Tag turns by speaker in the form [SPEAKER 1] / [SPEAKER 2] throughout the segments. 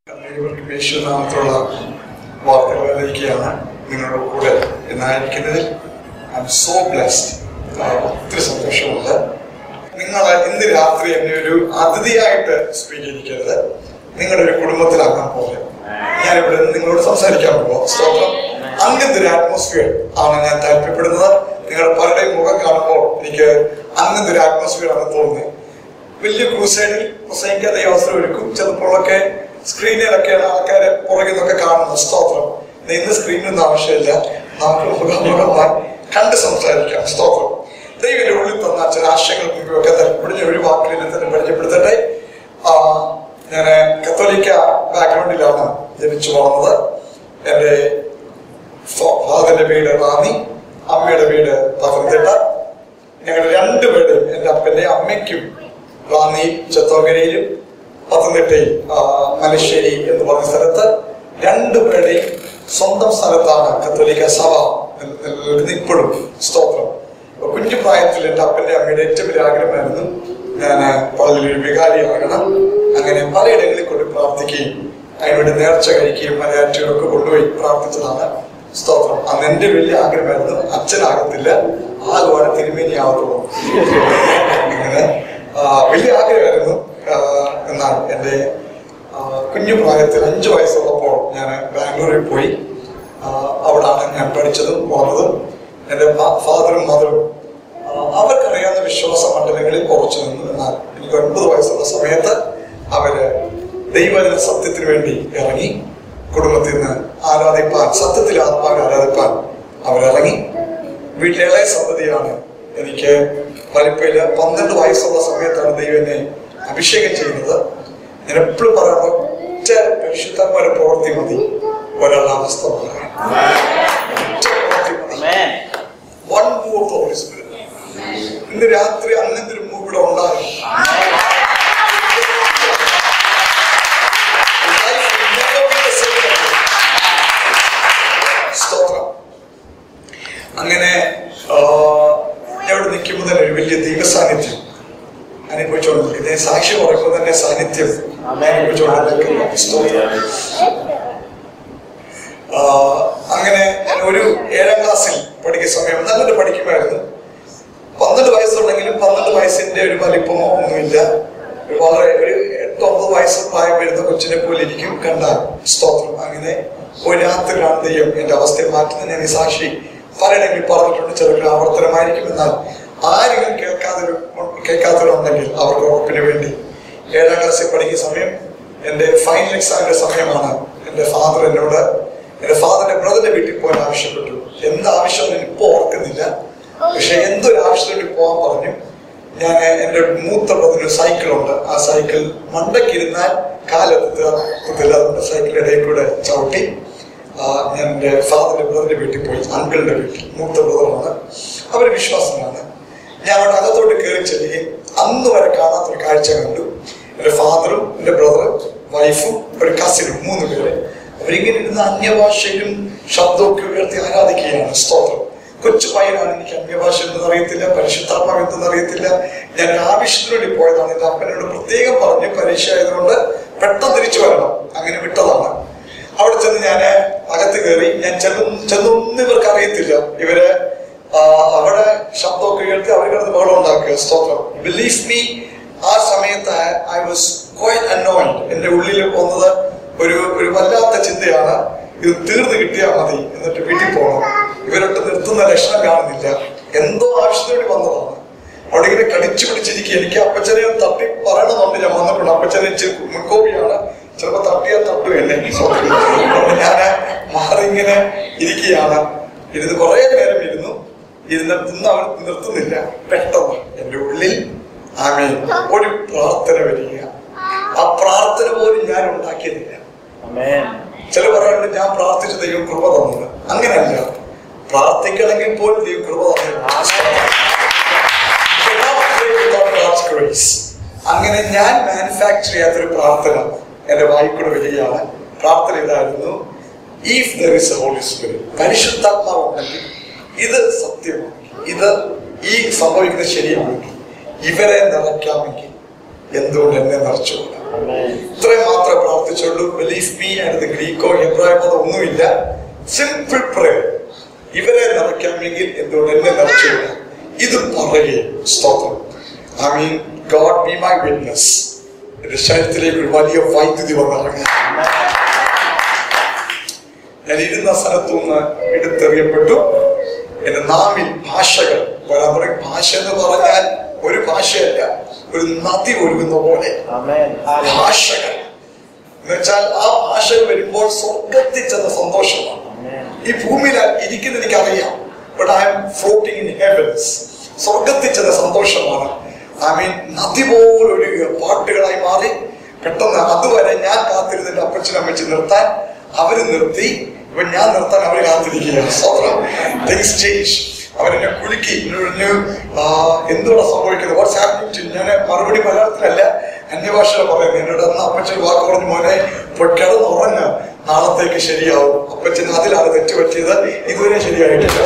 [SPEAKER 1] ദൈവം യേശുനാമത്തുള്ള വാർത്തകൾ അറിയിക്കുകയാണ് നിങ്ങളുടെ കൂടെ എന്നായിരിക്കുന്നതിൽ ഐ എം സോ ബ്ലെസ്ഡ് ഒത്തിരി സന്തോഷമുണ്ട് നിങ്ങൾ ഇന്ന് രാത്രി എന്നെ ഒരു അതിഥിയായിട്ട് സ്വീകരിക്കരുത് നിങ്ങളുടെ ഒരു കുടുംബത്തിലാക്കാൻ പോലെ ഞാനിവിടെ നിന്ന് നിങ്ങളോട് സംസാരിക്കാൻ പോകാം സ്തോത്രം അങ്ങനത്തെ ഒരു അറ്റ്മോസ്ഫിയർ ആണ് ഞാൻ താല്പര്യപ്പെടുന്നത് നിങ്ങളുടെ പലരുടെയും മുഖം കാണുമ്പോൾ എനിക്ക് അങ്ങനത്തെ ഒരു അറ്റ്മോസ്ഫിയർ ആണ് തോന്നുന്നത് വലിയ ക്രൂസൈഡിൽ പ്രസംഗിക്കാതെ ഈ അവസരം ഒരുക്കും ചിലപ്പോഴൊക്കെ സ്ക്രീനിലൊക്കെയാണ് ആൾക്കാരെ പുറകിൽ നിന്നൊക്കെ കാണുന്നത് സ്തോത്രം ഇന്ന് സ്ക്രീനൊന്നും ആവശ്യമില്ല നമുക്ക് മുഖാമുഖമായി കണ്ട് സംസാരിക്കാം സ്തോത്രം ദൈവന്റെ ഉള്ളിൽ തന്ന ചില ആശയങ്ങൾ മുമ്പൊക്കെ താല്പര്യം ഒരു വാക്കിൽ തന്നെ പരിചയപ്പെടുത്തട്ടെ ഞാൻ കത്തോലിക്ക ബാക്ക്ഗ്രൗണ്ടിലാണ് ജനിച്ചു വളർന്നത് എൻ്റെ ഫാദറിന്റെ വീട് റാന്നി അമ്മയുടെ വീട് പത്തനംതിട്ട ഞങ്ങൾ രണ്ടുപേരുടെയും എൻ്റെ അപ്പന്റെ അമ്മയ്ക്കും റാന്നി ചത്തോങ്കരയിലും പത്തനംതിട്ടയിൽ ആ, മലശ്ശേരി എന്ന് പറഞ്ഞ സ്ഥലത്ത് രണ്ടുപേരുടെയും സ്വന്തം സ്ഥലത്താണ് കത്തോലിക്ക സഭ നിൽ- നിലനിൽക്കുന്നത് ഇപ്പോഴും സ്തോത്രം അപ്പൊ കുഞ്ഞു പ്രായത്തിൽ എൻ്റെ അപ്പന്റെ അമ്മയുടെ ഏറ്റവും വലിയ ആഗ്രഹമായിരുന്നു ഞാൻ പള്ളിയിൽ ഒരു വികാരിയാകണം അങ്ങനെ പലയിടങ്ങളിൽ കൊണ്ട് പ്രാർത്ഥിക്കുകയും അതിനുവേണ്ടി നേർച്ച കഴിക്കുകയും മലയാറ്റികളൊക്കെ കൊണ്ടുപോയി പ്രാർത്ഥിച്ചതാണ് സ്തോത്രം അന്ന് എൻ്റെ വലിയ ആഗ്രഹമായിരുന്നു അച്ഛനാകത്തില്ല ആകുവാണ് തിരുമേനി ആവത്തുള്ളൂ അങ്ങനെ ആ, വലിയ ആഗ്രഹമായിരുന്നു ആ, എന്നാൽ എൻ്റെ ആ, കുഞ്ഞു പ്രായത്തിൽ അഞ്ചു വയസ്സുള്ളപ്പോൾ ഞാൻ ബാംഗ്ലൂരിൽ പോയി ആ, അവിടാണ് ഞാൻ പഠിച്ചതും വളർന്നതും എൻ്റെ ഫാദറും മദറും ആ, അവർക്കറിയാവുന്ന വിശ്വാസ മണ്ഡലങ്ങളിൽ കുറച്ചു നിന്നു എന്നാൽ എനിക്ക് ഒൻപത് വയസ്സുള്ള സമയത്ത് അവര് ദൈവജന സത്യത്തിന് വേണ്ടി ഇറങ്ങി കുടുംബത്തിൽ നിന്ന് ആരാധിപ്പാൻ സത്യത്തിൽ ആത്മാവിനെ ആരാധിപ്പാൻ അവരിറങ്ങി വീട്ടിലെ ഇളയ സന്തതിയാണ് എനിക്ക് വലിപ്പയില് പന്ത്രണ്ട് വയസ്സുള്ള സമയത്താണ് ദൈവം എന്നെ അഭിഷേകം ചെയ്യുന്നത് ഞാൻ എപ്പോഴും പറയാറുണ്ട് ഒറ്റ പരിശുദ്ധന്മാരെ പ്രവൃത്തി മതി ഒരാളുടെ അവസ്ഥ മാറാൻ. ഒറ്റ പ്രവൃത്തി മതി. One move of the Holy Spirit. ഇന്ന് രാത്രി അങ്ങനത്തെ ഒരു മൂവ് ഇവിടെ ഉണ്ടാകും Life will never be the same again. സ്തോത്രം അങ്ങനെ ആ, ഞാൻ ഇവിടെ നിൽക്കുമ്പോൾ തന്നെ ഒരു വലിയ ദൈവ സാന്നിധ്യം അനുഭവിച്ചോണ്ട് ഇതേ സാക്ഷി പറയുമ്പോൾ തന്നെ സാന്നിധ്യം അനുഭവിച്ചോണ്ട് സ്തോത്രം ആ, അങ്ങനെ ഞാൻ ഒരു ഏഴാം ക്ലാസ്സിൽ പഠിക്കുന്ന സമയം നല്ലത് പഠിക്കുമായിരുന്നു പന്ത്രണ്ട് വയസ്സുണ്ടെങ്കിലും പന്ത്രണ്ട് വയസ്സിന്റെ ഒരു വലിപ്പമോ ഒന്നുമില്ല ഒരു വളരെ ഒരു എട്ട് ഒമ്പത് വയസ്സ് പ്രായം വരുന്ന കൊച്ചിനെ പോലെ ഇരിക്കും കണ്ടാൽ സ്തോത്രം അങ്ങനെ ഒരു രാത്രിയിലാണ് ദൈവം എന്റെ അവസ്ഥയെ മാറ്റുന്നത് ഞാൻ ഈ സാക്ഷി പലയിടങ്ങളിൽ പറഞ്ഞിട്ടുണ്ട് ചിലർക്ക് ആവർത്തനമായിരിക്കും എന്നാൽ ആരെങ്കിലും കേൾക്കാതെ കേൾക്കാത്തവരുണ്ടെങ്കിൽ അവർക്ക് ഉറപ്പിന് വേണ്ടി ഏഴാം ക്ലാസ്സിൽ പഠിക്കുന്ന സമയം എന്റെ ഫൈനൽ എക്സാമിന്റെ സമയമാണ് എന്റെ ഫാദർ എന്നോട് എന്റെ ഫാദറിന്റെ ബ്രദറിന്റെ വീട്ടിൽ പോകാൻ ആവശ്യപ്പെട്ടു എന്ത് ആവശ്യം ഞാൻ ഇപ്പൊ ഓർക്കുന്നില്ല പക്ഷെ എന്തൊരു ആവശ്യത്തിന് വേണ്ടി പോകാൻ പറഞ്ഞു ഞാൻ എന്റെ മൂത്ത ബ്രദറിന് സൈക്കിൾ ഉണ്ട് ആ സൈക്കിൾ മണ്ടയ്ക്ക് ഇരുന്നാൽ കാലെത്തില്ല അതുകൊണ്ട് സൈക്കിൾ ഇടയിൽ കൂടെ ചവിട്ടി ആ, ഞാൻ എന്റെ ഫാദറിന്റെ ബ്രദറിന്റെ വീട്ടിൽ പോയി അങ്കിളിന്റെ വീട്ടിൽ മൂത്ത ബ്രദറാണ് അവർ വിശ്വാസമാണ് ഞാൻ അവിടെ അകത്തോട്ട് കയറി ചെല്ലുകയും അന്ന് വരെ കാണാത്തൊരു കാഴ്ച കണ്ടു എന്റെ ഫാദറും എന്റെ ബ്രദറും വൈഫും ഒരു കസിനും മൂന്ന് പേര് അവരിങ്ങനെ ഇരുന്ന് അന്യഭാഷയിലും ശബ്ദമൊക്കെ ഉയർത്തി ആരാധിക്കുകയാണ് സ്തോത്രം കൊച്ചു പയ്യനാണ് എനിക്ക് അന്യഭാഷ എന്തെന്ന് അറിയത്തില്ല പരിശുദ്ധാത്മാവ് എന്തെന്ന് അറിയത്തില്ല ഞാൻ ഒരു ആവശ്യത്തിന് വേണ്ടി പോയതാണ് എന്റെ അപ്പനോട് പ്രത്യേകം പറഞ്ഞു പരീക്ഷ ആയതുകൊണ്ട് പെട്ടെന്ന് തിരിച്ചു വരണം അങ്ങനെ വിട്ടതാണ് അവിടെ ചെന്ന് ഞാൻ അകത്ത് കയറി ഞാൻ ചെന്ന് ചെന്നൊന്നും ഇവർക്ക് അറിയത്തില്ല ഇവര് ആ, അവിടെ ശബ്ദമൊക്കെ കേൾത്തി അവർ കിടന്ന് ബഹളം ഉണ്ടാക്കുക സ്തോത്രം ബിലീവ് മീ ആ സമയത്ത് ഐ വാസ് ക്വൈറ്റ് അനോയിഡ് എന്റെ ഉള്ളിൽ വന്നത് ഒരു ഒരു വല്ലാത്ത ചിന്തയാണ് ഇത് തീർന്നു കിട്ടിയാൽ മതി എന്നിട്ട് വീട്ടിൽ പോകണം ഇവരൊട്ട് നിർത്തുന്ന ലക്ഷണം കാണുന്നില്ല എന്തോ ആവശ്യത്തിന് വേണ്ടി വന്നതാണ് അവിടെ ഇങ്ങനെ കടിച്ചു പിടിച്ചിരിക്കുക എനിക്ക് അപ്പച്ചനെ ഒന്ന് തട്ടി പറയണമെന്നുണ്ട് ഞാൻ വന്നിട്ടുണ്ട് അപ്പച്ചനെ ഇച്ചിരി മുൻകോപിയാണ് ചിലപ്പോ തട്ടിയാൽ തട്ടുകയല്ലേ അതുകൊണ്ട് ഞാൻ മാറി ഇങ്ങനെ ഇരിക്കുകയാണ് ഇരുന്ന് കുറെ നേരം ഇരുന്നു ഇരുന്നിട്ടൊന്നും അവൻ നിർത്തുന്നില്ല പെട്ടെന്ന് എന്റെ ഉള്ളിൽ ആമീൻ ഒരു പ്രാർത്ഥന വരിക ആ പ്രാർത്ഥന പോലും ഞാൻ ഉണ്ടാക്കിയതില്ല ചില പറയാറുണ്ട് ഞാൻ പ്രാർത്ഥിച്ച ദൈവം കൃപ തന്നത് അങ്ങനെയല്ല പ്രാർത്ഥിക്കണമെങ്കിൽ പോലും ദൈവം കൃപ തന്നു അങ്ങനെ ഞാൻ മാനുഫാക്ചർ ചെയ്യാത്തൊരു പ്രാർത്ഥന എന്റെ വായിക്കൂടെ വരികയാണ് പ്രാർത്ഥന ഇതായിരുന്നു if there is a holy spirit പരിശുദ്ധാത്മാവ് ഉണ്ടെങ്കിൽ ഇത് സത്യമാണ് ഇത് ഈ സംഭവിക്കുന്നത് ശരിയാണെങ്കിൽ ഇവരെ നിറയ്ക്കാമെങ്കിൽ എന്തുകൊണ്ട് എന്നെ നിറച്ചുകൂടാ ഇത്രയും മാത്രമേ പ്രാർത്ഥിച്ചുള്ളൂ ബിലീഫ് മീ അതിനകത്ത് ഗ്രീക്കോ ഹെബ്രായോ അതോ ഒന്നുമില്ല സിമ്പിൾ പ്രേയർ ഇവരെ നിറയ്ക്കാമെങ്കിൽ എന്തുകൊണ്ട് എന്നെ നിറച്ചില്ല ഇത് പറയുകയും സ്തോത്രം I mean God be my witness എന്റെ ശരീരത്തിലേക്ക് ഒരു വലിയ വൈദ്യുതി വന്നിറങ്ങി ഞാൻ ഇരുന്ന സ്ഥലത്തു നിന്ന് എടുത്തെറിയപ്പെട്ടു എന്റെ നാവിൽ ഭാഷകൾ വരാൻ തുടങ്ങി ഭാഷ എന്ന് പറഞ്ഞാൽ ഒരു ഭാഷയല്ല ഒരു നദി ഒഴുകുന്ന പോലെ ഭാഷകൾ എന്നുവെച്ചാൽ ആ ഭാഷകൾ വരുമ്പോൾ സ്വർഗത്തിൽ ചെന്ന സന്തോഷമാണ് ഈ ഭൂമിയിൽ ഇരിക്കുന്ന എനിക്കറിയാം but I am floating in heavens സ്വർഗത്തിൽ ചെന്ന സന്തോഷമാണ് ഐ മീൻ നദി പോലെ ഒഴുകുക പാട്ടുകളായി മാറി പെട്ടെന്ന് അതുവരെ ഞാൻ കാത്തിരുന്നിട്ട് അപ്പച്ചനും അമ്മച്ചി നിർത്താൻ അവര് നിർത്തി ഇപ്പൊ ഞാൻ നിർത്താൻ അവര് കാത്തിരിക്കുകയാണ് സ്വന്തം തിങ്സ് ചേഞ്ച് അവരെന്നെ കുലുക്കി പറഞ്ഞു എന്തുവാ സംഭവിക്കുന്നത് വാട്ട്സ് ഹാപ്പനിങ് ടു ഞാൻ മറുപടി മലയാളത്തിലല്ല അന്യഭാഷയിൽ പറയുന്നത് എന്നോട് അന്ന് അപ്പച്ചൻ വാക്ക് പറഞ്ഞു മോനെ ഇപ്പോൾ കിടന്നുറങ്ങ നാളത്തേക്ക് ശരിയാവും അപ്പച്ചൻ അതിലാണ് തെറ്റ് പറ്റിയത് ഇതുവരെ ശരിയായിട്ടില്ല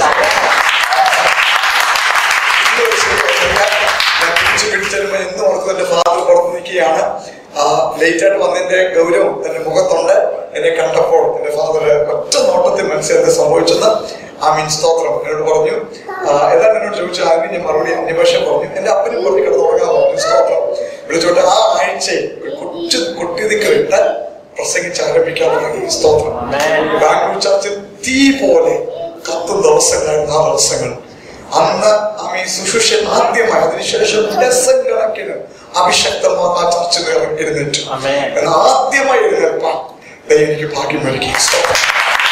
[SPEAKER 1] ഇതുവരെ ശരിയായിട്ടില്ല. ഞാൻ പിടിച്ച് പിടിച്ചെല്ലുമ്പോ എന്ന് ഓർക്കും എന്റെ ഫാദർ പുറത്ത് നിൽക്കുകയാണ് ലേറ്റ് ആയിട്ട് വന്നതിന്റെ ഗൗരവം എന്റെ മുഖത്തുണ്ട് എന്നെ കണ്ടപ്പോൾ എന്റെ ഫാദർ ഒറ്റ നോട്ടത്തിൽ മനസ്സിലാക്കി സംഭവിച്ചെന്ന് ആ മീൻ സ്തോത്രം എന്നോട് പറഞ്ഞു ആ, ഏതാണ്ട് എന്നോട് ചോദിച്ചു ആദ്യം ഞാൻ മറുപടി അന്യഭാഷ പറഞ്ഞു എന്റെ അപ്പനും പറഞ്ഞു കിടന്ന് ഉറങ്ങാൻ പറഞ്ഞു സ്തോത്രം വിളിച്ചോട്ടെ ആ ആഴ്ച ഒരു കൊച്ചു കൊട്ടിയതിക്കിട്ട് പ്രസംഗിച്ച് ആരംഭിക്കാൻ തുടങ്ങി സ്തോത്രം ബാംഗ്ലൂർ ചർച്ചിൽ തീ പോലെ കത്തും ദിവസങ്ങളായിരുന്നു ആ ദിവസങ്ങൾ അന്ന് ആമീ സുശുഷൻ ആദ്യമായി അതിനുശേഷം ഡസൻ കണക്കിന് അഭിഷക്തമാർ ആ ചർച്ച എഴുന്നേറ്റു
[SPEAKER 2] ആമേൻ.
[SPEAKER 1] എന്നാൽ ആദ്യമായി എഴുന്നേൽപ്പാൻ ദൈവം എനിക്ക് ഭാഗ്യം ഒരുക്കി സ്തോത്രം.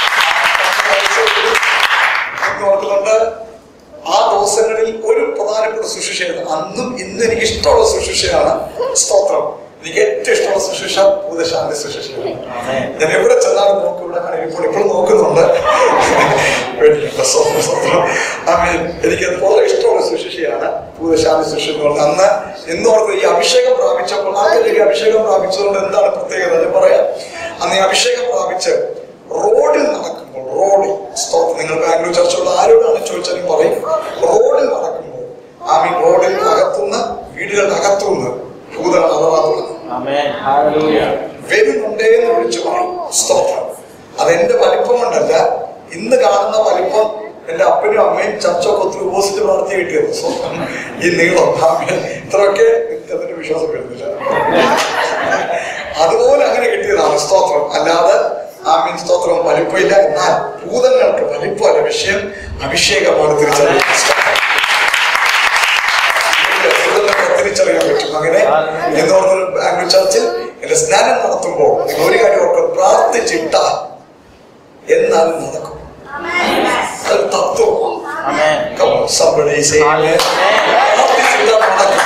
[SPEAKER 1] എന്ന് ഓർക്കുന്നുണ്ട് ആ ദിവസങ്ങളിൽ ഒരു പ്രധാനപ്പെട്ട ശുശ്രൂഷയാണ് അന്നും ഇന്നും എനിക്ക് ഇഷ്ടമുള്ള ശുശ്രൂഷയാണ് സ്തോത്രം എനിക്ക് ഏറ്റവും ഇഷ്ടമുള്ള ശുശ്രൂഷ ഭൂതശാന്തി ശുശ്രൂഷയാണ് ഞാൻ എവിടെ ചെന്നാലും നോക്കും ഇവിടെ കാണാൻ ഇപ്പോൾ ഇപ്പോഴും നോക്കുന്നുണ്ട് പേടിക്കണ്ട, സ്തോത്രം, സ്തോത്രം. ആമേൻ. എനിക്ക് അത് വളരെ ഇഷ്ടമുള്ള ശുശ്രൂഷയാണ് ഭൂതശാന്തി ശുശ്രൂഷ എന്ന് പറഞ്ഞാൽ അന്ന് എന്ന് ഓർത്ത് ഈ അഭിഷേകം പ്രാപിച്ചപ്പോൾ ആദ്യം അഭിഷേകം പ്രാപിച്ചതുകൊണ്ട് എന്താണ് പ്രത്യേകത ഞാൻ പറയാം അന്ന് ഈ അഭിഷേകം പ്രാപിച്ച് റോഡിൽ നടക്കുമ്പോൾ റോഡിൽ സ്തോത്രം നിങ്ങൾ ബാംഗ്ലൂർ ചർച്ചയുള്ള ആരോടാണ് ചോദിച്ചാലും പറയും റോഡിൽ നടക്കുമ്പോൾ ആമീൻ റോഡിൽ അകത്തുനിന്ന് വീടുകളുടെ അകത്തുനിന്ന് ഭൂതങ്ങൾ അഥവാ തുടങ്ങും വരുന്നുണ്ടേ എന്ന് വിളിച്ചു പറയും സ്തോത്രം അതെന്റെ വലിപ്പം കൊണ്ടല്ല ഇന്ന് കാണുന്ന വലിപ്പം എന്റെ അപ്പനും അമ്മയും ചർച്ചൊക്കെ ഒത്തിരി ഉപസിറ്റ് പ്രാർത്ഥി കിട്ടിയത് സ്വന്തം ഈ നീളം ആമേൻ. ഇത്രയൊക്കെ അതിന്റെ വിശ്വാസം വരുന്നില്ല അതുപോലെ അങ്ങനെ കിട്ടിയതാണ് സ്തോത്രം അല്ലാതെ ആമീൻ സ്തോത്രം വലിപ്പമില്ല എന്നാൽ ഭൂതങ്ങൾക്ക് വലിപ്പമല്ല വിഷയം അഭിഷേകമാണ് തിരിച്ചറിയുന്നത് ഭൂതങ്ങൾക്ക് തിരിച്ചറിയാൻ പറ്റും അങ്ങനെ എന്ന് പറഞ്ഞൊരു ബാംഗ്ലൂർ ചർച്ചിൽ എന്റെ സ്നാനം നടത്തുമ്പോൾ നിങ്ങൾ ഒരു കാര്യം ഓർക്കണം പ്രാർത്ഥിച്ചിട്ട എന്നാലും നടക്കും അതൊരു തത്വമാണ് Come on, somebody say amen. പ്രാർത്ഥിച്ചിട്ടാ നടക്കും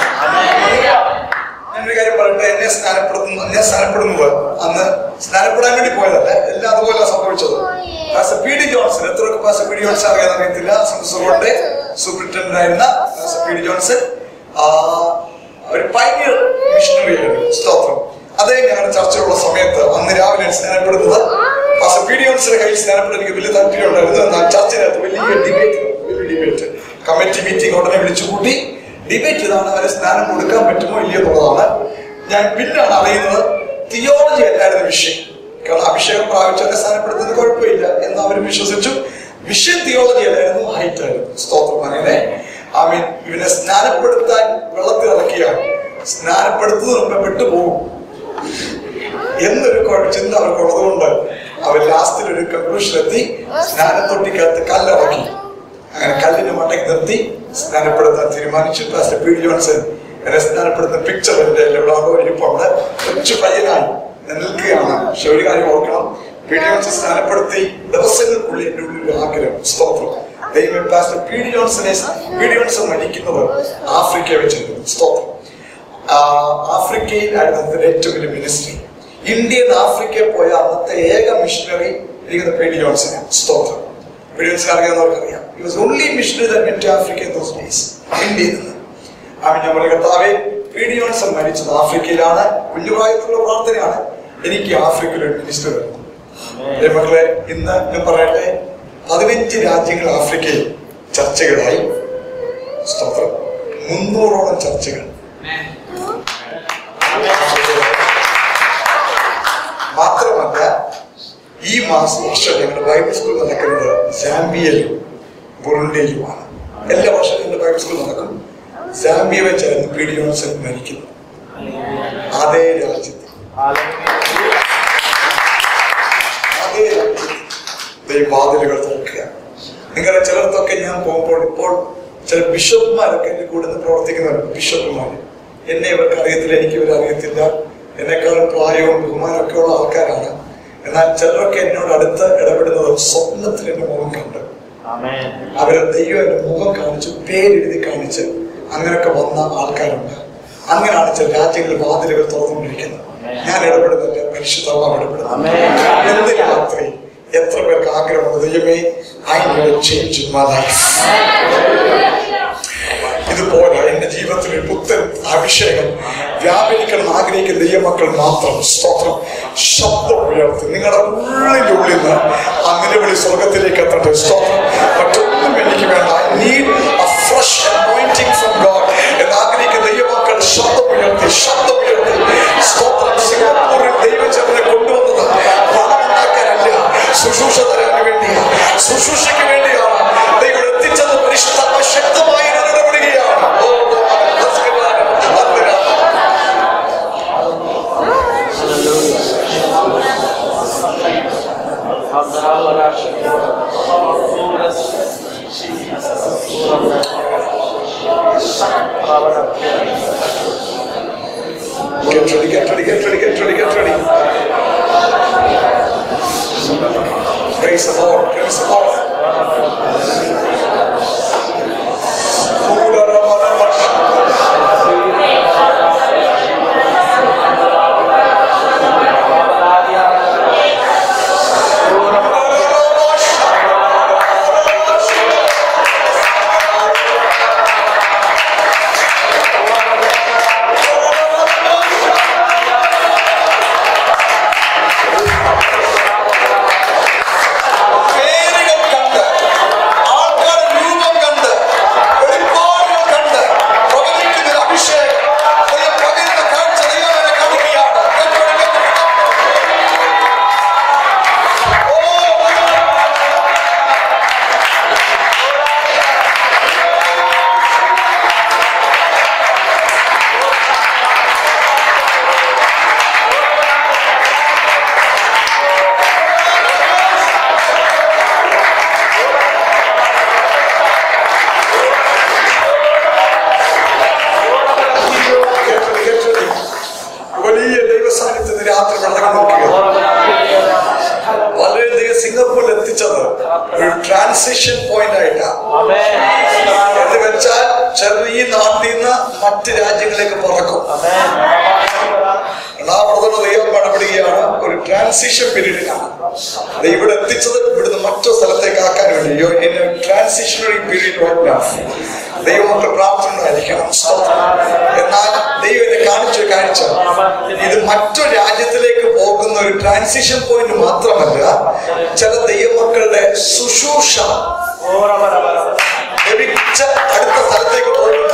[SPEAKER 1] ഞാനൊരു കാര്യം പറയട്ടെ എന്നെ സ്നാനപ്പെടുത്തുന്നു എന്നെ സ്നാനപ്പെടുന്നത് അന്ന് സ്നാനപ്പെടാൻ വേണ്ടി പോയതല്ല എല്ലാം അതുപോലെ സംഭവിച്ചത് പാസ്റ്റർ പി ഡി ജോൺസൺ എത്ര പാസ്റ്റർ പി ഡി ജോൺസൺ അറിയാൻ അറിയത്തില്ല സംസറുകളുടെ സൂപ്രിറ്റൻഡന്റ് ആയിരുന്ന പാസ്റ്റർ പി ഡി ജോൺസൺ ആ, ഒരു പൈനിയർ മിഷണറി ആയിരുന്നു സ്തോത്രം അദ്ദേഹം ഞങ്ങളുടെ ചർച്ചയുള്ള സമയത്ത് അന്ന് രാവിലെ സ്നാനപ്പെടുന്നത് പാസ്റ്റർ പി ഡി ജോൺസന്റെ കയ്യിൽ സ്നാനപ്പെടാൻ എനിക്ക് വലിയ താല്പര്യം ഉണ്ടായിരുന്നു എന്നാൽ ചർച്ചയിനകത്ത് വലിയ ഡിബേറ്റ് വലിയ ഡിബേറ്റ് കമ്മിറ്റി മീറ്റിംഗ് ഉടനെ വിളിച്ചു കൂട്ടി ഡിബേറ്റ് ഇതാണ് അവരെ സ്നാനം കൊടുക്കാൻ പറ്റുമോ ഇല്ലയോ എന്നുള്ളതാണ് ഞാൻ പിന്നാണ് അറിയുന്നത് തിയോളജി അല്ലായിരുന്നു വിഷയം കാരണം അഭിഷേകം പ്രാപിച്ചവരെ സ്നാനപ്പെടുത്തുന്നത് കുഴപ്പമില്ല എന്ന് അവർ വിശ്വസിച്ചു വിഷയം തിയോളജി അല്ലായിരുന്നു ഹൈറ്റ് ആയിരുന്നു സ്തോത്രം അങ്ങനെ ഐ മീൻ ഇവനെ സ്നാനപ്പെടുത്താൻ വെള്ളത്തിൽ ഇറക്കിയാൽ സ്നാനപ്പെടുത്തുന്നതിന് മുമ്പ് വിട്ടുപോകും എന്നൊരു കുഴ- ചിന്ത അവർക്കുള്ളതുകൊണ്ട് അവർ ലാസ്റ്റിൽ ഒരു കൺക്ലൂഷൻ എത്തി സ്നാനത്തൊട്ടിക്കകത്ത് കല്ലിറക്കി അങ്ങനെ കല്ലിന് മണ്ടയ്ക്ക് നിർത്തി സ്നാനപ്പെടുത്താൻ തീരുമാനിച്ചു പാസ്റ്റർ പി ഡി ജോൺസൺ എന്നെ സ്നാനപ്പെടുത്തുന്ന പിക്ചർ എന്റെ ഇവിടെ അവിടെ ഇരിപ്പുണ്ട് കൊച്ചു പയ്യനായി ഞാൻ നിൽക്കുകയാണ് പക്ഷെ ഒരു കാര്യം ഓർക്കണം പി ഡി ജോൺസൺ സ്നാനപ്പെടുത്തി ദിവസങ്ങൾക്കുള്ളിൽ എന്റെ ഉള്ളിൽ ഒരു ആഗ്രഹം സ്തോത്രം ദൈവം പാസ്റ്റർ പി ഡി ജോൺസനെ പി ഡി ജോൺസൺ മരിക്കുന്നത് ആഫ്രിക്ക വെച്ചിരുന്നു സ്തോത്രം ആ, ആഫ്രിക്കയിലായിരുന്നു അതിന്റെ ഏറ്റവും വലിയ മിനിസ്ട്രി ഇന്ത്യയിൽ നിന്ന് ആഫ്രിക്കയിൽ പോയ അന്നത്തെ ഏക മിഷണറി ഇരിക്കുന്ന പി ഡി ജോൺസൺ സ്തോത്രം പി ഡി ജോൺസൺ അറിയാവുന്നവർക്ക് അറിയാം it was only missionary that went to Africa in those days ഇന്ത്യയിൽ നിന്ന് അവൻ ഞാൻ പറയുക കർത്താവെ പി ഡി ജോൺസൺ മരിച്ചത് ആഫ്രിക്കയിലാണ് കുഞ്ഞുപ്രായത്തിലുള്ള പ്രാർത്ഥനയാണ് എനിക്ക് ആഫ്രിക്കയിൽ ഒരു മിനിസ്റ്റർ വരുന്നു എന്റെ മക്കളെ ഇന്ന് ഞാൻ പറയട്ടെ പതിനഞ്ച് രാജ്യങ്ങൾ ആഫ്രിക്കയിൽ ചർച്ചകളായി സ്തോത്രം മുന്നൂറോളം ചർച്ചകൾ ഈ മാസം വർഷം ഞങ്ങളുടെ ബൈബിൾ സ്കൂൾ നടക്കുന്നത് സാംബിയയിലും ബുറുണ്ടിയിലുമാണ് എല്ലാ വർഷവും ഞങ്ങളുടെ ബൈബിൾ സ്കൂൾ നടക്കും സാംബിയ വെച്ചായിരുന്നു പി ഡി ജോൺസൺ മരിക്കുന്നത് അതേ രാജ്യത്ത് അതേ രാജ്യത്ത് ദൈവം വാതിലുകൾ തുറക്കുക നിങ്ങളുടെ ചിലർക്കൊക്കെ ഞാൻ പോകുമ്പോൾ ഇപ്പോൾ ചില ബിഷപ്പ്മാരൊക്കെ എൻ്റെ കൂടെ നിന്ന് പ്രവർത്തിക്കുന്നവരുണ്ട് ബിഷപ്പ്മാർ എന്നെ ഇവർക്ക് അറിയത്തില്ല എനിക്ക് ഇവരെ അറിയത്തില്ല എന്നെക്കാളും പ്രായവും ബഹുമാനമൊക്കെ ഉള്ള ആൾക്കാരാണ് എന്നാൽ ചിലരൊക്കെ എന്നോട് അടുത്ത് ഇടപെടുന്നത് സ്വപ്നത്തിൽ എൻ്റെ മുഖം കണ്ട് അവരെ ദൈവം എൻ്റെ മുഖം കാണിച്ച് പേരെഴുതി കാണിച്ച് അങ്ങനെയൊക്കെ വന്ന ആൾക്കാരുണ്ട് അങ്ങനെയാണ് ചില രാജ്യങ്ങളിൽ വാതിലുകൾ തുറന്നുകൊണ്ടിരിക്കുന്നത് ഞാൻ ഇടപെടുന്നില്ല പരിശുദ്ധമാണ് ഇടപെടുന്നത് എന്ത് രാത്രി എത്ര പേർക്ക് ആഗ്രഹമുണ്ട് ദൈവമേ I change in my life ഇതുപോലെ എന്റെ ജീവിതത്തിൽ ഒരു പുത്തൻ അഭിഷേകം വ്യാപരിക്കണം എന്ന് ആഗ്രഹിക്കുന്ന ദൈവമക്കൾ മാത്രം സ്തോത്രം ശബ്ദം ഉയർത്തി നിങ്ങളുടെ ഉള്ളിന്റെ ഉള്ളിൽ നിന്ന് ആ നിലവിളി സ്വർഗത്തിലേക്ക് എത്തട്ടെ സ്തോത്രം മറ്റൊന്നും എനിക്ക് വേണ്ട I need a fresh anointing from God എന്ന് ആഗ്രഹിക്കുന്ന ദൈവമക്കൾ ശബ്ദം ഉയർത്തി ശബ്ദം ഉയർത്തി സ്തോത്രം സിംഗപ്പൂരിൽ ദൈവചന്ദ്രനെ കൊണ്ടുവന്നത് പണം ഉണ്ടാക്കാനല്ല ശുശ്രൂഷ തരാൻ വേണ്ടിയാണ് ശുശ്രൂഷയ്ക്ക് വേണ്ടിയാണ് ദൈവം എത്തിച്ചത് പരിശുദ്ധ ശക്തമായി ഞാൻ ഇടപെടുകയാണ് ഓ, let's go on. Hallelujah. Get ready, get ready, get ready, get ready, get ready. Praise the Lord, praise the Lord. പേരുകൾ കണ്ട് ആൾക്കാർ രൂപം കണ്ട് വെളിപ്പാടുകൾ കണ്ട് പ്രവചിക്കുന്ന ഒരു അഭിഷേകം ഒരു പകരുന്ന കാഴ്ച ദൈവം എന്നെ കാണുകയാണ് കേട്ടോളൂ, കേട്ടോളൂ. ഓ, കേട്ടോളൂ, കേട്ടോളൂ. വലിയ ദൈവസാന്നിധ്യത്തിന് രാത്രി വെള്ളം നോക്കുക വളരെയധികം സിംഗപ്പൂരിൽ എത്തിച്ചത് ഒരു ട്രാൻസിഷൻ പോയിന്റ് ആയിട്ടാണ് എന്ന് വെച്ചാൽ ചെറിയ നാട്ടിൽ നിന്ന് മറ്റ് രാജ്യങ്ങളിലേക്ക് പറക്കും രണ്ടാമത് ദൈവം ഇടപെടുകയാണ് ഒരു ട്രാൻസിഷൻ പീരീഡിലാണ് അത് ഇവിടെ എത്തിച്ചത് ഇവിടുന്ന് മറ്റു സ്ഥലത്തേക്ക് ആക്കാൻ വേണ്ടി ട്രാൻസിഷണറി പീരീഡ് ദൈവമൊക്കെ പ്രാപ്തമായിരിക്കണം എന്നാൽ ദൈവം എന്നെ കാണിച്ച ഒരു കാഴ്ച ഇത് മറ്റു രാജ്യത്തിലേക്ക് പോകുന്ന ഒരു ട്രാൻസിഷൻ പോയിന്റ് മാത്രമല്ല ചില ദൈവമക്കളുടെ ശുശ്രൂഷ ലഭിച്ച അടുത്ത സ്ഥലത്തേക്ക് പോകുന്ന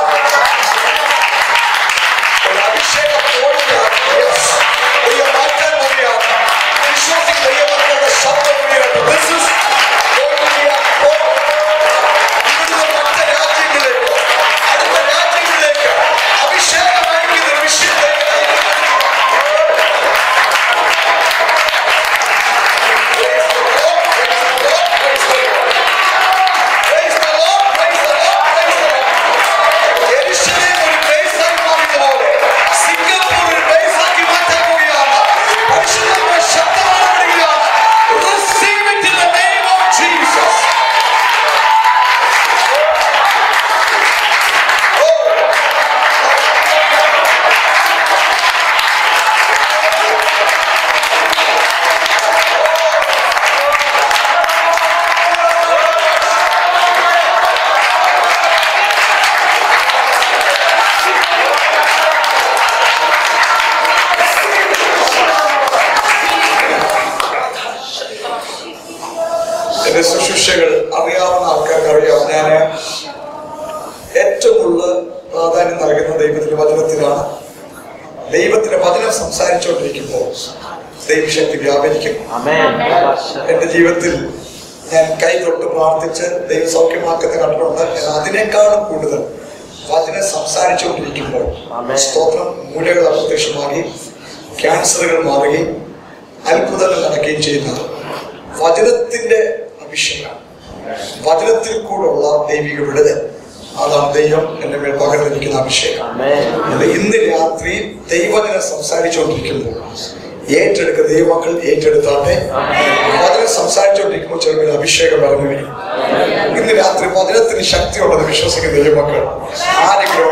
[SPEAKER 1] ഒരു അഭിഷേക point ആണ്. Yes. ദൈവം മാറ്റാൻ പോവുകയാണ്. വിശ്വസിക്കുന്ന ദൈവമക്കളുടെ ശബ്ദം ഉയരട്ടെ. This is going to be a point. ഇവിടുന്ന് മറ്റ് രാജ്യങ്ങളിലേക്ക്, അടുത്ത രാജ്യങ്ങളിലേക്ക് അഭിഷേകമായിരിക്കുന്ന ഒരു വിഷയത്തിലേക്ക് Praise the Lord, praise the Lord, praise the Lord. Praise the Lord, praise the Lord, praise the Lord. യെരൂശലേം ഒരു place ആയി മാറിയതുപോലെ സിംഗപ്പൂർ ഒരു place ആക്കി മാറ്റാൻ പോവുകയാണ്. പരിശുദ്ധമായ ശബ്ദമാണ് വിളിക്കുകയാണ്. Receive it in the name of Jesus. എന്റെ ശുശ്രൂഷകൾ അറിയാവുന്ന ആൾക്കാർക്ക് അറിയാം ഞാൻ ഏറ്റവും കൂടുതൽ പ്രാധാന്യം നൽകുന്ന ദൈവത്തിന്റെ വചനത്തിലാണ് ദൈവത്തിന്റെ വചനം സംസാരിച്ചുകൊണ്ടിരിക്കുമ്പോൾ ദൈവശക്തി വ്യാപരിക്കും
[SPEAKER 2] Amen.
[SPEAKER 1] എന്റെ ജീവിതത്തിൽ ഞാൻ കൈ തൊട്ട് പ്രാർത്ഥിച്ച് ദൈവ സൗഖ്യമാക്കുന്ന കണ്ടിട്ടുണ്ട് എന്നാൽ അതിനേക്കാളും കൂടുതൽ വചനം സംസാരിച്ചുകൊണ്ടിരിക്കുമ്പോൾ
[SPEAKER 2] ആമേൻ.
[SPEAKER 1] സ്തോത്രം മൂലകൾ അപ്രത്യക്ഷമാകി ക്യാൻസറുകൾ മാറുകയും അത്ഭുതങ്ങൾ നടക്കുകയും ചെയ്യുന്ന വചനത്തിന്റെ അഭിഷേകം വചനത്തിൽ കൂടെയുള്ള ദൈവിക വിടുതൽ അതാണ് ദൈവം എന്റെ മേൽ പകർന്നിരിക്കുന്ന അഭിഷേകം
[SPEAKER 2] Amen.
[SPEAKER 1] അല്ല, ഇന്ന് രാത്രി ദൈവജനം സംസാരിച്ചുകൊണ്ടിരിക്കുമ്പോൾ ഏറ്റെടുക്ക ദൈവമക്കൾ ഏറ്റെടുത്താട്ടെ വചനം സംസാരിച്ചുകൊണ്ടിരിക്കുമ്പോൾ ചിലപ്പോൾ അഭിഷേകം ഇറങ്ങി വരും ഇന്ന് രാത്രി വചനത്തിന് ശക്തിയുണ്ടെന്ന് വിശ്വസിക്കുന്ന ദൈവമക്കൾ ആരെങ്കിലും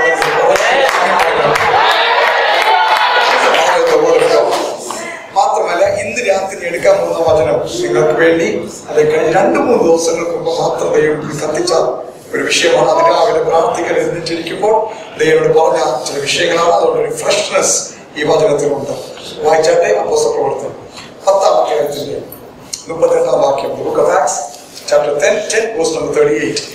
[SPEAKER 1] മാത്രമല്ല ഇന്ന് രാത്രി എടുക്കാൻ പോകുന്ന വചനം നിങ്ങൾക്ക് വേണ്ടി അത് കഴിഞ്ഞ രണ്ട് മൂന്ന് ദിവസങ്ങൾക്ക് മുമ്പ് മാത്രം ദൈവം ഇത് കത്തിച്ച ഒരു വിഷയമാണ് അത് രാവിലെ പ്രാർത്ഥിക്കാൻ എഴുന്നേറ്റിരിക്കുമ്പോൾ ദൈവോട് പറഞ്ഞ ചില വിഷയങ്ങളാണ് അതുകൊണ്ട് ഒരു ഫ്രഷ്നെസ് ഈ വചനത്തിലുണ്ട് വായിച്ചാട്ടെ അപ്പോസ പ്രവർത്തനം പത്താം അധ്യായത്തിന്റെ മുപ്പത്തെട്ടാം വാക്യം book of Acts chapter ten ten verse number thirty eight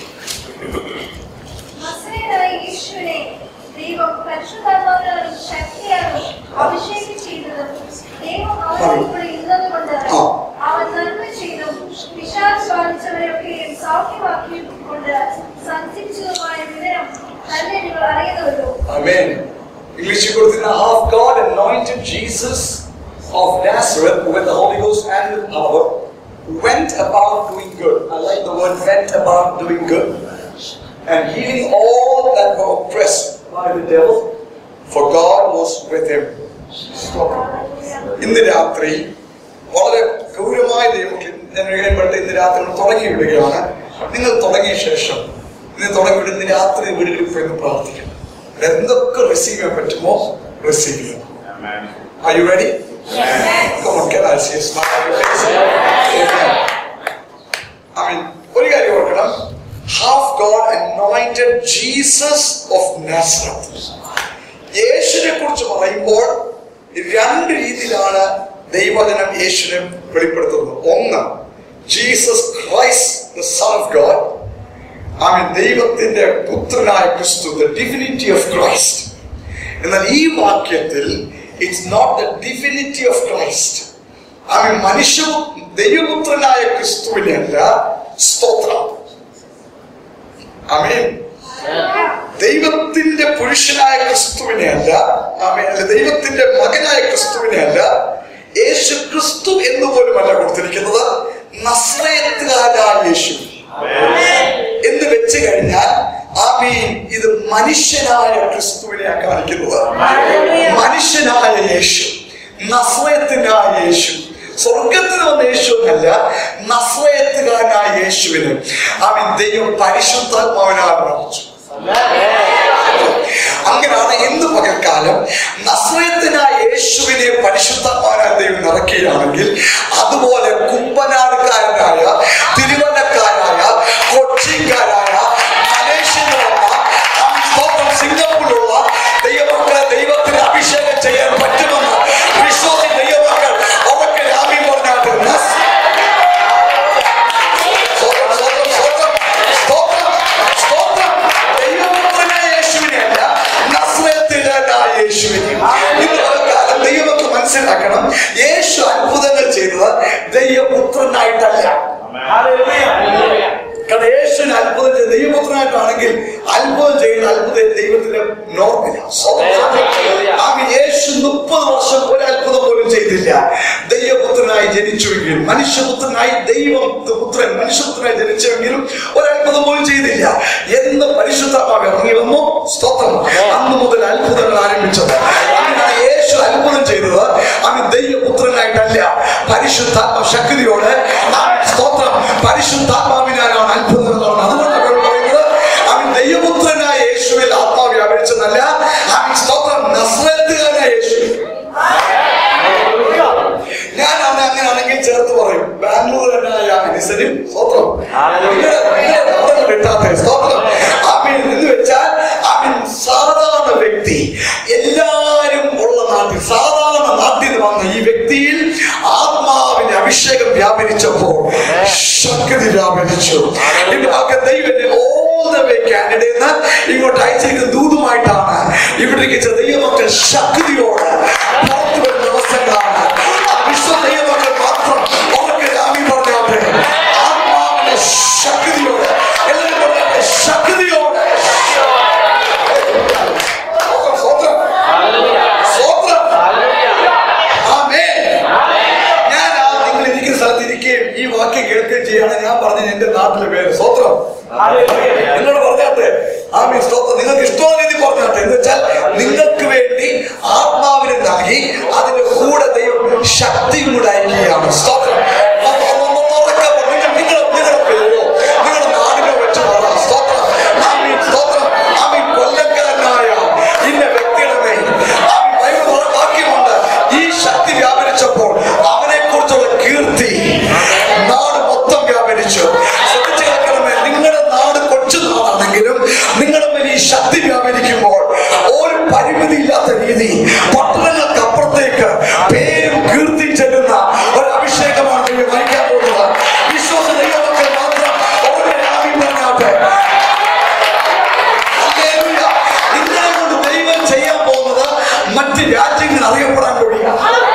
[SPEAKER 3] നസ്രയനായ യേശുവിനെ ദൈവം പരിശുദ്ധാത്മാവിനാലും ശക്തിയാലും അഭിഷേകം ചെയ്തതും ദൈവം അവനോട് കൂടെ ഇരുന്നതുകൊണ്ട്
[SPEAKER 1] ആ.
[SPEAKER 3] അവൻ നന്മ ചെയ്തും പിശാച് ബാധിച്ചവരെയൊക്കെയും സൗഖ്യമാക്കിയും കൊണ്ട് സഞ്ചരിച്ചതുമായ വിവരം തന്നെ നിങ്ങൾ അറിയുന്നുവല്ലോ
[SPEAKER 1] Amen. ഇംഗ്ലീഷിൽ കൊടുത്തിരുന്ന half God anointed Jesus of Nazareth with the Holy Ghost and with power went about doing good. I like the word went about doing good and healing all that were oppressed by the devil for God was with him. ഇന്ന് രാത്രി വളരെ ഗൗരവമായ ദൈവത്തിൽ ഞാൻ കഴിയുമ്പോഴത്തെ ഇന്ന് രാത്രി നമ്മൾ തുടങ്ങി വിടുകയാണ് നിങ്ങൾ തുടങ്ങിയ ശേഷം ഇന്ന് തുടങ്ങി വിടുന്ന ഇന്ന് രാത്രി വീടുകളിൽ പോയി ഒന്ന് പ്രാർത്ഥിക്കണം എന്തൊക്കെ റിസീവ് ചെയ്യാൻ പറ്റുമോ റിസീവ് ചെയ്യണം Are you ready? Come on, can I see a smile on your face? Amen. I mean, ഒരു കാര്യം ഓർക്കണം how God anointed Jesus of Nazareth യേശുവിനെ കുറിച്ച് പറയുമ്പോൾ രണ്ട് രീതിയിലാണ് ദൈവജനം യേശുവിനെ വെളിപ്പെടുത്തുന്നത് ഒന്ന് Jesus Christ the son of God I mean, ദൈവത്തിന്റെ പുത്രനായ ക്രിസ്തു ദ ഡിവിനിറ്റി ഓഫ് ക്രൈസ്റ്റ് എന്നാൽ ഈ വാക്യത്തിൽ it's not the divinity of Christ I mean മനുഷ്യ ദൈവപുത്രനായ ക്രിസ്തുവിനെ അല്ല സ്തോത്രം ഐ മീൻ ദൈവത്തിന്റെ പുരുഷനായ ക്രിസ്തുവിനെ അല്ല ആമേൻ. അല്ല ദൈവത്തിന്റെ മകനായ ക്രിസ്തുവിനെ അല്ല യേശു ക്രിസ്തു എന്ന് പോലുമല്ല കൊടുത്തിരിക്കുന്നത് നസ്രയത്തുകാരായ യേശു എന്ന് വെച്ച് കഴിഞ്ഞാൽ ആമീൻ ഇത് മനുഷ്യനായ ക്രിസ്തുവിനെ കാണിക്കുന്നത് മനുഷ്യനായ യേശു നസ്രയത്തിനായ യേശു സ്വർഗത്തിൽ വന്ന യേശു എന്നല്ല നസ്രയത്തുകാരനായ യേശുവിന് ആമീൻ ദൈവം പരിശുദ്ധാത്മാവിനാൽ നിറച്ചു അങ്ങനെയാണ് ഇന്ന് പകൽക്കാലം നസ്രയത്തിനായ യേശുവിനെ പരിശുദ്ധമാനായ ദൈവം നിറയ്ക്കുകയാണെങ്കിൽ അതുപോലെ കുമ്പനാടുകാരനായ തിരുവല്ലക്കാരായ കൊച്ചിക്കാരായ മലേഷ്യയിലുള്ള സ്തോത്രം സിംഗപ്പൂരിലുള്ള ദൈവമക്കളെ ദൈവത്തിന് അഭിഷേകം ചെയ്യാൻ പറ്റുമെന്ന് വിശ്വാസി ദൈവമക്കൾ അവർക്ക് രാമ്യം പറഞ്ഞാട്ട് നസ് സ്തോത്രം, സ്തോത്രം, സ്തോത്രം, സ്തോത്രം, സ്തോത്രം. ദൈവപുത്രനായ യേശുവിനെയല്ല, നസ്രയത്തിലായ യേശുവിനെ. ഇന്ന് പകൽക്കാലം ദൈവമക്കൾ മനസ്സിലാക്കണം യേശു അത്ഭുതങ്ങൾ ചെയ്തത് ദൈവപുത്രനായിട്ടല്ല കാരണം യേശുവിന് അത്ഭുതം ചെയ്ത് ദൈവപുത്രനായിട്ടാണെങ്കിൽ അത്ഭുതം ചെയ്യുന്ന അത്ഭുതം ദൈവത്തിന്റെ നോർമലാണ് ആമീൻ. യേശു മുപ്പത് വർഷം ഒരു അത്ഭുതം പോലും ചെയ്തില്ല ദൈവപുത്രനായി ജനിച്ചുവെങ്കിലും മനുഷ്യപുത്രനായി ദൈവം പുത്രൻ മനുഷ്യപുത്രനായി ജനിച്ചുവെങ്കിലും ഒരു അത്ഭുതം പോലും ചെയ്തില്ല എന്ന് പരിശുദ്ധമാവ് ഇറങ്ങി വന്നു സ്തോത്രം അന്ന് മുതൽ അത്ഭുതങ്ങൾ ആരംഭിച്ചത് അങ്ങനെയാണ് യേശു അത്ഭുതം ചെയ്തത് അങ്ങ് ദൈവപുത്രനായിട്ടല്ല പരിശുദ്ധാത്മ ശക്തിയോട് ആമീൻ. സ്തോത്രം പരിശുദ്ധാത്മാവിനാലാണ് അത്ഭുതങ്ങൾ നടന്നത് അതുകൊണ്ടാണ് അവർ പറയുന്നത് അവൻ ദൈവപുത്രനായ യേശുവിൽ ആത്മാവ് വ്യാപരിച്ചെന്നല്ല അവൻ സ്തോത്രം നസ്രത്തുകാരനായ യേശു ഞാൻ അവനെ അങ്ങനെയാണെങ്കിൽ ചേർത്ത് പറയും ബാംഗ്ലൂരുകാരനായ നിസരും സ്തോത്രം
[SPEAKER 2] Hallelujah.
[SPEAKER 1] ഇങ്ങനെ അവിടെ കൊണ്ട് ഇട്ടാത്തെ സ്തോത്രം അവൻ എന്ന് വെച്ചാൽ അവൻ സാധാരണ വ്യക്തി എല്ലാരും ഉള്ള നാട്ടിൽ സാധാരണ നാട്ടിൽ നിന്ന് വന്ന ഈ വ്യക്തിയിൽ ആത്മാവിന്റെ അഭിഷേകം വ്യാപരിച്ചപ്പോൾ ശക്തി വ്യാപരിച്ചു ഇതൊക്കെ ദൈവന്റെ ഓൾ ദ വേ കാനഡയിൽ നിന്ന് ഇങ്ങോട്ട് അയച്ചിരിക്കുന്ന ദൂതുമായിട്ടാണ് ഇവിടേക്ക് ദൈവമക്കൾ ശക്തിയോട് പുറത്തു വരുന്ന ദിവസങ്ങളാണ് ആ വിശ്വ മറ്റ് രാജ്യങ്ങൾ അറിയപ്പെടാൻ കഴിയുക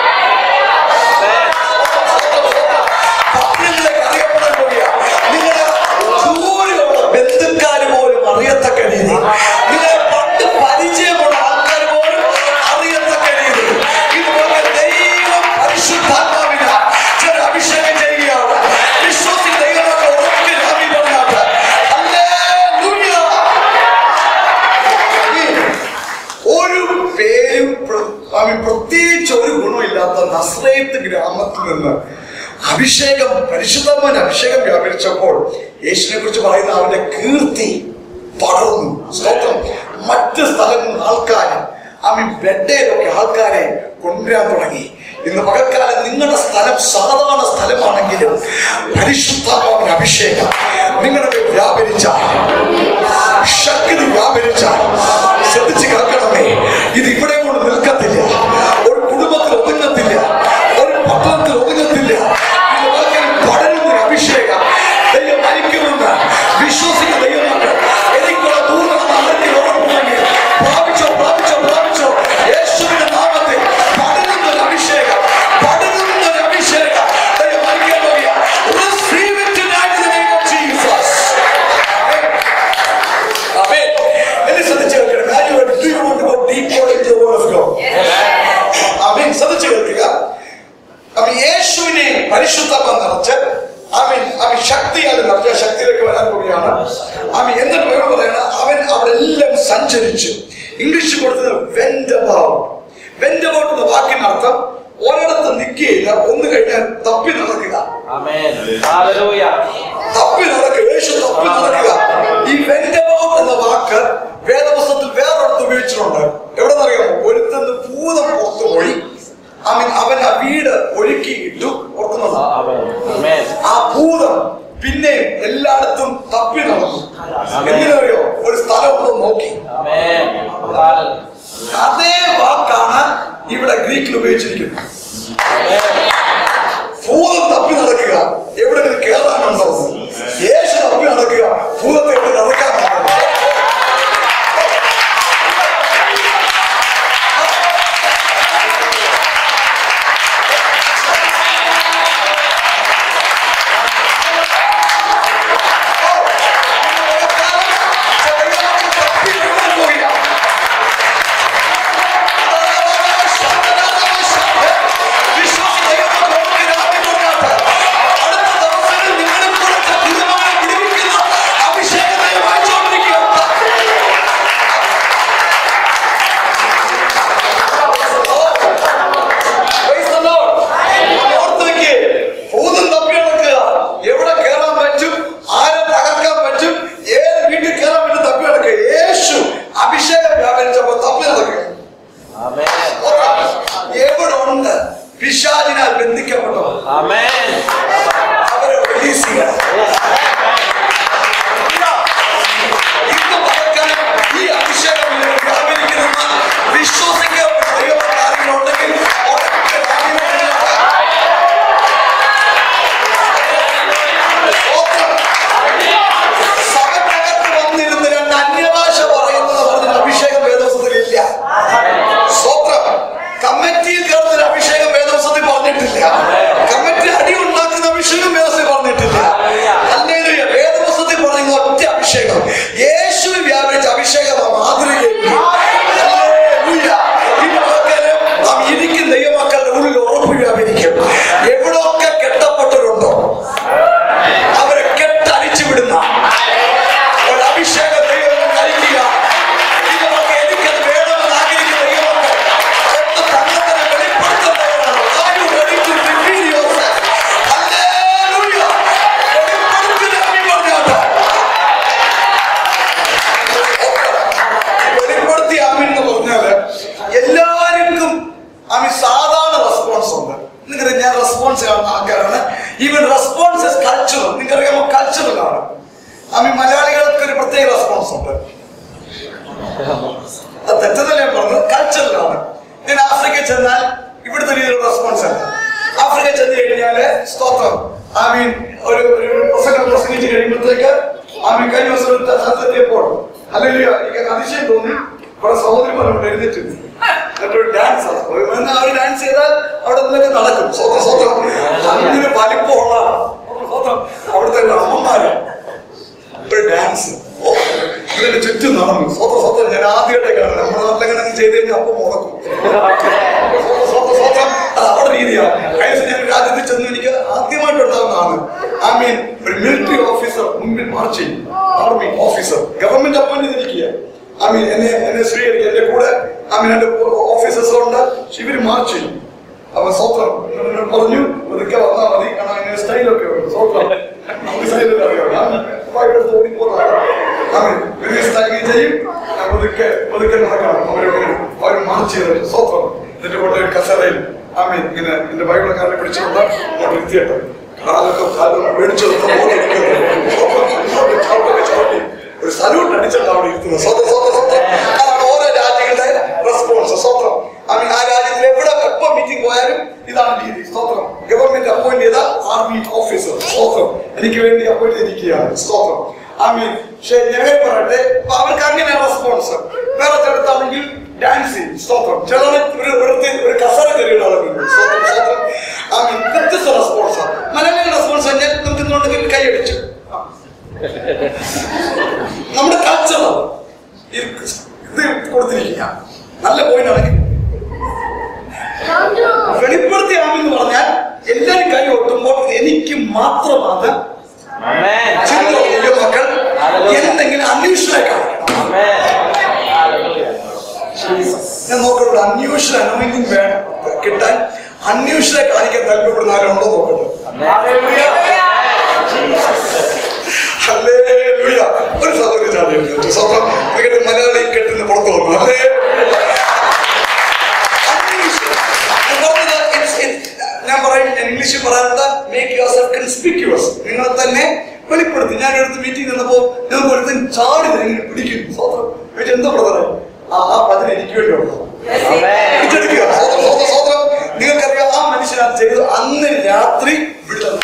[SPEAKER 1] പട്ടണങ്ങളിലേക്ക് അറിയപ്പെടാൻ കഴിയുക നിങ്ങളുടെ ദൂരെയുള്ള ബന്ധുക്കാർ പോലും അറിയത്തക്ക രീതി നിങ്ങളെ പണ്ട് പരിചയമുള്ള ആൾക്കാർ പോലും അറിയത്തക്ക രീതി ഇതുപോലെ ദൈവം പരിശുദ്ധാത്മാവിന ചില അഭിഷേകം ചെയ്യുകയാണ് വിശ്വസിക്കുന്ന ദൈവമൊക്കെ ഉറക്കെ രാമി പറഞ്ഞാട്ട് ഹല്ലേലൂയ. ഒരു പേരും പ്ര- അവൻ പ്രത്യേകിച്ച് ഒരു ഗുണമില്ലാത്ത നസ്രയത്ത് ഗ്രാമത്തിൽ നിന്ന് അഭിഷേകം പരിശുദ്ധമായ അഭിഷേകം വ്യാപരിച്ചപ്പോൾ യേശുവിനെ കുറിച്ച് പറയുന്ന അവന്റെ കീർത്തി പടർന്നു സ്തോത്രം മറ്റ് സ്ഥലങ്ങളിൽ ആൾക്കാരെ അവൻ ബെഡയിലൊക്കെ ആൾക്കാരെ കൊണ്ടുവരാൻ തുടങ്ങി ഇന്ന് പകൽക്കാലം നിങ്ങളുടെ സ്ഥലം സാധാരണ സ്ഥലമാണെങ്കിലും പരിശുദ്ധമായ അഭിഷേകം നിങ്ങളുടെ മേൽ വ്യാപരിച്ചാൽ ശക്തി വ്യാപരിച്ചാൽ ശ്രദ്ധിച്ച് കേൾക്കണമേ ഇത് ഇവിടെ കൊണ്ട് നിൽക്കത്തില്ല ഒരു കുടുംബത്തിൽ ഒതുങ്ങത്തില്ല ഒരു പട്ടണത്തിൽ ഒതുങ്ങത്തില്ല ഇത് വളരെ പടരുന്ന ഒരു അഭിഷേകം ദൈവം മരിക്കുമെന്ന് വിശ്വസിക്കുന്ന ദൈവമാണ് എനിക്കുള്ള ദൂരം ആരുടെ ഉറപ്പുണ്ടെങ്കിൽ പ്രാപിച്ചോ പ്രാപിച്ചോ പ്രാപിച്ചോ യേശുവിന്റെ നാമത്തിൽ പടരുന്ന ഒരു അഭിഷേകം പടരുന്ന ഒരു അഭിഷേകം ദൈവം മരിക്കാൻ പോകുക Receive it tonight in the name of Jesus. Amen. എന്നെ ശ്രദ്ധിച്ച് കേൾക്കണം. Are you ready? Do you want to go deeper into the word of God? Amen. ശ്രദ്ധിച്ച് കേൾക്കുക അവൻ യേശുവിനെ പരിശുദ്ധമ നിറച്ച് അവൻ അവൻ ശക്തിയാൽ നിറച്ച ശക്തിയിലേക്ക് വരാൻ പോവുകയാണ് അവൻ എന്നിട്ട് വേറെ പറയണ അവൻ അവിടെ എല്ലാം സഞ്ചരിച്ചു ഇംഗ്ലീഷ് കൊടുത്തത് വെൻഡബൌട്ട് വെൻഡബൌട്ട് എന്ന വാക്കിന്റെ അർത്ഥം ഒരിടത്ത് നിൽക്കുകയില്ല ഒന്ന് കഴിഞ്ഞാൽ തപ്പി നടക്കുക
[SPEAKER 2] Amen. Hallelujah.
[SPEAKER 1] തപ്പി നടക്കുക യേശു തപ്പി നടക്കുക ഈ വെൻഡബൌട്ട് എന്ന വാക്ക് വേദപുസ്തകത്തിൽ വേറൊരിടത്ത് ഉപയോഗിച്ചിട്ടുണ്ട് എവിടെ അറിയാമോ ഒരുത്തന്ന് ഭൂതം പുറത്തു പോയി അവൻ അവൻ ആ വീട് ഒരുക്കിയിട്ടു ഓർക്കുന്നുണ്ടോ
[SPEAKER 2] Amen. Amen.
[SPEAKER 1] ആ ഭൂതം പിന്നെ എല്ലായിടത്തും തപ്പി നടന്നു എന്തിനറിയോ ഒരു സ്ഥലം ഒന്ന് നോക്കി
[SPEAKER 2] Amen. Hallelujah.
[SPEAKER 1] അതേ വാക്കാണ് ഇവിടെ ഗ്രീക്കിൽ ഉപയോഗിച്ചിരിക്കുന്നത് ഭൂതം തപ്പി നടക്കുക എവിടെങ്കിലും കേറാനുണ്ടോ യേശു തപ്പി നടക്കുക ഭൂതത്തെ എവിടെ നടക്കാനുണ്ടോ ഭൂതം തപ്പി നടക്കുക എവിടെ കയറാൻ പറ്റും ആരെ തകർക്കാൻ പറ്റും ഏത് വീട്ടിൽ കയറാൻ പറ്റും തപ്പി നടക്കുക യേശു അഭിഷേകം വ്യാപരിച്ചപ്പോ തപ്പി നടക്കുക
[SPEAKER 2] Amen.
[SPEAKER 1] എവിടെ ഉണ്ട് പിശാചിനാൽ ബന്ധിക്കപ്പെട്ടോ
[SPEAKER 2] Amen.
[SPEAKER 1] അവരെ റിലീസ് ചെയ്യണം ഇന്ന് പകൽക്കാലം ഈ അഭിഷേകം ഇതിൽ വ്യാപരിക്കുന്നെന്ന് വിശ്വസിക്കപ്പെട്ട ദൈവമക്കൾ ആരെങ്കിലും ഉണ്ടെങ്കിൽ ഉറക്കെ ആമേൻ പറഞ്ഞാട്ടെ. സ്തോത്രം. സഭയ്ക്കകത്ത് വന്നിരുന്ന് രണ്ട് അന്യഭാഷ പറയുന്നത് പറഞ്ഞ അഭിഷേകം വേദോസത്തിലില്ല സ്തോത്രം കമ്മിറ്റിയിൽ കയറുന്ന അഭിഷേകം വേദോസത്തിൽ പറഞ്ഞിട്ടില്ല കമ്മിറ്റി അടി ഉണ്ടാക്കുന്ന അഭിഷേകം വേദോസത്തിൽ പറഞ്ഞിട്ടില്ല ഹല്ലേലൂയ. വേദപുസ്തകത്തിൽ പറയുന്ന ഒറ്റ അഭിഷേകം യേശുവിൽ വ്യാപരിച്ച അഭിഷേകം മാതൃകയില്ല ഹല്ലേലൂയ. ഈ മകൾക്കാരും നാം ഇരിക്കുന്ന ദൈവമക്കളുടെ ഉള്ളിൽ ഉറപ്പ് വ്യാപരിക്കും എവിടെയൊക്കെ കെട്ടപ്പെട്ടവരുണ്ടോ അവരെ കെട്ടടിച്ചു വിടുന്ന ഒരു അഭിഷേകം ദൈവം കഴിക്കുക ഇതൊക്കെ എനിക്കത് വേണമെന്ന് ആഗ്രഹിക്കുന്ന ദൈവമക്കൾ ഒന്ന് തന്നെ തന്നെ വെളിപ്പെടുത്തുന്നവരാണ് Are you ready to reveal yourself? Hallelujah. വെളിപ്പെടുത്തുന്ന അമ്മി പറഞ്ഞാട്ടെ. വെളിപ്പെടുത്തിയ അമ്മ എന്ന് പറഞ്ഞാല് എല്ലാവർക്കും അമ്മ സാധാരണ റെസ്പോൺസ് ഉണ്ട് നിങ്ങൾക്കറിയാം ഞാൻ റെസ്പോൺസ് കാണുന്ന ആൾക്കാരാണ് ഈവൻ റെസ്പോൺസ് കൾച്ചറൽ നിങ്ങൾക്കറിയാമോ കൾച്ചറൽ ആണ് അമ്മ മലയാളികൾക്ക് ഒരു പ്രത്യേക റെസ്പോൺസ് ഉണ്ട് അത് തെറ്റെന്നല്ല ഞാൻ പറഞ്ഞത് കൾച്ചറലാണ് ഞാൻ ആഫ്രിക്ക ചെന്നാൽ ഇവിടുത്തെ രീതിയിലുള്ള റെസ്പോൺസ് അല്ല ആഫ്രിക്ക ചെന്ന് കഴിഞ്ഞാല് സ്തോത്രം ഐ മീൻ ഒരു ഒരു പ്രസംഗം പ്രസംഗിച്ച് കഴിയുമ്പോഴത്തേക്ക് ഐ മീൻ കഴിഞ്ഞ ദിവസം ഒരു സ്ഥലത്തെത്തിയപ്പോൾ അല്ലെങ്കിൽ എനിക്ക് അതിശയം തോന്നി കുറെ സഹോദരിമാരോട് എഴുന്നേറ്റ് എന്നിട്ടൊരു ഡാൻസ് ആ ഒരു ഡാൻസ് ചെയ്താൽ അവിടെ നിന്നൊക്കെ നടക്കും സ്വന്തം സ്വന്തം അങ്ങനെ വലിപ്പമുള്ള സ്വന്തം അവിടുത്തെ അമ്മമാര് ഒരു ഡാൻസ് ഓ ഇതിന്റെ ചുറ്റും നടന്നു സ്വന്തം സ്വന്തം ഞാൻ ആദ്യമായിട്ടേ കാണുന്നത് നമ്മുടെ നാട്ടിലെങ്ങനെ അങ്ങ് ചെയ്ത് കഴിഞ്ഞാൽ അപ്പം മുടക്കും സ്വന്തം സ്വന്തം സ്വന്തം അത് അവിടെ രീതിയാണ് കഴിഞ്ഞ ദിവസം ഞാൻ ഒരു രാജ്യത്ത് ചെന്ന് എനിക്ക് ആദ്യമായിട്ടുണ്ടാകുന്നതാണ് ഐ മീൻ ഒരു മിലിറ്ററി ഓഫീസർ മുമ്പിൽ മാർച്ച് ചെയ്യും ആർമി ഓഫീസർ ഗവൺമെന്റ് അപ്പോയിന്റ് ചെയ്തിരിക്കുക ഐ മീൻ എന്നെ എന്നെ സ്വീകരിക്കുക എന്റെ കൂടെ ഐ മീൻ എന്റെ ഓഫീസേഴ്സ് ഉണ്ട് ഇവര് മാർച്ച് ചെയ്യും അപ്പൊ സ്വത്രം എന്നോട് പറഞ്ഞു ഒതുക്കെ വന്നാൽ മതി കാരണം അതിന് സ്റ്റൈലൊക്കെ ഉണ്ട് സ്വത്രം നമുക്ക് സ്റ്റൈലിൽ അറിയാം ഞാൻ ഭയങ്കര തോന്നിപ്പോന്നതാണ് വലിയ സ്റ്റൈൽ ചെയ്യും ഞാൻ ഒതുക്കെ ഒതുക്കെ നടക്കണം അവര് അവർ മാർച്ച് ചെയ്ത് സ്വത്രം എന്നിട്ട് കൊണ്ട് ഒരു കസരയിൽ ആമീൻ ഇങ്ങനെ എന്റെ ബൈബിളക്കാരനെ പിടിച്ചുകൊണ്ട് അങ്ങോട്ട് ഇരുത്തിയിട്ട് കാലൊക്കെ കാലൊക്കെ മേടിച്ചു ചവിട്ടി ഒരു സല്യൂട്ട് അടിച്ചിട്ട് അവിടെ ഇരുത്തുന്നത് സ്വന്തം സ്വന്തം സ്വന്തം അതാണ് ഓരോ രാജ്യങ്ങളുടെ റെസ്പോൺസ് സ്വന്തം ഐ മീൻ ആ രാജ്യത്തിൽ എവിടെ എപ്പോ മീറ്റിംഗ് പോയാലും ഇതാണ് രീതി സ്തോത്രം ഗവൺമെന്റ് അപ്പോയിന്റ് ചെയ്ത ആർമി ഓഫീസർ സ്തോത്രം എനിക്ക് വേണ്ടി അപ്പോയിന്റ് ചെയ്തിരിക്കുകയാണ് സ്തോത്രം ഐ മീൻ പക്ഷെ ഞാൻ പറയട്ടെ അപ്പൊ അവർക്ക് അങ്ങനെ റെസ്പോൺസ് വേറെ ചിലത്താണെങ്കിൽ ഡാൻസ് ചെയ്യും സ്തോത്രം ചിലർ ഒരു വെറുതെ ഒരു കസര കയറിയുള്ള ആളുകളുണ്ട് സ്തോത്രം സ്തോത്രം ഐ മീൻ വ്യത്യസ്ത റെസ്പോൺസ് മലയാളി റെസ്പോൺസ് കഴിഞ്ഞാൽ നമുക്ക് ഇന്നുണ്ടെങ്കിൽ കൈയടിച്ചു ആ. നമ്മുടെ കൾച്ചർ ഇത് കൊടുത്തിരിക്കുക നല്ല പോയിന്റ് ആണെങ്കിൽ വെളിപ്പെടുത്തി ആമെന്ന് പറഞ്ഞാൽ എല്ലാരും കൈ ഒട്ടുമ്പോൾ എനിക്ക് മാത്രമാണ്
[SPEAKER 2] Amen.
[SPEAKER 1] ചിന്തയിലെ മക്കൾ എന്തെങ്കിലും അന്വേഷണ കാണിക്കണം
[SPEAKER 2] Amen. Hallelujah. Jesus.
[SPEAKER 1] ഞാൻ നോക്കട്ടെ അന്വേഷണ അനോയിന്റിങ് വേണം കിട്ടാൻ അന്വേഷണ കാണിക്കാൻ താല്പര്യപ്പെടുന്ന ആരുണ്ടോ നോക്കട്ടെ ഹല്ലേലൂയ. ഒരു സഹോദരി ചാടി എഴുന്നേറ്റു. സ്വന്തം ക്രിക്കറ്റ് മലയാളി കെട്ടിന് പുറത്തു വന്നു ഹല്ലേലൂയ. അന്വേഷണം. ഞാൻ പറഞ്ഞത് it's- it's- ഞാൻ പറയും ഞാൻ ഇംഗ്ലീഷിൽ പറയുന്നത് മേക്ക് യുവർ സെൽഫ് കൺസ്പിക്യൂസ് നിങ്ങൾ തന്നെ വെളിപ്പെടുത്തി ഞാൻ എടുത്ത് മീറ്റിംഗ് നിന്നപ്പോ ഞാൻ ഒരുത്തൻ ചാടി ഇങ്ങനെ പിടിക്കും സ്വന്തം ചോദിച്ചു, എന്താ ബ്രദറെ ആ ആ പതിന് എനിക്ക് വേണ്ടി ഉണ്ടോ
[SPEAKER 2] Amen.
[SPEAKER 1] പിടിച്ചെടുക്കുക സ്വന്തം സ്വന്തം സ്വന്തം നിങ്ങൾക്കറിയാം ആ മനുഷ്യൻ അത് ചെയ്തത് അന്ന് രാത്രി വിടുതൽ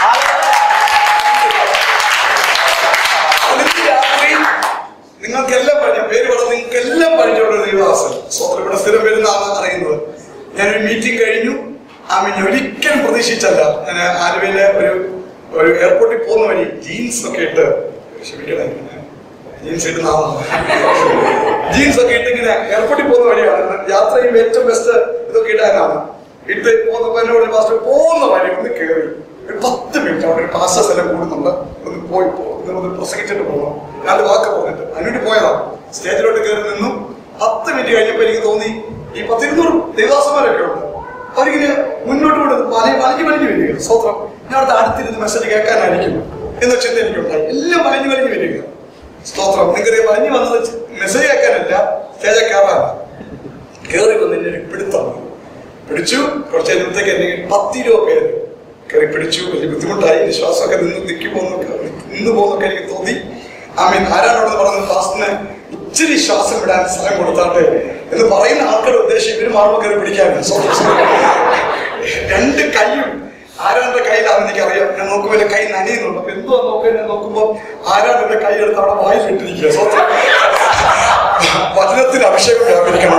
[SPEAKER 1] അന്ന് രാത്രി നിങ്ങൾക്കെല്ലാം പറഞ്ഞ പേര് പറഞ്ഞ നിങ്ങൾക്കെല്ലാം പരിചയമുള്ള ഒരു ദൈവദാസൻ സ്വന്തം ഇവിടെ സ്ഥിരം വരുന്നതാണ് അറിയുന്നത് ഞാനൊരു മീറ്റിംഗ് കഴിഞ്ഞു ആ മീൻ ഒരിക്കലും പ്രതീക്ഷിച്ചല്ല ഞാൻ ആലുവയിലെ ഒരു ഒരു എയർപോർട്ടിൽ പോകുന്ന വഴി ജീൻസ് ഒക്കെ ഇട്ട് ക്ഷമിക്കണേ ജീൻസ് ഇടുന്ന ആളാണ് ജീൻസ് ഒക്കെ ഇട്ട് ഇങ്ങനെ എയർപോർട്ടിൽ പോകുന്ന വഴിയാണ് യാത്ര ചെയ്യുമ്പോൾ ഏറ്റവും ബെസ്റ്റ് ഇതൊക്കെ ഇടാനാണ് ഇട്ട് പോകുന്നപ്പോ എന്നോട് പാസ്റ്റർ പോകുന്ന വഴി ഒന്ന് കയറി ഒരു പത്ത് മിനിറ്റ് അവിടെ ഒരു പാസ്റ്റേഴ്സ് എല്ലാം കൂടുന്നുണ്ട് ഒന്ന് പോയി പോ- ഒന്ന് ഒന്ന് പ്രസംഗിച്ചിട്ട് പോകണം ഞാൻ വാക്ക് പറഞ്ഞിട്ട് അതിനുവേണ്ടി പോയതാണ് സ്റ്റേജിലോട്ട് കയറി നിന്നു പത്ത് മിനിറ്റ് കഴിഞ്ഞപ്പോ എനിക്ക് തോന്നി ഈ പത്തിരുന്നൂറ് ദേവദാസന്മാരൊക്കെ ഉണ്ട് അവരിങ്ങനെ മുന്നോട്ട് കൊണ്ട് വലി- വലിഞ്ഞു വലിഞ്ഞു വരിക സ്വത്രം ഞാൻ അവിടുത്തെ അടുത്തിരുന്ന് മെസ്സേജ് കേൾക്കാനായിരിക്കും എന്ന ചിന്ത എനിക്കുണ്ടായി എല്ലാം വലിഞ്ഞു വലിഞ്ഞു വരിക സ്തോത്രം നിങ്ങൾക്ക് വലിഞ്ഞു വന്നത് മെസ്സേജ് കേൾക്കാനല്ല സ്റ്റേജ് കയറാനാണ് കയറി വന്ന് എന്നെ ഒരു പിടുത്തം പിടിച്ചു കുറച്ച് നേരത്തേക്ക് എന്നെ പത്ത് രൂപ പേര് കയറി പിടിച്ചു വലിയ ബുദ്ധിമുട്ടായി എന്റെ ശ്വാസമൊക്കെ നിന്ന് നിൽക്കി പോകുന്നൊക്കെ നിന്ന് പോകുന്നൊക്കെ എനിക്ക് തോന്നി ആ മീൻ ആരാണോട് പറഞ്ഞത് ഫാസ്റ്റിന് ഇച്ചിരി ശ്വാസം വിടാൻ സ്ഥലം കൊടുത്താട്ടെ എന്ന് പറയുന്ന ആൾക്കാരുടെ ഉദ്ദേശം ഇവര് മാറുമ്പോൾ കയറി പിടിക്കാനാണ് സ്വന്തം സ്വന്തം. രണ്ട് കൈയും ആരാന്റെ കയ്യിലാണെന്ന് എനിക്കറിയാം ഞാൻ നോക്കുമ്പോൾ എന്റെ കൈ നനയുന്നുണ്ട് അപ്പൊ എന്തോ നോക്കാൻ ഞാൻ നോക്കുമ്പോൾ ആരാന്റെ കൈ എടുത്ത് അവിടെ വായിലിട്ടിരിക്കുക സ്വന്തം വചനത്തിന് അഭിഷേകം വ്യാപരിക്കണം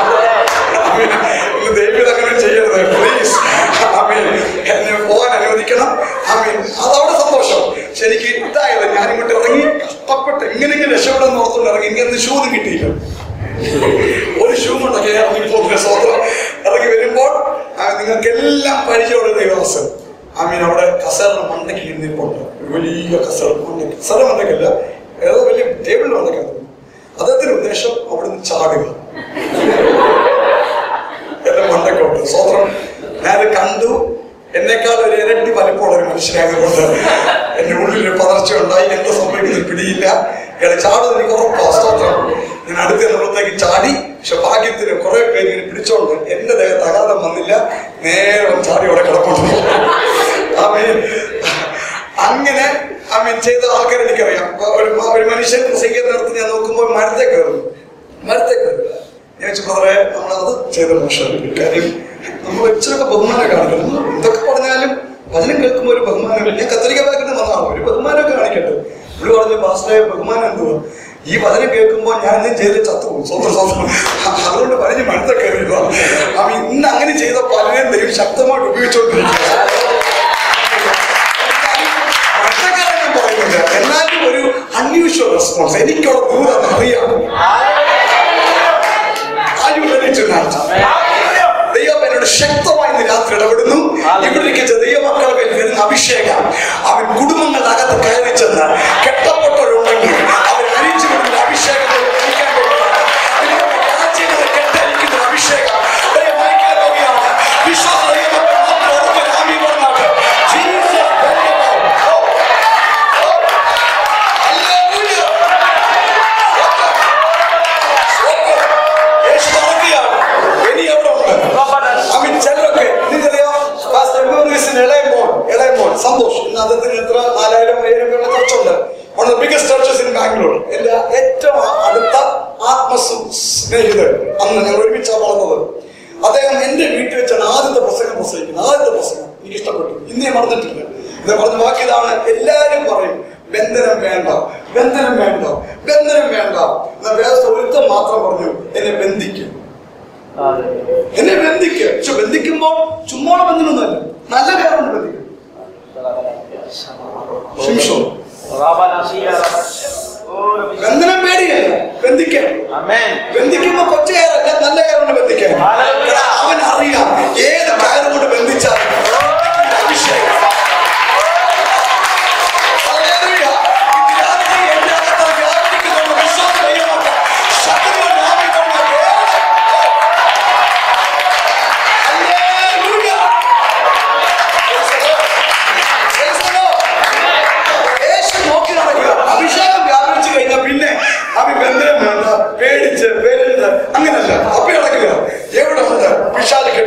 [SPEAKER 1] ഇന്ന് ദൈവം അങ്ങനെ ചെയ്യരുത് പ്ലീസ് എന്നെ പോകാൻ അനുവദിക്കണം ആമീൻ അതവിടെ സന്തോഷം പക്ഷെ എനിക്ക് ഇതായത് ഞാൻ ഇങ്ങോട്ട് ഇറങ്ങി കഷ്ടപ്പെട്ട് എങ്ങനെയെങ്കിലും രക്ഷപ്പെടുന്ന ഓർത്തുകൊണ്ട് ഇറങ്ങി ഇങ്ങനെ ഷൂ ഒന്നും കിട്ടിയില്ല ഒരു ഷൂ കൊണ്ടൊക്കെ ഇറങ്ങി പോകുന്ന സ്വന്തം ഇറങ്ങി വരുമ്പോൾ ആ, നിങ്ങൾക്കെല്ലാം പരിചയമുള്ള ദൈവദാസൻ ആമീൻ അവിടെ കസേറിന്റെ മണ്ടയ്ക്ക് ഇങ്ങനെ നിൽപ്പുണ്ട് ഒരു വലിയ കസേറ മണ്ടയ്ക്ക് കസേറ മണ്ടയ്ക്കല്ല ഏതോ വലിയ ടേബിളിൽ മണ്ടയ്ക്കാണ് അദ്ദേഹത്തിന്റെ ഉദ്ദേശം അവിടുന്ന് ചാടുക എന്റെ മണ്ടക്കോട്ട് സ്വത്രം ഞാനത് കണ്ടു എന്നെക്കാൾ ഒരു ഇരട്ടി വലിപ്പമുള്ള ഒരു മനുഷ്യനായതുകൊണ്ട് എന്റെ ഉള്ളിൽ ഒരു പതർച്ച ഉണ്ടായി എന്താ സംഭവിക്കുന്നത് പിടിയില്ല ഇയാളെ ചാടുന്നത് എനിക്ക് ഉറപ്പാ സ്തോത്രം ഞാൻ അടുത്ത നിലത്തേക്ക് ചാടി പക്ഷെ ഭാഗ്യത്തിന് കുറെ പേര് ഇങ്ങനെ പിടിച്ചോണ്ട് എന്റെ ദേഹത്ത് അകാലം വന്നില്ല നേരെ വന്ന് ചാടി അവിടെ കിടപ്പുണ്ട് ആമേൻ. അങ്ങനെ ആമീൻ ചെയ്ത ആൾക്കാർ എനിക്കറിയാം അപ്പൊ ഒരു ഒരു മനുഷ്യൻ പ്രസംഗിക്കാൻ നേരത്ത് ഞാൻ നോക്കുമ്പോൾ മരത്തെ കയറുന്നു മരത്തെ കയറുക ഞാൻ വെച്ചു ബ്രദറെ നമ്മളത് ചെയ്ത മോശം കാര്യം നമ്മൾ ഇച്ചിരൊക്കെ ബഹുമാനം കാണിക്കണം നമ്മൾ എന്തൊക്കെ പറഞ്ഞാലും വചനം കേൾക്കുമ്പോൾ ഒരു ബഹുമാനം ഞാൻ കത്തോലിക്ക ബാക്കിട്ട് വന്നതാണ് ഒരു ബഹുമാനമൊക്കെ കാണിക്കട്ടെ പുള്ളി പറഞ്ഞു പാസ്റ്ററെ ബഹുമാനം എന്തുവാ ഈ വചനം കേൾക്കുമ്പോൾ ഞാൻ ഇന്നും ചെയ്ത് ചത്തുപോകും സ്വന്തം സ്വന്തം അതുകൊണ്ട് പറഞ്ഞ് മടുത്ത കയറിയതാ അവൻ ഇന്ന് അങ്ങനെ ചെയ്ത പലരെയും ദൈവം ശക്തമായിട്ട് ഉപയോഗിച്ചുകൊണ്ടിരിക്കുക മറ്റക്കാരൻ ഞാൻ പറയുന്നില്ല എന്നാലും ഒരു അൺയൂഷ്വൽ റെസ്പോൺസ് എനിക്കുള്ള ദൂരം അറിയാം Are you ready tonight? ദൈവം എന്നോട് ശക്തമായി ഇന്ന് രാത്രി ഇടപെടുന്നു ഇവിടെ ഇരിക്കുന്ന ദൈവമക്കളെ മേൽ വരുന്ന അഭിഷേകം അവൻ കുടുംബങ്ങളുടെ അകത്ത് കയറി ചെന്ന് കെട്ടപ്പെട്ടവരുണ്ടെങ്കിൽ അവൻ അരിച്ചു വിടുന്ന അഭിഷേകത്തെ നയിക്കാൻ പോകുകയാണ്. നിങ്ങളുടെ രാജ്യങ്ങളെ കെട്ടരിക്കുന്ന ഒരു അഭിഷേകം ദൈവം നയിക്കാൻ പോകുകയാണ്. വിശ്വാസ ദൈവമക്കൾ മാത്രം ഉറക്കെ ആമീൻ പറഞ്ഞാട്ടെ. Jesus, ധന്യവാദം. ഓ, ഓ. Hallelujah. യേശു നടക്കുകയാണ്. ഇനി എവിടെ ഉണ്ട്? അവൻ ചിലരൊക്കെ നിങ്ങൾക്കറിയാം പാസ്റ്റർ മെമ്മറീസിന് ഇളയ മോൻ ഇളയ മോൻ സന്തോഷ് ഇന്ന് അദ്ദേഹത്തിന് എത്ര നാലായിരം ഏഴായിരം പേരുടെ ചർച്ച ഉണ്ട് one of biggest churches in Bangalore എന്റെ ഏറ്റവും അടുത്ത ആത്മസു സ്നേഹിതൻ അന്ന് ഞങ്ങൾ ഒരുമിച്ചാണ് വളർന്നത് അദ്ദേഹം എന്റെ വീട്ടിൽ വെച്ചാണ് ആദ്യത്തെ പ്രസംഗം പ്രസംഗിക്കുന്നത് ആദ്യത്തെ പ്രസംഗം എനിക്ക് ഇഷ്ടപ്പെട്ടു ഇന്നേ മറന്നിട്ടില്ല ഇത് പറഞ്ഞ വാക്കിയതാണ് എല്ലാവരും പറയും ബന്ധനം വേണ്ട ബന്ധനം വേണ്ട ബന്ധനം വേണ്ട എന്നാൽ വേറെ ഒരുത്തം മാത്രം പറഞ്ഞു എന്നെ ബന്ധിക്കും എന്നെ ബന്ധിക്കുക പക്ഷെ ബന്ധിക്കുമ്പോ ചുമ്മാ ബന്ധനമൊന്നുമല്ല നല്ല പേരുണ്ട് ബന്ധിക്കും ശിംഷോ ബന്ധനം പേടിയല്ല ബന്ധിക്കാൻ
[SPEAKER 2] Amen.
[SPEAKER 1] ബന്ധിക്കുമ്പോ കൊച്ച കയറല്ല നല്ല കയറുകൊണ്ട് ബന്ധിക്കാൻ എടാ, അവൻ അറിയാം ഏത് കയറുകൊണ്ട് ബന്ധിച്ചാലും അഭിഷേകം Hallelujah. ഇത് രാത്രി എന്റെ അകത്ത് വ്യാപരിക്കുന്നുണ്ട്. വിശ്വാസം ദൈവമാക്കാം. ശത്രുവിന്റെ നാമം കൊണ്ട് വേറെ. Hallelujah. Praise the Lord. യേശു നോക്കി നടക്കുക അഭിഷേകം വ്യാപിച്ചു കഴിഞ്ഞാൽ പിന്നെ അവൻ ബന്ധനം വേണ്ട പേടിച്ച് പേരുണ്ട് അങ്ങനല്ല അപ്പൊ നടക്കുക എവിടെ ഉണ്ട് പിശാല്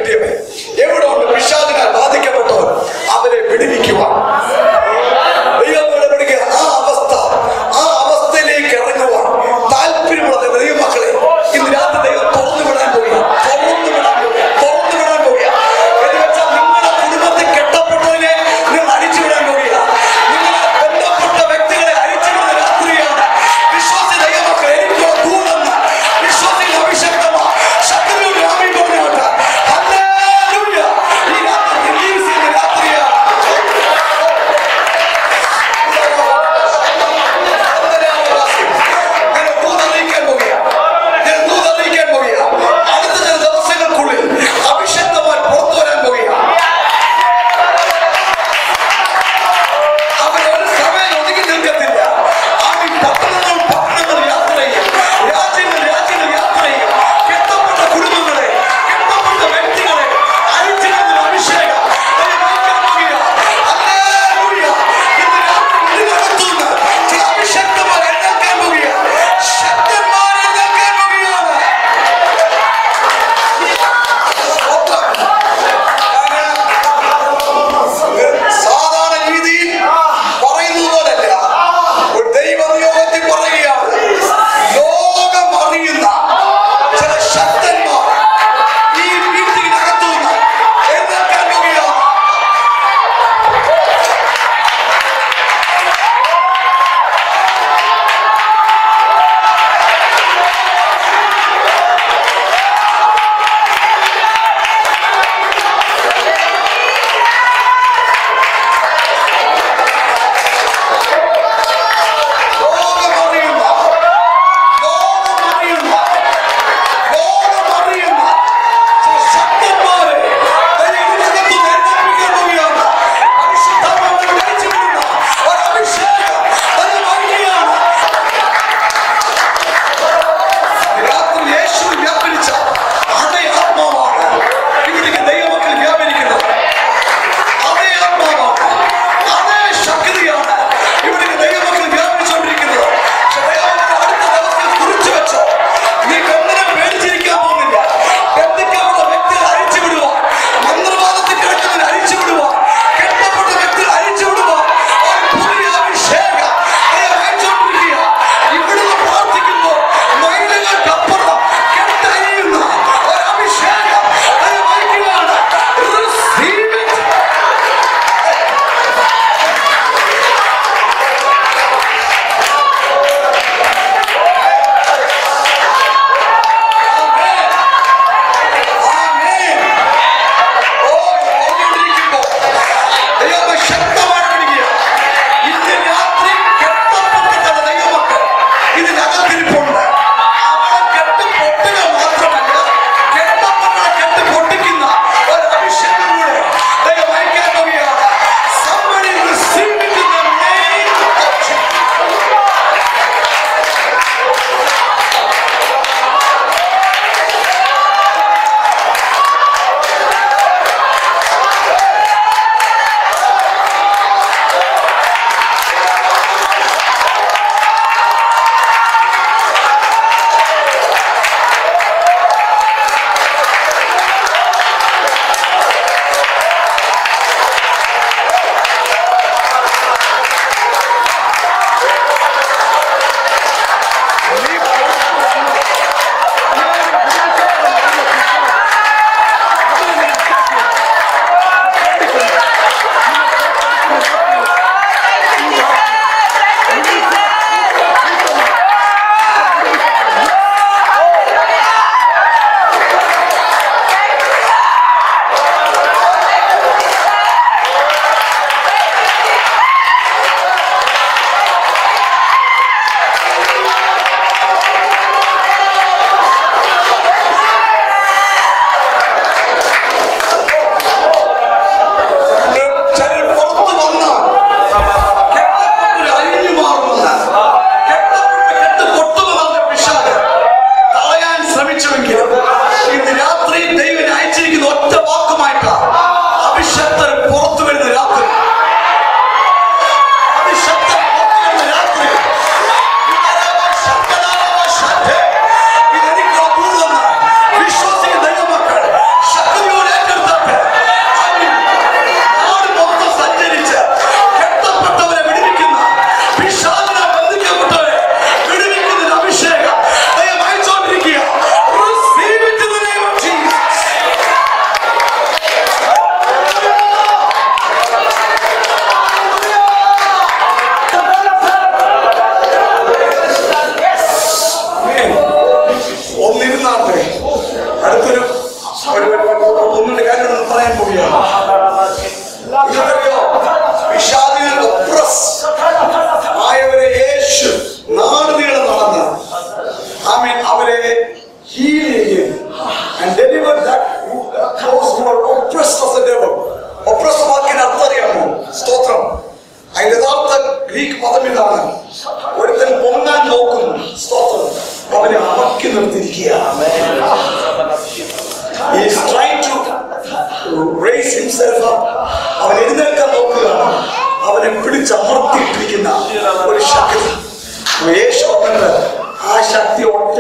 [SPEAKER 1] raise himself up. അവൻ എഴുന്നേൽക്കാൻ നോക്കുകയാണ് അവനെ പിടിച്ചമർത്തിയിട്ടിരിക്കുന്ന ഒരു ശക്തി യേശു വന്നിട്ട് ആ ശക്തി ഒറ്റ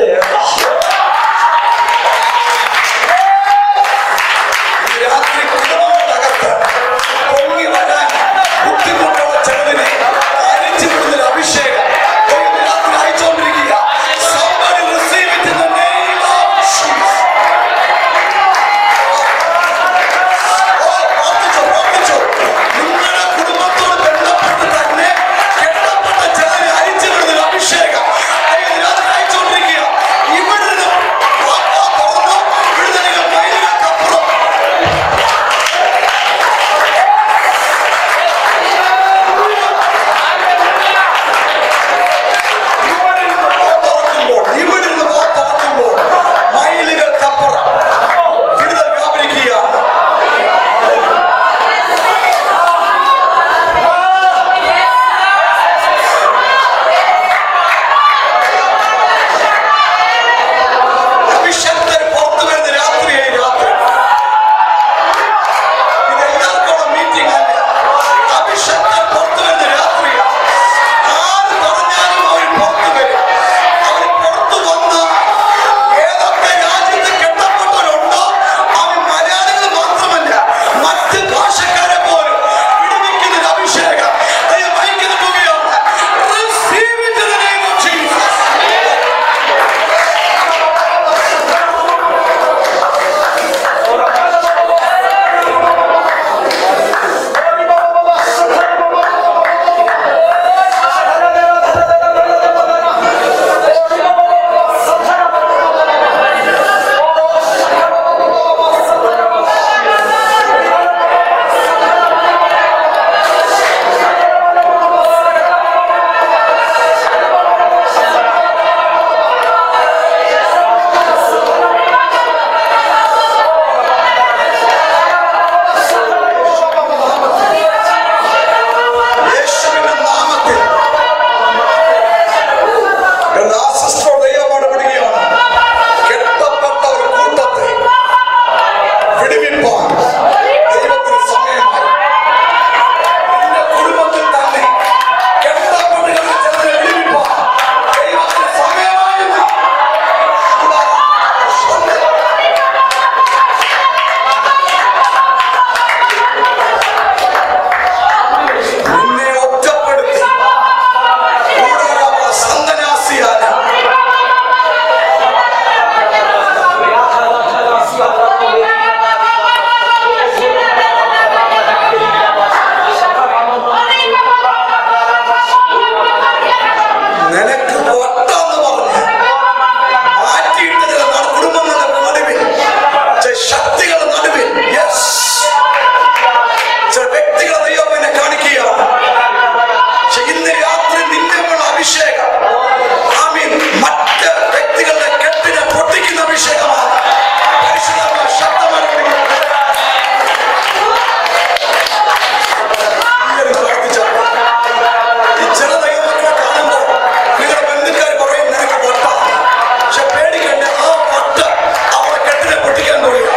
[SPEAKER 1] രാത്രി കുടുംബങ്ങൾക്കകത്ത് പൊങ്ങി വരാൻ ബുദ്ധിമുട്ടുള്ള ചെലവിനെ അരിച്ചു വിടുന്ന ഒരു അഭിഷേകം ദൈവം രാത്രി അയച്ചുകൊണ്ടിരിക്കുക Somebody receive it in the name of Jesus. ഓ, പ്രാർത്ഥിച്ചോ, പ്രാർത്ഥിച്ചോ. നിങ്ങളുടെ കുടുംബത്തോട് ബന്ധപ്പെട്ട് തന്നെ കെട്ടപ്പെട്ട ചിലരെ അയച്ചു വിടുന്ന ഒരു അഭിഷേകം ദൈവം രാത്രി അയച്ചുകൊണ്ടിരിക്കുക. ഇവിടെ നിന്ന് വാ, വാ, തുറന്നു വിടുതലുകൾ മൈലുകൾക്കപ്പുറം തുറക്കുമ്പോൾ ഇവിടുന്ന് വാ തുറക്കുമ്പോൾ മൈലുകൾക്കപ്പുറം വിടുതൽ വ്യാപരിക്കുകയാണ് അഭിഷക്തർ പുറത്തു വരുന്ന രാത്രിയായി രാത്രി ഇത് എല്ലാവർക്കും മീറ്റിംഗ് അല്ല അഭിഷക്തർ പുറത്തു വരുന്ന രാത്രിയാണ് ആര് പറഞ്ഞാലും അവർ പുറത്തു വരും അവർ പുറത്തു വന്ന് ഏതൊക്കെ രാജ്യത്ത് കെട്ടപ്പെട്ടവരുണ്ടോ അവർ മലയാളികൾ മാത്രമല്ല മറ്റ് ഭാഷക്കാരെ പോലും വിടുവിക്കുന്ന ഒരു അഭിഷേകം ദൈവം വഹിക്കുന്ന തുകയാണ് Receive it in the name of Jesus. യേശുവിന്റെ നാമത്തിൽ എല്ലാ സിസ്റ്ററോട് ദൈവം ഇടപെടുകയാണ് കെട്ടപ്പെട്ട ഒരു കൂട്ടത്തെ വിടുവിപ്പാൻ ദൈവത്തിന് സമയമായി നിന്റെ കുടുംബത്തിൽ തന്നെ കെട്ടപ്പെട്ട് കിടക്കുന്ന ചിലരെ വിടുവിപ്പാൻ ദൈവത്തിന് സമയമായെന്ന് നിന്നെ ഒറ്റപ്പെടുത്തി കൂടാതെ സന്തനാസിയായ നിനക്ക് ഒട്ടെന്ന് പറഞ്ഞ് മാറ്റിയിട്ട ചില നട- കുടുംബങ്ങളുടെ നടുവിൽ ചില ശക്തികളുടെ നടുവിൽ യെസ് ചില വ്യക്തികളെ ദൈവം എന്നെ കാണിക്കുകയാണ് പക്ഷെ ഇന്ന് രാത്രി നിന്നുള്ള അഭിഷേകം ആമീൻ മറ്റ് വ്യക്തികളുടെ കെട്ടിനെ പൊട്ടിക്കുന്ന അഭിഷേകമാണ് പരിശുദ്ധാത്മാവ് ശക്തമായി വിളിക്കുന്നു. എല്ലാവരും പ്രാർത്ഥിച്ചാൽ ഈ ചില ദൈവമക്കളെ കാണുമ്പോൾ നിങ്ങളുടെ ബന്ധുക്കാർ പറയും നിനക്ക് പൊട്ട പക്ഷെ പേടിക്കണ്ട ആ പൊട്ട അവളെ കെട്ടിനെ പൊട്ടിക്കാൻ പോവുക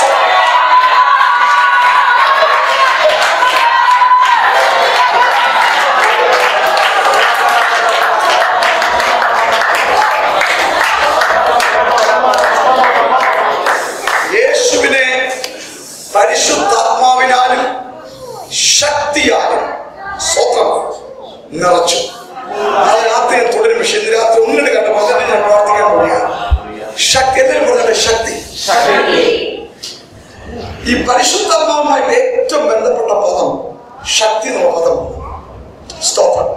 [SPEAKER 1] യേശുവിനെ പരിശുദ്ധാത്മാവിനാലും ശക്തിയാലും സ്വത്രം നിറച്ചു നാളെ രാത്രി ഞാൻ തുടരും പക്ഷെ ഇന്ന് രാത്രി ഒന്നിട്ട് കണ്ടപ്പോൾ തന്നെ ഞാൻ പ്രാർത്ഥിക്കാൻ പോവുകയാണ് ശക്തി എല്ലാവരും പറഞ്ഞാൽ ശക്തി ഈ പരിശുദ്ധാത്മാവുമായിട്ട് ഏറ്റവും ബന്ധപ്പെട്ട പദം ശക്തി എന്നുള്ള പദമാണ് സ്തോത്രം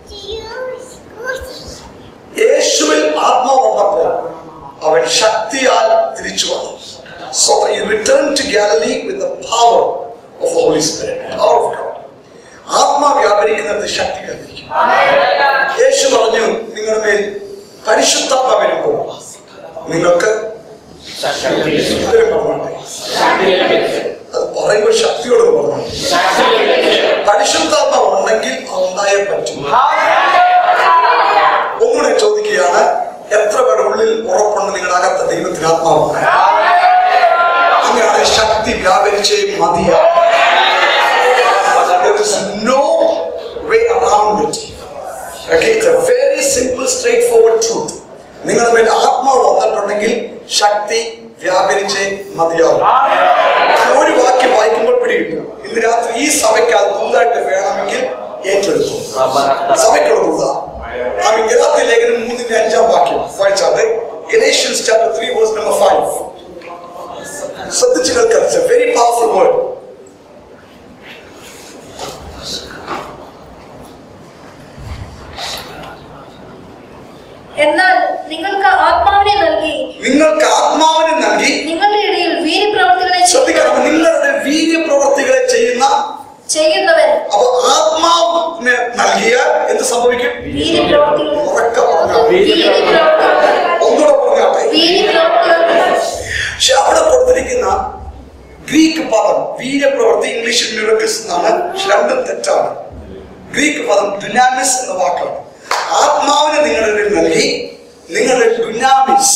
[SPEAKER 1] യേശുവിൽ ആത്മാവ് വന്നപ്പോൾ അവൻ ശക്തിയാൽ തിരിച്ചു വന്നു So he returned to Galilee with the power of the Holy Spirit, power of God. ആത്മാ വ്യാപരിക്കുന്നത് ശക്തി കണ്ടിരിക്കും യേശു പറഞ്ഞു നിങ്ങളുടെ മേൽ പരിശുദ്ധാത്മ വരുമ്പോൾ നിങ്ങൾക്ക് എല്ലാവരും പറഞ്ഞോട്ടെ. അത് പറയുമ്പോൾ ശക്തിയോട് പറഞ്ഞു പരിശുദ്ധാത്മ ഉണ്ടെങ്കിൽ അത് ഉണ്ടായേ പറ്റും ഒന്നുകൂടെ ചോദിക്കുകയാണ് എത്ര പേരുടെ ഉള്ളിൽ ഉറപ്പുണ്ട് നിങ്ങളുടെ അകത്ത് ദൈവത്തിന് ആത്മാവുണ്ട് അങ്ങനെയാണ് ശക്തി വ്യാപരിച്ചേ മതിയാവും There is no way around it. Okay, it's a very simple, straightforward truth. നിങ്ങളുടെ മേൽ ആത്മാവ് വന്നിട്ടുണ്ടെങ്കിൽ ശക്തി വ്യാപരിച്ചേ മതിയാവും ഞാൻ ഒരു വാക്യം വായിക്കുമ്പോൾ പിടികിട്ടും ഇന്ന് രാത്രി ഈ സഭയ്ക്ക് അത് പുതുതായിട്ട് വേണമെങ്കിൽ ഏറ്റെടുത്തു സഭയ്ക്കുള്ള പുതുത ആമീൻ ഗലാത്യ ലേഖനം മൂന്നിന്റെ അഞ്ചാം വാക്യം വായിച്ചാൽ Galatians chapter three verse number five ശ്രദ്ധിച്ചു കേൾക്കാം it's a very powerful word
[SPEAKER 3] എന്നാൽ നിങ്ങൾക്ക് ആത്മാവിനെ നൽകി
[SPEAKER 1] നിങ്ങൾക്ക് ആത്മാവിനെ നൽകി
[SPEAKER 3] നിങ്ങളുടെ ഇടയിൽ വീര്യപ്രവർത്തികളെ
[SPEAKER 1] ശ്രദ്ധിക്കണം നിങ്ങളുടെ വീര്യപ്രവർത്തികളെ ചെയ്യുന്ന
[SPEAKER 3] ചെയ്യുന്നവൻ
[SPEAKER 1] അപ്പൊ ആത്മാവിനെ നൽകിയാൽ എന്ത് സംഭവിക്കും
[SPEAKER 3] വീര്യപ്രവർത്തികൾ
[SPEAKER 1] ഉറക്കെ പറഞ്ഞാൽ
[SPEAKER 3] വീര്യപ്രവർത്തികൾ
[SPEAKER 1] ഒന്നുകൂടെ പറഞ്ഞാട്ടെ
[SPEAKER 3] വീര്യപ്രവർത്തികൾ
[SPEAKER 1] പക്ഷെ അവിടെ കൊടുത്തിരിക്കുന്ന ഗ്രീക്ക് പദം വീര്യപ്രവൃത്തി ഇംഗ്ലീഷിൽ മിറക്കിൾസ് എന്നാണ് പക്ഷെ രണ്ടും തെറ്റാണ് ഗ്രീക്ക് പദം ഡുനാമിസ് എന്ന വാക്കാണ് ആത്മാവിനെ നിങ്ങളുടെ ഇടയിൽ നൽകി നിങ്ങളുടെ ഡുനാമിസ്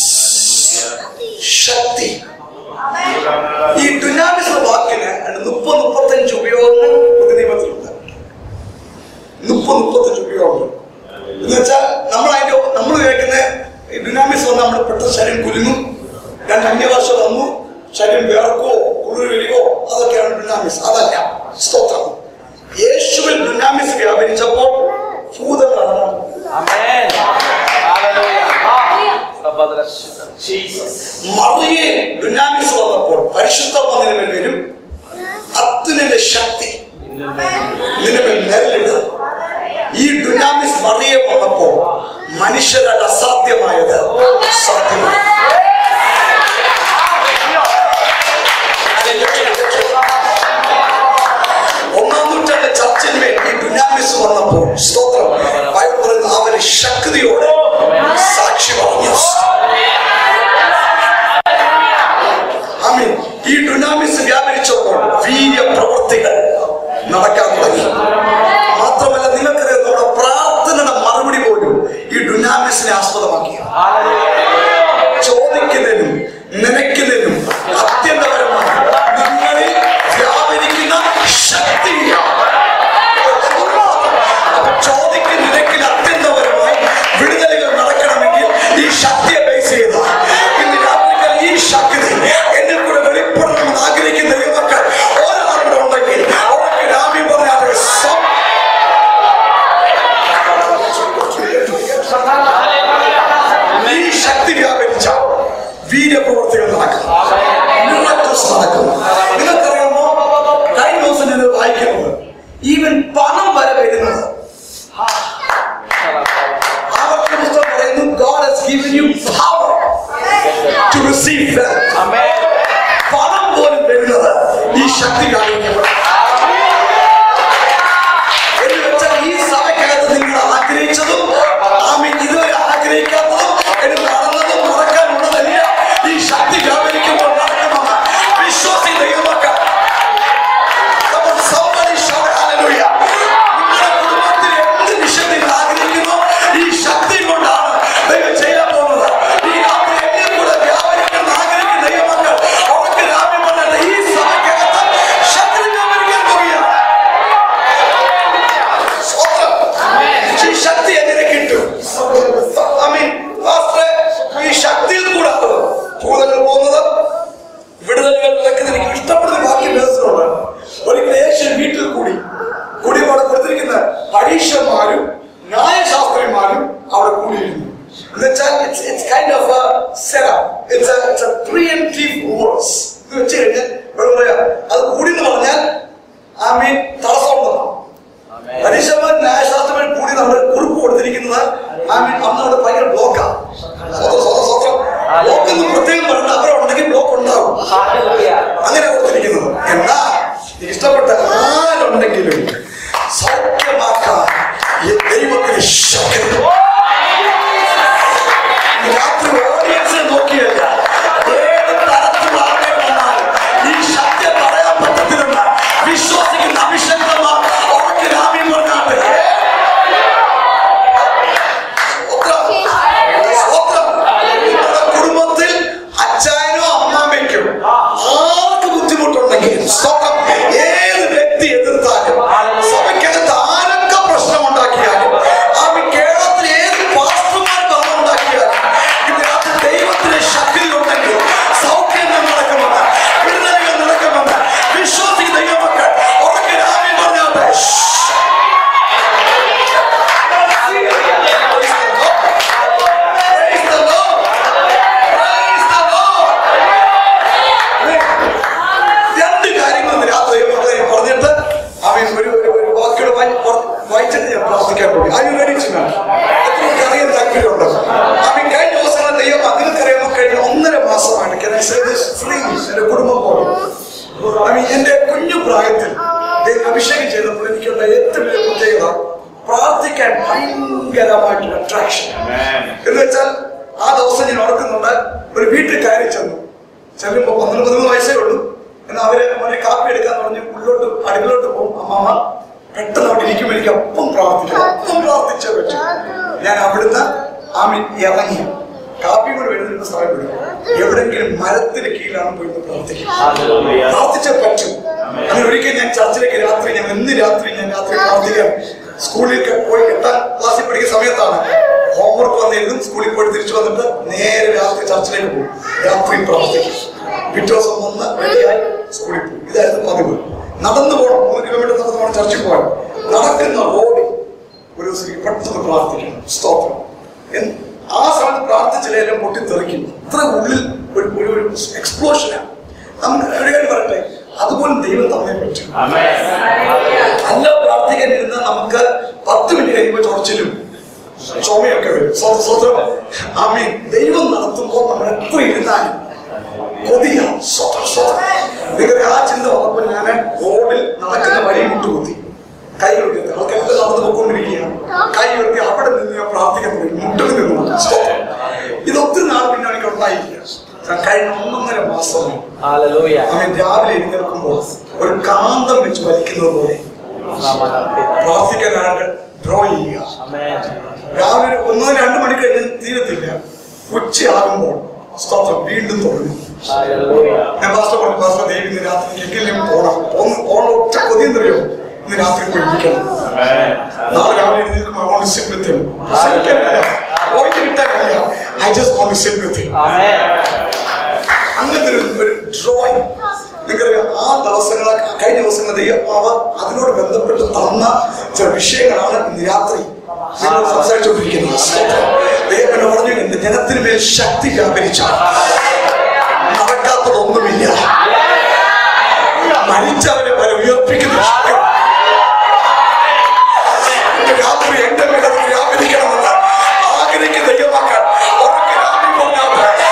[SPEAKER 1] ശക്തി ഈ ഡുനാമിസ് എന്ന വാക്കിന് മുപ്പത് മുപ്പത്തഞ്ച് ഉപയോഗങ്ങൾ പുതിയ നിയമത്തിലുണ്ട് മുപ്പത് മുപ്പത്തഞ്ച് ഉപയോഗങ്ങൾ എന്ന് വെച്ചാൽ നമ്മൾ അതിന്റെ നമ്മൾ ഉപയോഗിക്കുന്ന ഈ ഡുനാമിസ് വന്ന് നമ്മുടെ പെട്ടെന്ന് ശരീരം കുലുങ്ങും രണ്ട് അന്യഭാഷ വന്നു ശരീരം വേർക്കോ കുളിർ വരികയോ അതൊക്കെയാണ് ഡുനാമിസ് അതല്ല സ്തോത്രം യേശുവിൽ ഡുനാമിസ് വ്യാപരിച്ചപ്പോൾ ഭൂതങ്ങളാണ്
[SPEAKER 2] Amen. Hallelujah. Jesus.
[SPEAKER 1] മറിയെ ഡുനാമിസ് വന്നപ്പോൾ പരിശുദ്ധ വന്നതിന് വരും അത്തുനിന്റെ ശക്തി നിന്റെ മേൽ നിഴലിടുക ഈ ഡുനാമിസ് മറിയെ വന്നപ്പോൾ മനുഷ്യരാൽ അസാധ്യമായത് സാധ്യമായി ഒന്നാം നൂറ്റാണ്ട് ചർച്ചിന്മേൽ ഈ ഡുനാമിസ് വന്നപ്പോൾ സ്തോത്രം ബൈബിൾ പറയുന്നു അവര് ശക്തിയോടെ സാക്ഷി പറഞ്ഞു ആമീൻ ഈ ഡുനാമിസ് വ്യാപരിച്ചപ്പോൾ വീര്യ പ്രവർത്തികൾ നടക്കാൻ തുടങ്ങി മാത്രമല്ല നിങ്ങൾക്കറിയാം നമ്മുടെ പ്രാർത്ഥനയുടെ മറുപടി പോലും ഈ ഡുനാമിസിനെ ആസ്പദമാക്കി ചോദിക്കുന്നതിനും നനയ്ക്കുന്നതിനും അത്യന്തപരമായി നിങ്ങളിൽ വ്യാപരിക്കുന്ന ശക്തിയാണ് ചോദിക്കുന്ന നിരക്കിൽ അത്യന്തപരമായി വിടുതലുകൾ നടക്കണമെങ്കിൽ ഈ ശക്തിയെ ബേസ് ചെയ്ത ഇന്ന് രാത്രികൾ ഈ ശക്തി എന്നിൽ കൂടെ വെളിപ്പെടണമെന്ന് ആഗ്രഹിക്കുന്ന ദൈവമക്കൾ ഒരാളുടെ ഉണ്ടെങ്കിൽ അവർക്ക് രാമ്യം പറഞ്ഞാൽ ഈ ശക്തി വ്യാപരിച്ച വീര്യപ്രവർത്തികൾ നടക്കും Miracles നടക്കും നിങ്ങൾക്കറിയാമോ കഴിഞ്ഞ ദിവസം ഞാൻ വായിക്കുന്നത് ഈവൻ പണം വരെ വരുന്നത് അവർക്ക് പുസ്തകം പറയുന്നു God has given you power to receive wealth.
[SPEAKER 2] Amen.
[SPEAKER 1] പണം പോലും വരുന്നത് ഈ ശക്തി കാണിക്കപ്പെടും എന്ന് വെച്ചാൽ ഈ സഭയ്ക്കകത്ത് നിങ്ങൾ ആഗ്രഹിച്ചതും ആമീൻ ഇതുവരെ ആഗ്രഹിക്കാത്തതും എന്ന് നടന്നതും നടക്കാനുള്ളതെല്ലാം ഈ ശക്തി വ്യാപരിക്കുമ്പോൾ നടക്കുമെന്ന് വിശ്വാസി ദൈവമക്കൾ Come on, somebody shout hallelujah. നിങ്ങളുടെ കുടുംബത്തിൽ എന്ത് വിഷയം നിങ്ങൾ ആഗ്രഹിക്കുന്നോ ഈ ശക്തി കൊണ്ടാണ് ദൈവം ചെയ്യാൻ പോകുന്നത് ഈ രാത്രി എന്നിൽ കൂടെ വ്യാപരിക്കണം ആഗ്രഹിക്കുന്ന ദൈവമക്കൾ അവർക്ക് രാമ്യം പറഞ്ഞത് ഈ സഭയ്ക്കകത്ത് ശക്തി വ്യാപരിക്കാൻ പോവുകയാണ് സ്തോത്രം. ഈ ശക്തി എങ്ങനെ കിട്ടും I mean, പാസ്റ്ററെ, ഈ ശക്തിയിൽ കൂടാണ് ഭൂതങ്ങൾ പോകുന്നത് വിടുതലുകൾ നടക്കുന്നത് എനിക്ക് ഇഷ്ടപ്പെടുന്ന വാക്യം വേദത്തിലുണ്ട് ഒരിക്കൽ യേശു വീട്ടിൽ കൂടി കൂടി അവിടെ കൊടുത്തിരിക്കുന്ന പരീക്ഷന്മാരും ന്യായശാസ്ത്രിമാരും അവിടെ കൂടിയിരുന്നു എന്നുവെച്ചാൽ it's it's kind of a setup. It's a it's a preemptive rules. എന്ന് വെച്ച് കഴിഞ്ഞാൽ ഇവിടെ പറയാ അത് കൂടി എന്ന് പറഞ്ഞാൽ I mean തടസ്സം ഉണ്ടെന്നാണ് പരീക്ഷന്മാർ ന്യായശാസ്ത്രങ്ങൾ കൂടി നമ്മൾ കുറിപ്പ് കൊടുത്തിരിക്കുന്നത് I mean അന്ന് അവിടെ ഭയങ്കര ബ്ലോക്കാണ് ബ്ലോക്ക് എന്ന് പ്രത്യേകം പറഞ്ഞിട്ട് അവരുണ്ടെങ്കിൽ ബ്ലോക്ക് ഉണ്ടാവും
[SPEAKER 2] Hallelujah.
[SPEAKER 1] അങ്ങനെ കൊടുത്തിരിക്കുന്നത് എന്നാൽ ഇഷ്ടപ്പെട്ട ആരുണ്ടെങ്കിലും സൗഖ്യമാക്കാൻ ഈ സ്തോത്രം ഏത് വ്യക്തി എതിർത്താലും സഭയ്ക്കകത്ത് ആരൊക്കെ പ്രശ്നമുണ്ടാക്കിയാലും ആമി കേരളത്തിൽ ഏത് പാസ്റ്റർമാർ ബന്ധമുണ്ടാക്കിയാലും ഇതിനകത്ത് ദൈവത്തിന്റെ ശക്തി ഉണ്ടെങ്കിൽ സൗഖ്യങ്ങൾ നടക്കുമെന്ന് വിടുതലുകൾ നടക്കുമെന്ന് വിശ്വസി ദൈവമക്കൾ ഉറക്കെ ആമി പറഞ്ഞാട്ടെ Praise the Lord. Praise the Lord. രണ്ട് കാര്യങ്ങൾ ഇന്ന് രാത്രി മക്കളെ പറഞ്ഞിട്ട് അവൻ ഒരു ഒരു ഒരു വാക്കുകൾ വായി- പുറ- വായിച്ചിട്ട് ഞാൻ പ്രാർത്ഥിക്കാൻ പോയി അത് മേടിച്ചു എത്രയൊക്കെ അറിയാൻ താല്പര്യമുണ്ട് അവൻ കഴിഞ്ഞ ദിവസങ്ങൾ ദൈവം നിങ്ങൾക്കറിയാമോ കഴിഞ്ഞ ഒന്നര മാസമാണ് can I say this? Free. എന്റെ കുടുംബം പോലെ അവൻ എന്റെ കുഞ്ഞു പ്രായത്തിൽ ദൈവം അഭിഷേകം ചെയ്തപ്പോൾ എനിക്കുള്ള ഏറ്റവും വലിയ പ്രത്യേകത പ്രാർത്ഥിക്കാൻ ഭയങ്കരമായിട്ടുള്ള അട്രാക്ഷൻ എന്ന് വെച്ചാൽ ആ ദിവസം ഞാൻ ഓർക്കുന്നുണ്ട് ഒരു വീട്ടിൽ കയറി ചെന്നു ചെല്ലുമ്പോ പന്ത്രണ്ട് പതിമൂന്ന് വയസ്സേ ഉള്ളൂ എന്നാൽ അവര് മോനെ കാപ്പി എടുക്കാൻ പറഞ്ഞ് ഉള്ളിലോട്ട് അടുക്കളോട്ട് പോകും അമ്മാമ പെട്ടെന്ന് അവിടെ ഇരിക്കുമ്പോൾ എനിക്ക് അപ്പം പ്രാർത്ഥിക്കണം അപ്പം പ്രാർത്ഥിച്ചേ പറ്റും ഞാൻ അവിടുന്ന് ആമി ഇറങ്ങി കാപ്പി കൂടെ വരുന്ന സ്ഥലം വിടും എവിടെങ്കിലും മരത്തിന് കീഴിലാണ് പോയി നിന്ന് പ്രാർത്ഥിക്കും പ്രാർത്ഥിച്ചേ പറ്റും അങ്ങനെ ഒരിക്കൽ ഞാൻ ചർച്ചിലേക്ക് രാത്രി ഞാൻ ഇന്ന് രാത്രി ഞാൻ രാത്രി പ്രാർത്ഥിക്കാം സ്കൂളിൽ ക- പോയി എട്ടാം ക്ലാസ്സിൽ പഠിക്കുന്ന സമയത്താണ് ഹോംവർക്ക് വന്നിരുന്നും സ്കൂളിൽ പോയി തിരിച്ചു വന്നിട്ട് നേരെ രാത്രി ചർച്ചിലേക്ക് പോകും രാത്രി പ്രാർത്ഥിക്കും പിറ്റേ ദിവസം വന്ന് റെഡിയായി സ്കൂളിൽ പോകും ഇതായിരുന്നു പതിവ് നടന്നു പോകണം മൂന്ന് കിലോമീറ്റർ നടന്നു പോകണം ചർച്ചിൽ പോകാൻ നടക്കുന്ന റോഡിൽ ഒരു സ്ത്രീ പെട്ടെന്ന് പ്രാർത്ഥിക്കണം സ്തോത്രം എന്ന് ആ സമയത്ത് പ്രാർത്ഥിച്ചില്ലെല്ലാം പൊട്ടിത്തെറിക്കും അത്ര ഉള്ളിൽ ഒരു ഒരു ഒരു എക്സ്പ്ലോഷനാണ് നമുക്ക് ഒരു കാര്യം പറയട്ടെ അതുപോലും ദൈവം തന്നേ പറ്റും നല്ല പ്രാർത്ഥിക്കാൻ ഇരുന്നാൽ നമുക്ക് പത്ത് മിനിറ്റ് കഴിയുമ്പോൾ ചൊറച്ചിലും ചുമയൊക്കെ വരും സ്വ- സ്വതന്ത്രം ആമീൻ ദൈവം നടത്തുമ്പോൾ നമ്മൾ എത്ര ഇരുന്നാലും കൊതിയ സ്വതന്ത്രം സ്വതന്ത്രം നിങ്ങളുടെ ആ ചിന്ത വന്നപ്പോൾ ഞാൻ റോഡിൽ നടക്കുന്ന വഴി മുട്ടുകുത്തി കൈ ഉയർത്തി ആൾക്കാരൊക്കെ നടന്നു പോയിക്കൊണ്ടിരിക്കുകയാണ് കൈ ഉയർത്തി അവിടെ നിന്ന് ഞാൻ പ്രാർത്ഥിക്കാൻ തുടങ്ങി മുട്ടിൽ നിന്നു സ്വതന്ത്രം ഇത് ഒത്തിരി നാൾ പിന്നെ എനിക്ക് ഉണ്ടായില്ല ഞാൻ കഴിഞ്ഞ ഒന്നൊന്നര മാസം
[SPEAKER 2] Hallelujah.
[SPEAKER 1] അവൻ രാവിലെ എഴുന്നേൽക്കുമ്പോൾ ഒരു കാന്തം വെച്ച് വലിക്കുന്നത് പോലെ പ്രാർത്ഥിക്കാനാണ് ഡ്രോ ചെയ്യുക
[SPEAKER 2] Amen.
[SPEAKER 1] രാവിലെ ഒരു ഒന്നോ രണ്ട് മണി കഴിഞ്ഞ് തീരത്തില്ല ഉച്ചയാകുമ്പോൾ സ്തോത്രം വീണ്ടും തുടങ്ങും
[SPEAKER 2] Hallelujah.
[SPEAKER 1] ഞാൻ പാസ്റ്റർ പറഞ്ഞു പാസ്റ്റർ ദൈവം ഇന്ന് രാത്രി എങ്കിലും പോണം ഒന്ന് പോണ ഒറ്റ കൊതി എന്തറിയോ ഇന്ന് രാത്രി പോയി ഇരിക്കണം നാളെ രാവിലെ എഴുന്നേൽക്കുമ്പോൾ I want to sit with him. സഹിക്കാനില്ല. പോയിട്ട് കിട്ടാനില്ല. I just want to sit with him.
[SPEAKER 2] Amen.
[SPEAKER 1] അങ്ങനത്തെ ഒരു ഒരു ഡ്രോയിങ് നിങ്ങൾക്കറിയാം ആ ദിവസങ്ങൾ കഴിഞ്ഞ ദിവസങ്ങൾ ദൈവമാവ് അതിനോട് ബന്ധപ്പെട്ട് തന്ന ചില വിഷയങ്ങളാണ് ഇന്ന് രാത്രി നിങ്ങൾ സംസാരിച്ചുകൊണ്ടിരിക്കുന്നത് സ്തോത്രം. ദൈവം എന്നോട് പറഞ്ഞു എന്റെ ജനത്തിന് മേൽ ശക്തി വ്യാപരിച്ച നടക്കാത്തതൊന്നുമില്ല മരിച്ചവരെ വരെ ഉയർപ്പിക്കുന്ന ശക്തി ഇന്ന് രാത്രി എന്റെ മേൽ അത് വ്യാപരിക്കണമെന്ന് ആഗ്രഹിക്കുന്ന ദൈവമാക്കാൻ ഉറക്കെ രാത്രി പറഞ്ഞാൽ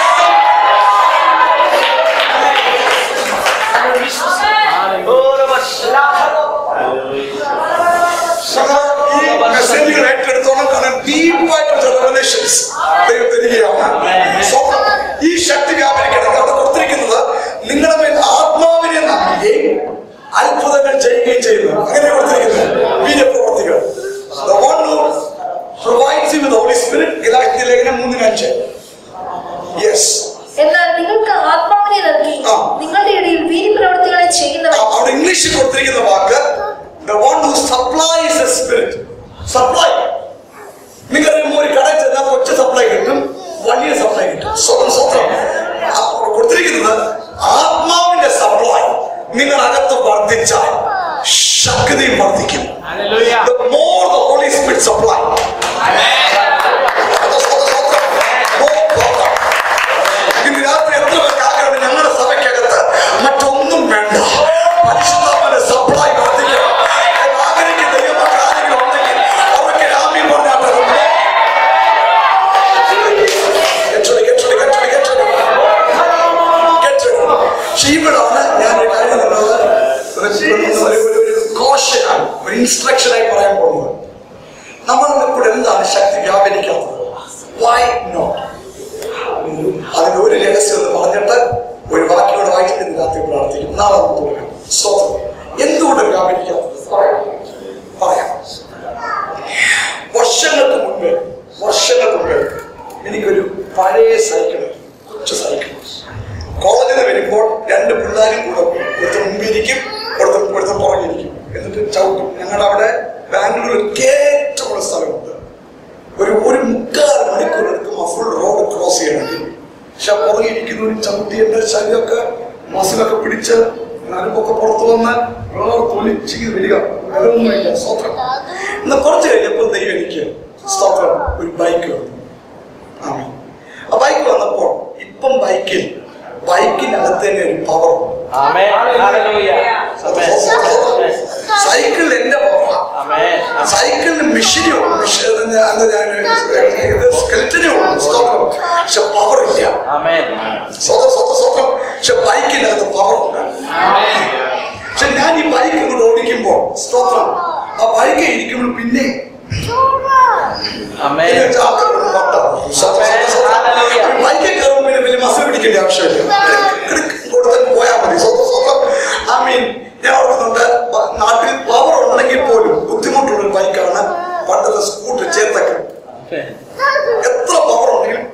[SPEAKER 1] ഈ മെസ്സേജുകൾ ഏറ്റെടുത്തോളം കാരണം ഡീപ്പായിട്ടുള്ള റെവലേഷൻസ് ദൈവം തരികയാണ് So, ഈ ശക്തി വ്യാപരിക്കണം അവിടെ കൊടുത്തിരിക്കുന്നത് നിങ്ങളുടെ മേൽ ആത്മാവിനെ നൽകുകയും അത്ഭുതങ്ങൾ ചെയ്യുകയും ചെയ്യുന്നു അങ്ങനെ കൊടുത്തിരിക്കുന്നത് വീരപ്രവർത്തികൾ The one who provides you with the Holy Spirit, Galatia ലേഖനം മൂന്നിന് അഞ്ച് യെസ്
[SPEAKER 3] എന്നാൽ നിങ്ങൾക്ക് ആത്മാവിനെ നൽകി
[SPEAKER 1] ആ.
[SPEAKER 3] നിങ്ങളുടെ ഇടയിൽ വീര്യപ്രവർത്തികളെ ചെയ്യുന്നവൻ
[SPEAKER 1] അവിടെ ഇംഗ്ലീഷിൽ കൊടുത്തിരിക്കുന്ന വാക്ക് the one who supplies the spirit supply നിങ്ങൾ ഒരു കടയിൽ ചെന്നാൽ കൊച്ചു സപ്ലൈ കിട്ടും വലിയ സപ്ലൈ കിട്ടും സ്വന്തം സ്വന്തം ആ, കൊടുത്തിരിക്കുന്നത് ആത്മാവിന്റെ സപ്ലൈ നിങ്ങളകത്ത് വർദ്ധിച്ചാൽ ശക്തിയും വർദ്ധിക്കും
[SPEAKER 2] Hallelujah.
[SPEAKER 1] the more the Holy Spirit supply സ്വന്തം, സ്വന്തം, സ്വന്തം. More power. ഇന്ന് രാത്രി എത്ര പേർക്ക് ആഗ്രഹമുണ്ട് ഞങ്ങളുടെ സഭയ്ക്കകത്ത് മറ്റൊന്നും വേണ്ട പരിശുദ്ധമായ സപ്ലൈ വർദ്ധിക്കണം എന്ന് ആഗ്രഹിക്കുന്ന ദൈവമക്കൾ ആരെങ്കിലും ഉണ്ടെങ്കിൽ അവർക്ക് രാമ്യം പറഞ്ഞാട്ടെ Get ready, get ready, get ready, get ready. Get ready. പക്ഷേ ഇവിടാണ് ഞാൻ ഒരു കാര്യം നിങ്ങളോട് ഒരു- ഒരു- ഒരു- ഒരു- ഒരു കോഷനായി ഒരു ഇൻസ്ട്രക്ഷനായി പറയാൻ പോകുന്നത് നമ്മളുടെ കൂടെ എന്താണ് ശക്തി വ്യാപരിക്കാത്തത് വൈ നോട്ട് അതിന് ഒരു രഹസ്യം എന്ന് പറഞ്ഞിട്ട് ഒരു വാക്കിയോട് വായിച്ചിട്ട് ഇന്ന് രാത്രി പ്രാർത്ഥിക്കും നാളെ നമുക്ക് തുടങ്ങാം സ്തോത്രം എന്തുകൊണ്ട് വ്യാപരിക്കാത്തത് പറയാം വർഷങ്ങൾക്ക് മുൻപ് വർഷങ്ങൾക്ക് മുൻപ് എനിക്കൊരു പഴയ സൈക്കിൾ കൊച്ചു സൈക്കിൾ കോളേജിൽ നിന്ന് വരുമ്പോൾ രണ്ട് പിള്ളേരും കൂടെ ഒരുത്തൻ മുമ്പിരിക്കും ചുവന്ന് വേർത്തൊലിച്ച് വരിക വേറൊന്നുമില്ല സ്തോത്രം എന്നാൽ കുറച്ച് കഴിഞ്ഞപ്പോൾ ദൈവം എനിക്ക് സ്തോത്രം ഒരു ബൈക്ക് വന്നു ആമീൻ. ആ ബൈക്ക് വന്നപ്പോൾ ഇപ്പം ബൈക്കിൽ ബൈക്കിനകത്ത് തന്നെ ഒരു പവർ
[SPEAKER 2] Amen. Hallelujah. Amen.
[SPEAKER 1] സൈക്കിളിൽ എന്റെ പവറാ
[SPEAKER 2] Amen.
[SPEAKER 1] സൈക്കിളിന് മെഷീനോ സ്കെൽറ്റനോ സ്തോത്രം പക്ഷെ പവർ ഇല്ല
[SPEAKER 2] Amen.
[SPEAKER 1] സ്വതം സ്വതം സ്വതം പക്ഷെ ബൈക്കിനകത്ത് പവർ ഉണ്ട് പക്ഷെ ഞാൻ ഈ ബൈക്ക് ഇങ്ങോട്ട് ഓടിക്കുമ്പോൾ സ്തോത്രം ആ ബൈക്ക് ഇരിക്കുമ്പോൾ പിന്നെ
[SPEAKER 2] Amen.
[SPEAKER 1] ഇതിനകത്ത് ആൾക്കാരുടെ നോട്ടം. സ്വതം സ്വതം സ്വതം. ബൈക്കിൽ കയറുമ്പോൾ പിന്നെ വലിയ മസിൽ പിടിക്കേണ്ട ആവശ്യമില്ല കൊടുത്താൽ പോയാൽ മതി സ്വതം സ്വതം ഐ മീൻ ഞാൻ ഓർക്കുന്നുണ്ട് ബ- നാട്ടിൽ പവർ ഉണ്ടെങ്കിൽ പോലും ബുദ്ധിമുട്ടുള്ള ഒരു ബൈക്കാണ് പണ്ടത്തെ സ്കൂട്ടർ ചേർത്തൊക്കെ
[SPEAKER 2] Amen.
[SPEAKER 1] എത്ര പവർ ഉണ്ടെങ്കിലും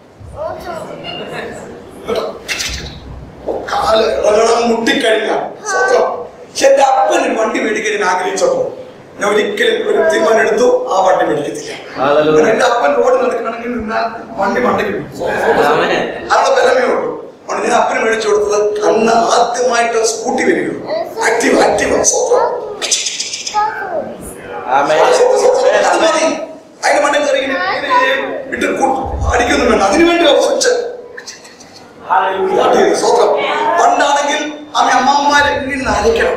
[SPEAKER 1] കാല് ഇളകണം മുട്ടിക്കഴിഞ്ഞാൽ സ്വന്തം പക്ഷെ എന്റെ അപ്പൻ വണ്ടി മേടിക്കാൻ ഞാൻ ആഗ്രഹിച്ചപ്പോ ഞാൻ ഒരിക്കലും ഒരു തീരുമാനം എടുത്തു ആ വണ്ടി മേടിക്കത്തില്ല
[SPEAKER 2] Hallelujah.
[SPEAKER 1] കാരണം എന്റെ അപ്പൻ റോഡ് നടക്കണമെങ്കിൽ നിന്നാൽ വണ്ടി മണ്ടയ്ക്ക് വീഴും.
[SPEAKER 2] Amen.
[SPEAKER 1] അതിനുള്ള ബലമേ ഉള്ളൂ അതുകൊണ്ട് ഞാൻ അപ്പന് മേടിച്ചു കൊടുത്തത് അന്ന് ആദ്യമായിട്ട് സ്കൂട്ടി വരികയുള്ളൂ ആക്റ്റീവ് ആക്റ്റീവ് സ്വന്തം
[SPEAKER 2] Amen.
[SPEAKER 1] അത് മതി അതിന്റെ മണ്ടയിൽ കയറി ഇങ്ങനെ ഇങ്ങനെ ഇട്ട് കൂട്ട് അടിക്കൊന്നും വേണ്ട അതിനു വേണ്ടി സ്വിച്ച്
[SPEAKER 2] Hallelujah.
[SPEAKER 1] സ്വന്തം പണ്ടാണെങ്കിൽ അമ്മ അമ്മമാരെ ഇങ്ങനെ അരയ്ക്കണം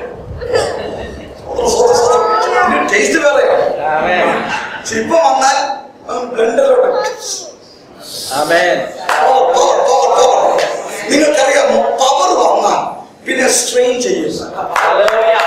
[SPEAKER 1] ടേസ്റ്റ് വേറെ
[SPEAKER 2] Amen.
[SPEAKER 1] പക്ഷെ ഇപ്പൊ വന്നാൽ ബ്ലെൻഡറിലോട്ട്
[SPEAKER 2] Amen.
[SPEAKER 1] Power power power power നിങ്ങൾക്കറിയാം പവർ വന്നാൽ പിന്നെ സ്ട്രെയിൻ ചെയ്യും
[SPEAKER 2] Hallelujah.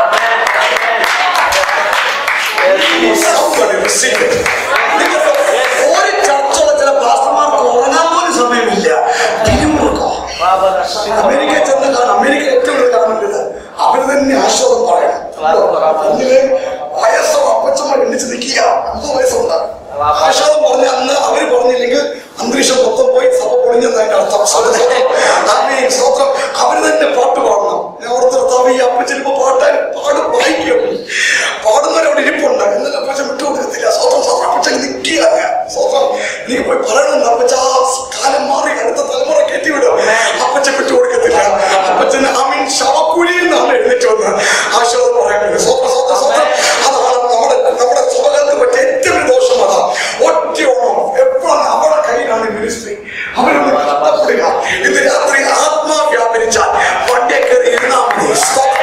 [SPEAKER 1] Somebody receive it. നിങ്ങൾക്ക് ഒരു ചർച്ചുള്ള ചില പാസ്റ്റർമാർക്ക് ഉറങ്ങാൻ പോലും സമയമില്ല പിരിമുറുക്കം
[SPEAKER 2] Father,
[SPEAKER 1] അമേരിക്ക ചെന്ന് കാണാം അമേരിക്ക ഏറ്റവും കൂടുതൽ കാണുന്നത് അവര് തന്നെ ആശ്വാസം പറയണം അതില് വയസ്സോ അപ്പച്ചമ്മ എണ്ണിച്ച് നിൽക്കുക അമ്പത് വയസ്സുണ്ട് ആശ്വാസം പറഞ്ഞ അന്ന് അവര് പറഞ്ഞില്ലെങ്കിൽ അന്തരീക്ഷം മൊത്തം പോയി സഭ പൊളിഞ്ഞെന്നതിന്റെ അർത്ഥം ആമേൻ, സ്തോത്രം അവര് തന്നെ പാട്ട് പാടണം ഞാൻ ഓർത്തിർത്താവ് ഈ അപ്പച്ചൻ ഇപ്പൊ പാട്ടാൻ പാട് വായിക്കും പാടുന്നവരവിടെ ഇരിപ്പുണ്ട് എന്നാൽ അപ്പച്ചൻ വിട്ടുകൊടുക്കത്തില്ല സ്വന്തം സ്വന്തം അപ്പച്ചൻ നിൽക്കുകയാണ് സ്വന്തം എനിക്ക് പോയി പറയണമെന്ന് അപ്പച്ച ആ കാലം മാറി അടുത്ത തലമുറ കയറ്റിവിടും അപ്പച്ചൻ വിട്ടുകൊടുക്കത്തില്ല അപ്പച്ചൻ അമീൻ ശവക്കുഴിയിൽ നിന്നാണ് എഴുന്നേറ്റ് വന്ന് ആശ്വാസം പറയുന്നത് സ്വന്തം സ്വന്തം സ്വന്തം അതാണ് നമ്മുടെ നമ്മുടെ സഭകൾക്ക് പറ്റിയ ഏറ്റവും വലിയ ദോഷം അതാ ഒറ്റയോണം എപ്പോഴും അവരുടെ കയ്യിലാണ് മിനിസ്ട്രി അവരൊന്ന് കഷ്ടപ്പെടുക ഇന്ന് രാത്രി ആത്മാ വ്യാപരിച്ചാൽ വണ്ടിയെ കയറി ഇരുന്നാൽ മതി സ്തോത്രം.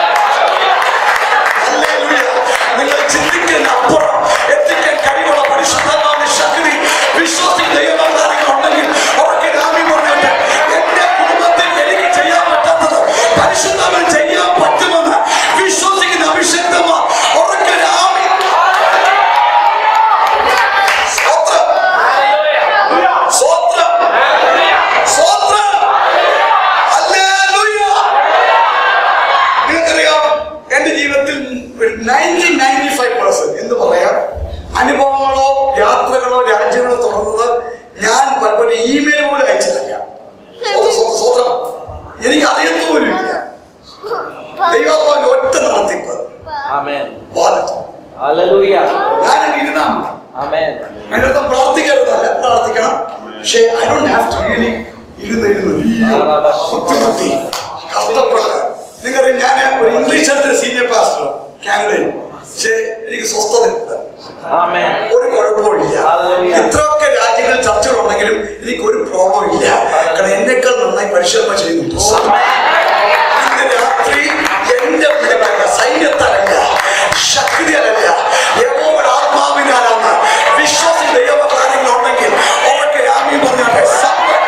[SPEAKER 1] ഹല്ലേലൂയ. നിങ്ങൾ ചിന്തിക്കുന്ന അപ്പുറം എത്തിക്കാൻ കഴിവുള്ള പരിശുദ്ധമായ ശക്തി വിശ്വസിക്കുന്ന ദൈവമാരെങ്കിലും ഉണ്ടെങ്കിൽ അവർക്ക് രാമി പറഞ്ഞിട്ട് എന്റെ കുടുംബത്തിൽ എനിക്ക് ചെയ്യാൻ പറ്റാത്തത് പരിശുദ്ധവൻ ചെയ്യാൻ പറ്റുമെന്ന് വിശ്വസിക്കുന്ന അഭിഷക്തമാർ അവർക്ക് രാമി സ്തോത്രം സ്തോത്രം സ്തോത്രം ഹല്ലേലൂയ നിങ്ങൾക്കറിയാം എന്റെ ജീവിതത്തിൽ നയൻറ്റി നയൻറ്റി ഫൈവ് പെർസെന്റ് എന്ന് പറയാം അനുഭവങ്ങളോ യാത്രകളോ രാജ്യങ്ങളോ തുറന്നത് ഞാൻ പലപ്പോഴും ഇമെയിൽ പോലും അയച്ചിട്ടില്ല സ്വതം, സ്വതം, സ്വതം. എനിക്ക് അറിയത്തോലുമില്ല ദൈവം ഒറ്റ നടത്തിപ്പ്
[SPEAKER 2] Amen.
[SPEAKER 1] ബാധിച്ചു
[SPEAKER 2] Hallelujah.
[SPEAKER 1] ഞാൻ ഇരുന്നാ മതി
[SPEAKER 2] Amen.
[SPEAKER 1] അതിന്റെ അർത്ഥം പ്രാർത്ഥിക്കരുതല്ല പ്രാർത്ഥിക്കണം പക്ഷേ I don't have to really ഇരുന്ന് ഇരുന്ന് അയ്യോ, ബുദ്ധിമുട്ടി കഷ്ടപ്പെട്ട് നിങ്ങൾക്കറിയാം ഞാൻ ഒരു ഇംഗ്ലീഷ് അടുത്ത സീനിയർ പാസ്റ്റർ കാനഡയിൽ പക്ഷേ എനിക്ക് സ്വസ്ഥതയുണ്ട്
[SPEAKER 2] Amen.
[SPEAKER 1] ഒരു കുഴപ്പമില്ല
[SPEAKER 2] Hallelujah.
[SPEAKER 1] ഇത്രയൊക്കെ രാജ്യങ്ങളിൽ ചർച്ചകളുണ്ടെങ്കിലും എനിക്ക് ഒരു പ്രോബ്ലം ഇല്ല കാരണം എന്നെക്കാൾ നന്നായി പരിശോധന ചെയ്യുന്നുണ്ട് ഇന്ന് രാത്രി എന്റെ പിള്ളേരല്ല സൈന്യത്താലല്ല ശക്തിയല്ല യഹോവയുടെ ആത്മാവിനാലാണ് വിശ്വാസി ദൈവകാര്യങ്ങൾ ഉണ്ടെങ്കിൽ അവർക്ക് രാമ്യം പറഞ്ഞാട്ടെ സമ്പത്ത്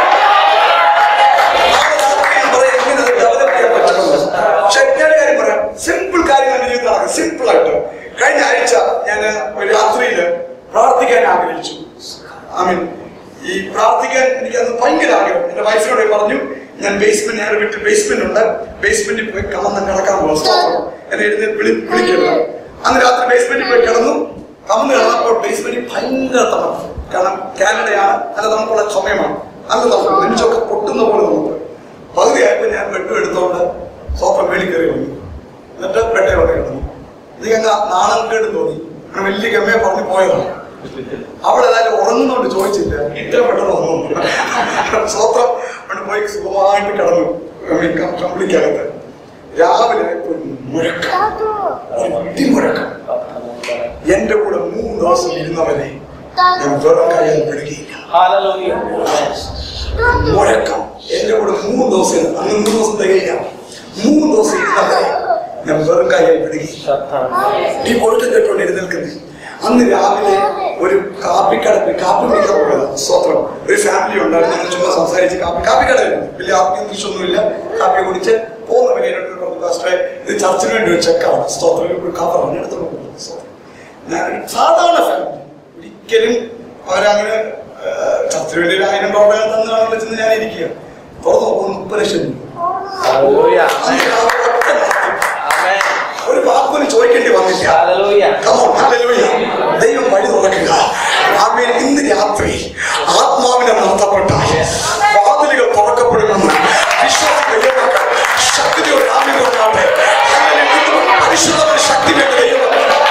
[SPEAKER 1] സിമ്പിൾ കാര്യങ്ങൾ എന്റെ ജീവിതത്തിൽ നടക്കും സിമ്പിൾ ആയിട്ട് കഴിഞ്ഞ ആഴ്ച ഞാൻ ഒരു രാത്രിയിൽ പ്രാർത്ഥിക്കാൻ ആഗ്രഹിച്ചു ഐ മീൻ ഈ പ്രാർത്ഥിക്കാൻ എനിക്ക് അന്ന് ഭയങ്കര ആഗ്രഹം എന്റെ വൈഫിനോട് പറഞ്ഞു ഞാൻ ബേസ്മെന്റ് ഞാൻ വീട്ടിൽ ബേസ്മെന്റ് ഉണ്ട് ബേസ്മെന്റിൽ പോയി കമന്ന് കിടക്കാൻ പോകും എന്നെ എഴുതി വിളി വിളിക്കരുത് അന്ന് രാത്രി ബേസ്മെന്റിൽ പോയി കിടന്നു കമന്ന് കിടന്നപ്പോൾ ബേസ്മെന്റിൽ ഭയങ്കര തണുപ്പ് കാരണം കാനഡയാണ് നല്ല തണുപ്പുള്ള സമയമാണ് നല്ല തണുപ്പ് നെഞ്ചൊക്കെ പൊട്ടുന്ന പോലെ തണുപ്പ് പകുതിയായപ്പോൾ ഞാൻ ബെഡ് എടുത്തോണ്ട് സോഫ മേളിൽ കയറി വന്നു എന്നിട്ട് ബെഡേ വന്ന് കിടന്നു എനിക്ക് അങ്ങ് നാണം കേട് തോന്നി അങ്ങനെ വലിയ ഗമ്മയെ പറഞ്ഞു പോയതാണ് അവിടെ ഏതായാലും ഉറങ്ങുന്നോണ്ട് ചോദിച്ചില്ല ഇത്ര പെട്ടെന്ന് വന്നു സ്വത്രം അവിടെ പോയി സുഖമായിട്ട് കിടന്നു കമ്പിളിക്കകത്ത് രാവിലെ ആയപ്പോൾ ഒരു മുഴക്കം ഒരു ഇടിമുഴക്കം എന്റെ കൂടെ മൂന്ന് ദിവസം ഇരുന്നവനെ ഞാൻ വെറും കയ്യിൽ വിടുകയില്ല
[SPEAKER 2] Hallelujah.
[SPEAKER 1] മുഴക്കം എന്റെ കൂടെ മൂന്ന് ദിവസം ഇരുന്ന് അന്ന് മൂന്ന് ദിവസം തികയില്ല മൂന്ന് ദിവസം ഇരുന്നവരെ ഞാൻ വെറും കയ്യിൽ വിടുകയില്ല ഈ ഒഴുക്കം കേട്ടോണ്ട് എഴുന്നേൽക്കുന്നത് അന്ന് രാവിലെ ഒരു കാപ്പിക്കട കാപ്പി കുടിക്കാൻ പോയത് സ്വത്രം ഒരു ഫാമിലി ഉണ്ടായിരുന്നു ഞങ്ങൾ ചുമ്മാ സംസാരിച്ച് കാപ്പി കാപ്പിക്കടയായിരുന്നു വലിയ ആത്മീയ ദൃശ്യമൊന്നുമില്ല കാപ്പി കുടിച്ച് പോകുന്നവരെ എന്നോട് പറഞ്ഞു പാസ്റ്ററെ ഇത് ചർച്ചിന് വേണ്ടി ഒരു ചെക്കാണ് സ്തോത്രം ഒരു കവറാണ് എടുത്തോണ്ട് പോകുന്നത് സ്തോത്രം ഞാൻ ഒരു സാധാരണ ഫാമിലി ഒരിക്കലും അവരങ്ങനെ ആ, ചർച്ചിന് വേണ്ടി ഒരു ആയിരം ഡോളർ തന്നു കാണാൻ ചെന്ന് ഞാൻ ഇരിക്കുക തുറന്നു നോക്കുമ്പോൾ മുപ്പത് ലക്ഷം രൂപ
[SPEAKER 2] Hallelujah.
[SPEAKER 1] അന്ന് രാവിലെ ഒറ്റ രാത്രി
[SPEAKER 2] Amen.
[SPEAKER 1] ഒരു വാക്കിന് ചോദിക്കേണ്ടി വന്നില്ല
[SPEAKER 2] Hallelujah.
[SPEAKER 1] Come on, hallelujah. ദൈവം വഴി തുറക്കുക ആമേൻ ഇന്ന് രാത്രി ആത്മാവിനെ നടത്തപ്പെട്ട വാതിലുകൾ തുറക്കപ്പെടുമെന്ന് വിശ്വസിക്കുന്ന ശക്തിയോട് ആമി കൊണ്ടാട്ടെ പരിശുദ്ധമായ ശക്തി വേണ്ട ദൈവം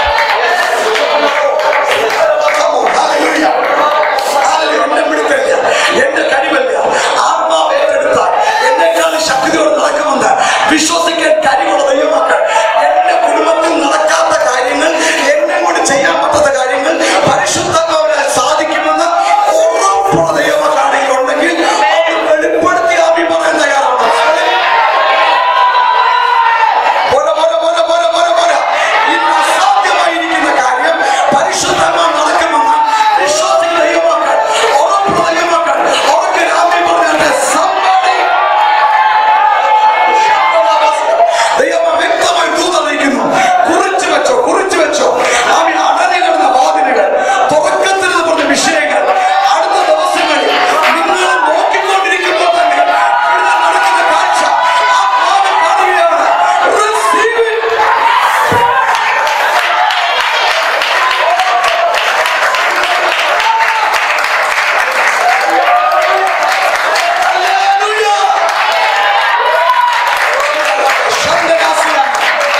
[SPEAKER 1] Come on, hallelujah. Hallelujah. എന്നെ പിടുത്തല്ല എന്റെ കഴിവല്ല ആത്മാവ് ഏറ്റെടുത്താൽ എന്നെക്കാളും ശക്തിയോട് നടക്കുമെന്ന് വിശ്വസിക്കാൻ കഴിവുള്ള ദൈവമക്കൾ എന്റെ കുടുംബത്തിൽ നടക്കാത്ത കാര്യങ്ങൾ എന്നെ കൊണ്ട് ചെയ്യാൻ പറ്റാത്ത കാര്യങ്ങൾ പരിശുദ്ധമാവനാൽ സാധിക്കുമെന്ന് ഉറപ്പുള്ള ദൈവമക്കളാണെങ്കിൽ ഉണ്ടെങ്കിൽ അത് വെളിപ്പെടുത്തി ആമി പറയാൻ തയ്യാറാണ് പോരാ, പോരാ, പോരാ, പോരാ, പോരാ, പോരാ. ഇന്ന് അസാധ്യമായിരിക്കുന്ന കാര്യം പരിശുദ്ധമായി നടക്കുമെന്ന് വിശ്വാസികൾ ദൈവമക്കൾ, ഉറപ്പുള്ള ദൈവമക്കൾ, ഉറക്കെ ആമേൻ പറഞ്ഞാട്ടെ. Somebody ദൈവം വ്യക്തമായി ദൂതറിയിക്കുന്നു കുറിച്ചു വെച്ചോ കുറിച്ചു വെച്ചോ ആമി അടഞ്ഞു കിടന്ന വാതിലുകൾ തുറക്കത്തിൽ നിന്ന് പറഞ്ഞ വിഷയങ്ങൾ അടുത്ത ദിവസങ്ങളിൽ നിങ്ങൾ നോക്കിക്കൊണ്ടിരിക്കുമ്പോൾ തന്നെ ഇവിടെ നടക്കുന്ന കാഴ്ച ആത്മാവിൽ കാണുകയാണ് Receive it. Hallelujah. ശബ്ദദാസിയാണ്.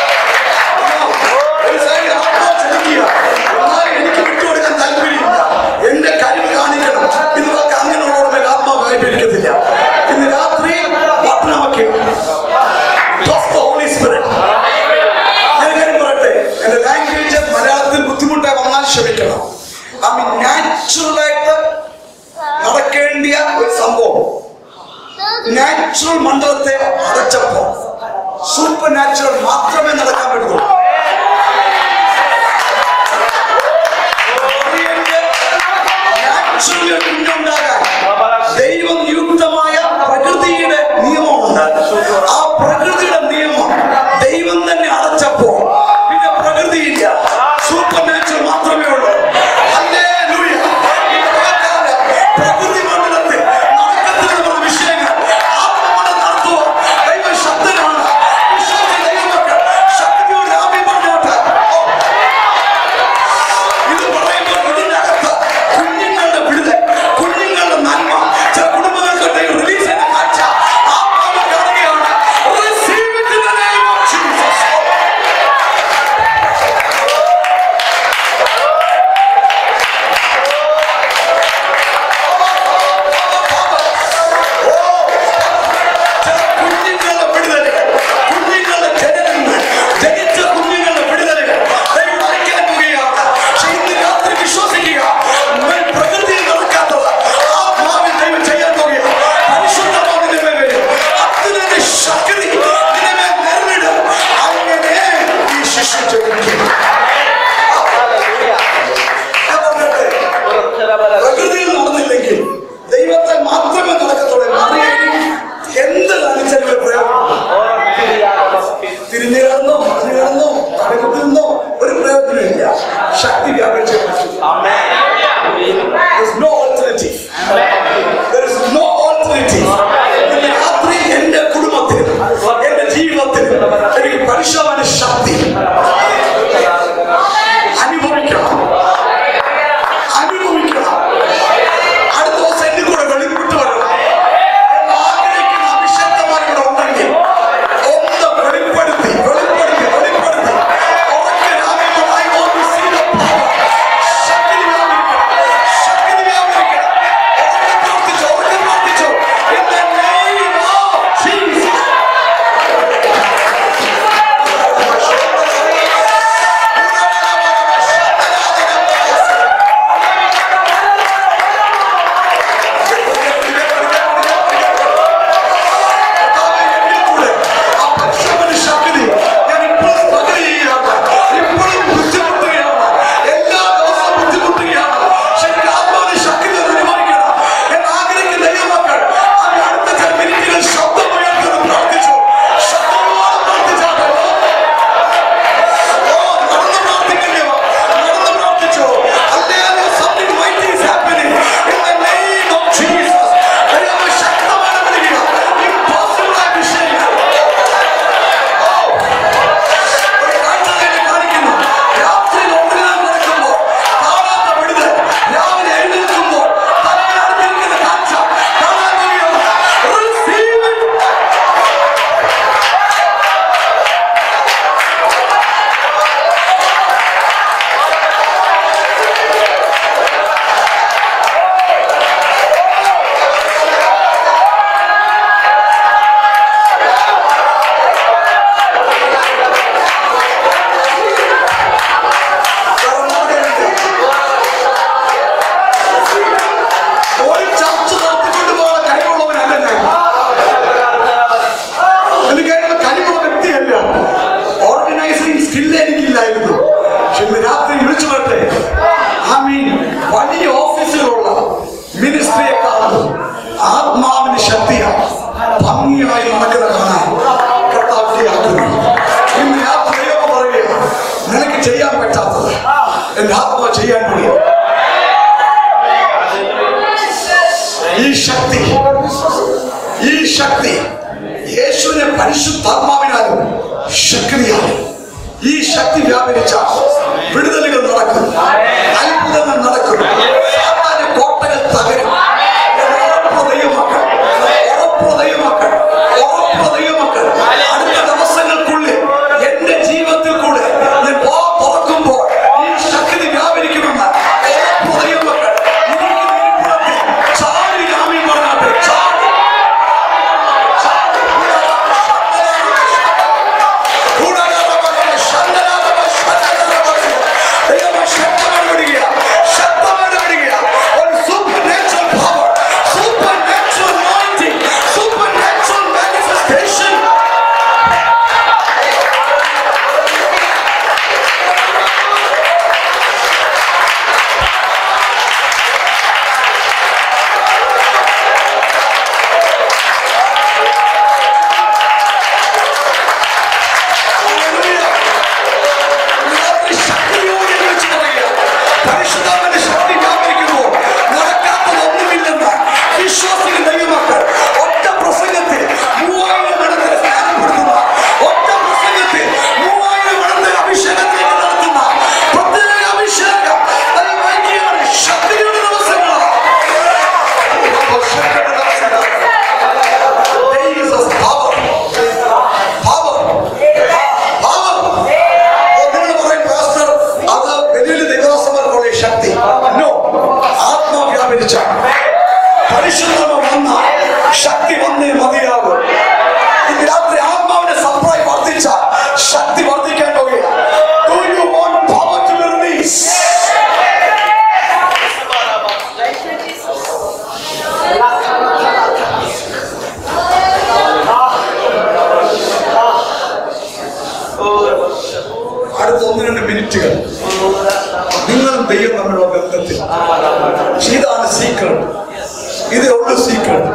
[SPEAKER 1] ഒരു സൈഡിൽ ആത്മാവ് ചലിക്കുക. എന്നാൽ എനിക്ക് വിട്ടുകൊടുക്കാൻ താല്പര്യമില്ല. എന്റെ കഴിവ് കാണിക്കണം ഇന്ന് നമുക്ക് അങ്ങനെയുള്ളവരുടെ മേൽ ആത്മാവ് വായ്പയിരിക്കത്തില്ല ഇന്ന് രാത്രി പട്ടണമൊക്കെ Trust the Holy Spirit. ഞാൻ കാര്യം പറയട്ടെ എന്റെ ലാംഗ്വേജ് മലയാളത്തിൽ ബുദ്ധിമുട്ടായി വന്നാൽ ക്ഷമിക്കണം ഐ മീൻ നാച്ചുറലായിട്ട് നടക്കേണ്ടിയ ഒരു സംഭവം നാച്ചുറൽ മണ്ഡലത്തെ അടച്ചപ്പോ സൂപ്പർ നാച്ചുറൽ മാത്രമേ നടക്കാൻ പറ്റുള്ളൂ നാച്ചുറൽ കുഞ്ഞുണ്ടാകാൻ ദൈവം നിയുക്തമായ പ്രകൃതിയുടെ നിയമമുണ്ട് ആ പ്രകൃതിയുടെ നിയമം ദൈവം തന്നെ അടച്ചപ്പോ പിന്നെ പ്രകൃതിയില്ല സൂപ്പർ നാച്ചുറൽ മാത്രമേ ഉള്ളൂ ഹല്ലേലൂയ. ഇന്ന് പകൽക്കാലം പ്രകൃതി മണ്ഡലത്തിൽ നടക്കത്തില്ലെന്നുള്ള വിഷയങ്ങൾ ആത്മമണ്ഡലം നടത്തുക ദൈവം ശക്തനാണ് വിശ്വസിച്ച ദൈവമക്കൾ ശക്തിയോട് ആമേൻ പറഞ്ഞോട്ടെ ഓ. ഇത് പറയുമ്പോൾ ഇതിനകത്ത് കുഞ്ഞുങ്ങളുടെ വിടുതൽ കുഞ്ഞുങ്ങളുടെ നന്മ ചില കുടുംബങ്ങൾക്ക് ദൈവം റിലീസ് ചെയ്യുന്ന കാഴ്ച ആത്മാവ് കാണുകയാണ് Receive it in the name of Jesus. ചില കുഞ്ഞുങ്ങളുടെ വിടുതലുകൾ കുഞ്ഞുങ്ങളുടെ ജനനങ്ങൾ ജനിച്ച കുഞ്ഞുങ്ങളുടെ വിടുതലുകൾ ദൈവം അറിയിക്കാൻ പോവുകയാണ് പക്ഷേ ഇന്ന് രാത്രി വിശ്വസിക്കുക മേൽ പ്രകൃതിയിൽ നടക്കാത്തത് ആത്മാവിൽ ദൈവം ചെയ്യാൻ പോവുകയാണ് പരിശുദ്ധമാവ് നിന്റെ മേൽ വരും അത്യുന്നത ശക്തി നിന്റെ മേൽ നിറഞ്ഞിടും അങ്ങനെ ഈ ശിശു ജനിക്കും
[SPEAKER 2] Hallelujah.
[SPEAKER 1] ഞാൻ പറഞ്ഞിട്ട് പ്രകൃതിയിൽ നടന്നില്ലെങ്കിൽ ദൈവത്തെ മാത്രമേ നടക്കത്തുള്ളൂ മറിയെങ്കിൽ എന്ത് കാണിച്ചാലും ഒരു പ്രയോജനം തിരിഞ്ഞു കിടന്നോ മറിഞ്ഞു കിടന്നോ തലകുത്തി നിന്നോ ഒരു പ്രയോജനമില്ല ശക്തി വ്യാപിച്ചു
[SPEAKER 2] Amen.
[SPEAKER 1] There's no alternative. There is no alternative. ഇന്ന് രാത്രി എന്റെ കുടുംബത്തിൽ എന്റെ ജീവിതത്തിൽ എനിക്ക് പരിശോധന ശക്തി അനുഭവിക്കണം അനുഭവിക്കണം അടുത്ത ദിവസം എന്നെ കൂടെ വെളിപ്പെട്ട് വരണം എന്ന് ആഗ്രഹിക്കുന്ന അഭിഷക്തമായി ഇവിടെ ഉണ്ടെങ്കിൽ ഒന്ന് വെളിപ്പെടുത്തി വെളിപ്പെടുത്തി വെളിപ്പെടുത്തി ഉറക്കെ രാവിലെ I want to see the power. ശക്തി വ്യാപരിക്കണം. ശക്തി വ്യാപരിക്കണം. ഉറക്കെ പ്രാർത്ഥിച്ചോ, ഉറക്കെ പ്രാർത്ഥിച്ചോ. In the name of Jesus. എന്റെ ആത്മാവ് ചെയ്യാൻ കഴിയും ഈ ശക്തി ഈ ശക്തി യേശുവിനെ പരിശുദ്ധാത്മാവിനാലും ശക്തിയാലും ഈ ശക്തി വ്യാപരിച്ച വിടുതലുകൾ നടക്കും അത്ഭുതങ്ങൾ നടക്കും സാത്താന്റെ കോട്ടകൾ തകരും ഉറപ്പുള്ള ദൈവമക്കൾ ഉറപ്പുള്ള ദൈവമക്കൾ ഉറപ്പുള്ള ദൈവമക്കൾ അടുത്ത ദിവസങ്ങൾക്കുള്ളിൽ എന്റെ ജീവിതത്തിൽ കൂടെ ഞാൻ വാ തുറക്കുമ്പോൾ ഈ ശക്തി വ്യാപരിക്കുമെന്ന് ഉറപ്പുള്ള ദൈവമക്കൾ നിങ്ങൾക്ക് ഇരിപ്പിടത്തിൽ ചാടി ആമീൻ പറഞ്ഞാട്ടെ ചാടി ശക്തിയോടെ വിളിച്ചു പറയുക പരിശുദ്ധാത്മന്റെ ശക്തി വ്യാപരിക്കുമ്പോൾ നടക്കാത്തതൊന്നുമില്ലെന്ന് വിശ്വാസികൾ ദൈവമക്കൾ ഒറ്റ പ്രസംഗത്തിൽ മൂവായിരം മടത്തിൽ സ്നാനപ്പെടുത്തുന്ന ഒറ്റ പ്രസംഗത്തിൽ മൂവായിരം മടത്തിൽ അഭിഷേകത്തിലേക്ക് നടത്തുന്ന പ്രത്യേക അഭിഷേകം ദൈവൈക്യാണ് ശക്തിയുടെ ദിവസങ്ങളാണ് ശക്തിയുടെ ദിവസങ്ങളാണ് Days of power. Power. Power. നിങ്ങൾ പറയും പാസ്റ്റർ അത് വലിയ ദൈവദാസന്മാർക്കുള്ള ഈ ശക്തി നോ ആത്മാ വ്യാപരിച്ച പരിശുദ്ധമ വന്ന ശക്തി വന്നേ മതിയാകും ഇന്ന് രാത്രി ആത്മാവിന്റെ സപ്ലൈ വർദ്ധിച്ച ശക്തി വർദ്ധിക്കാൻ പോകുകയാണ് Do you want power to be released? അടുത്ത ഒന്ന് രണ്ട് മിനിറ്റുകൾ നിങ്ങളും ദൈവം തമ്മിലുള്ള ബന്ധത്തിൽ ഇതാണ് സീക്രട്ട് ഇതേ ഉള്ളു സീക്രട്ട്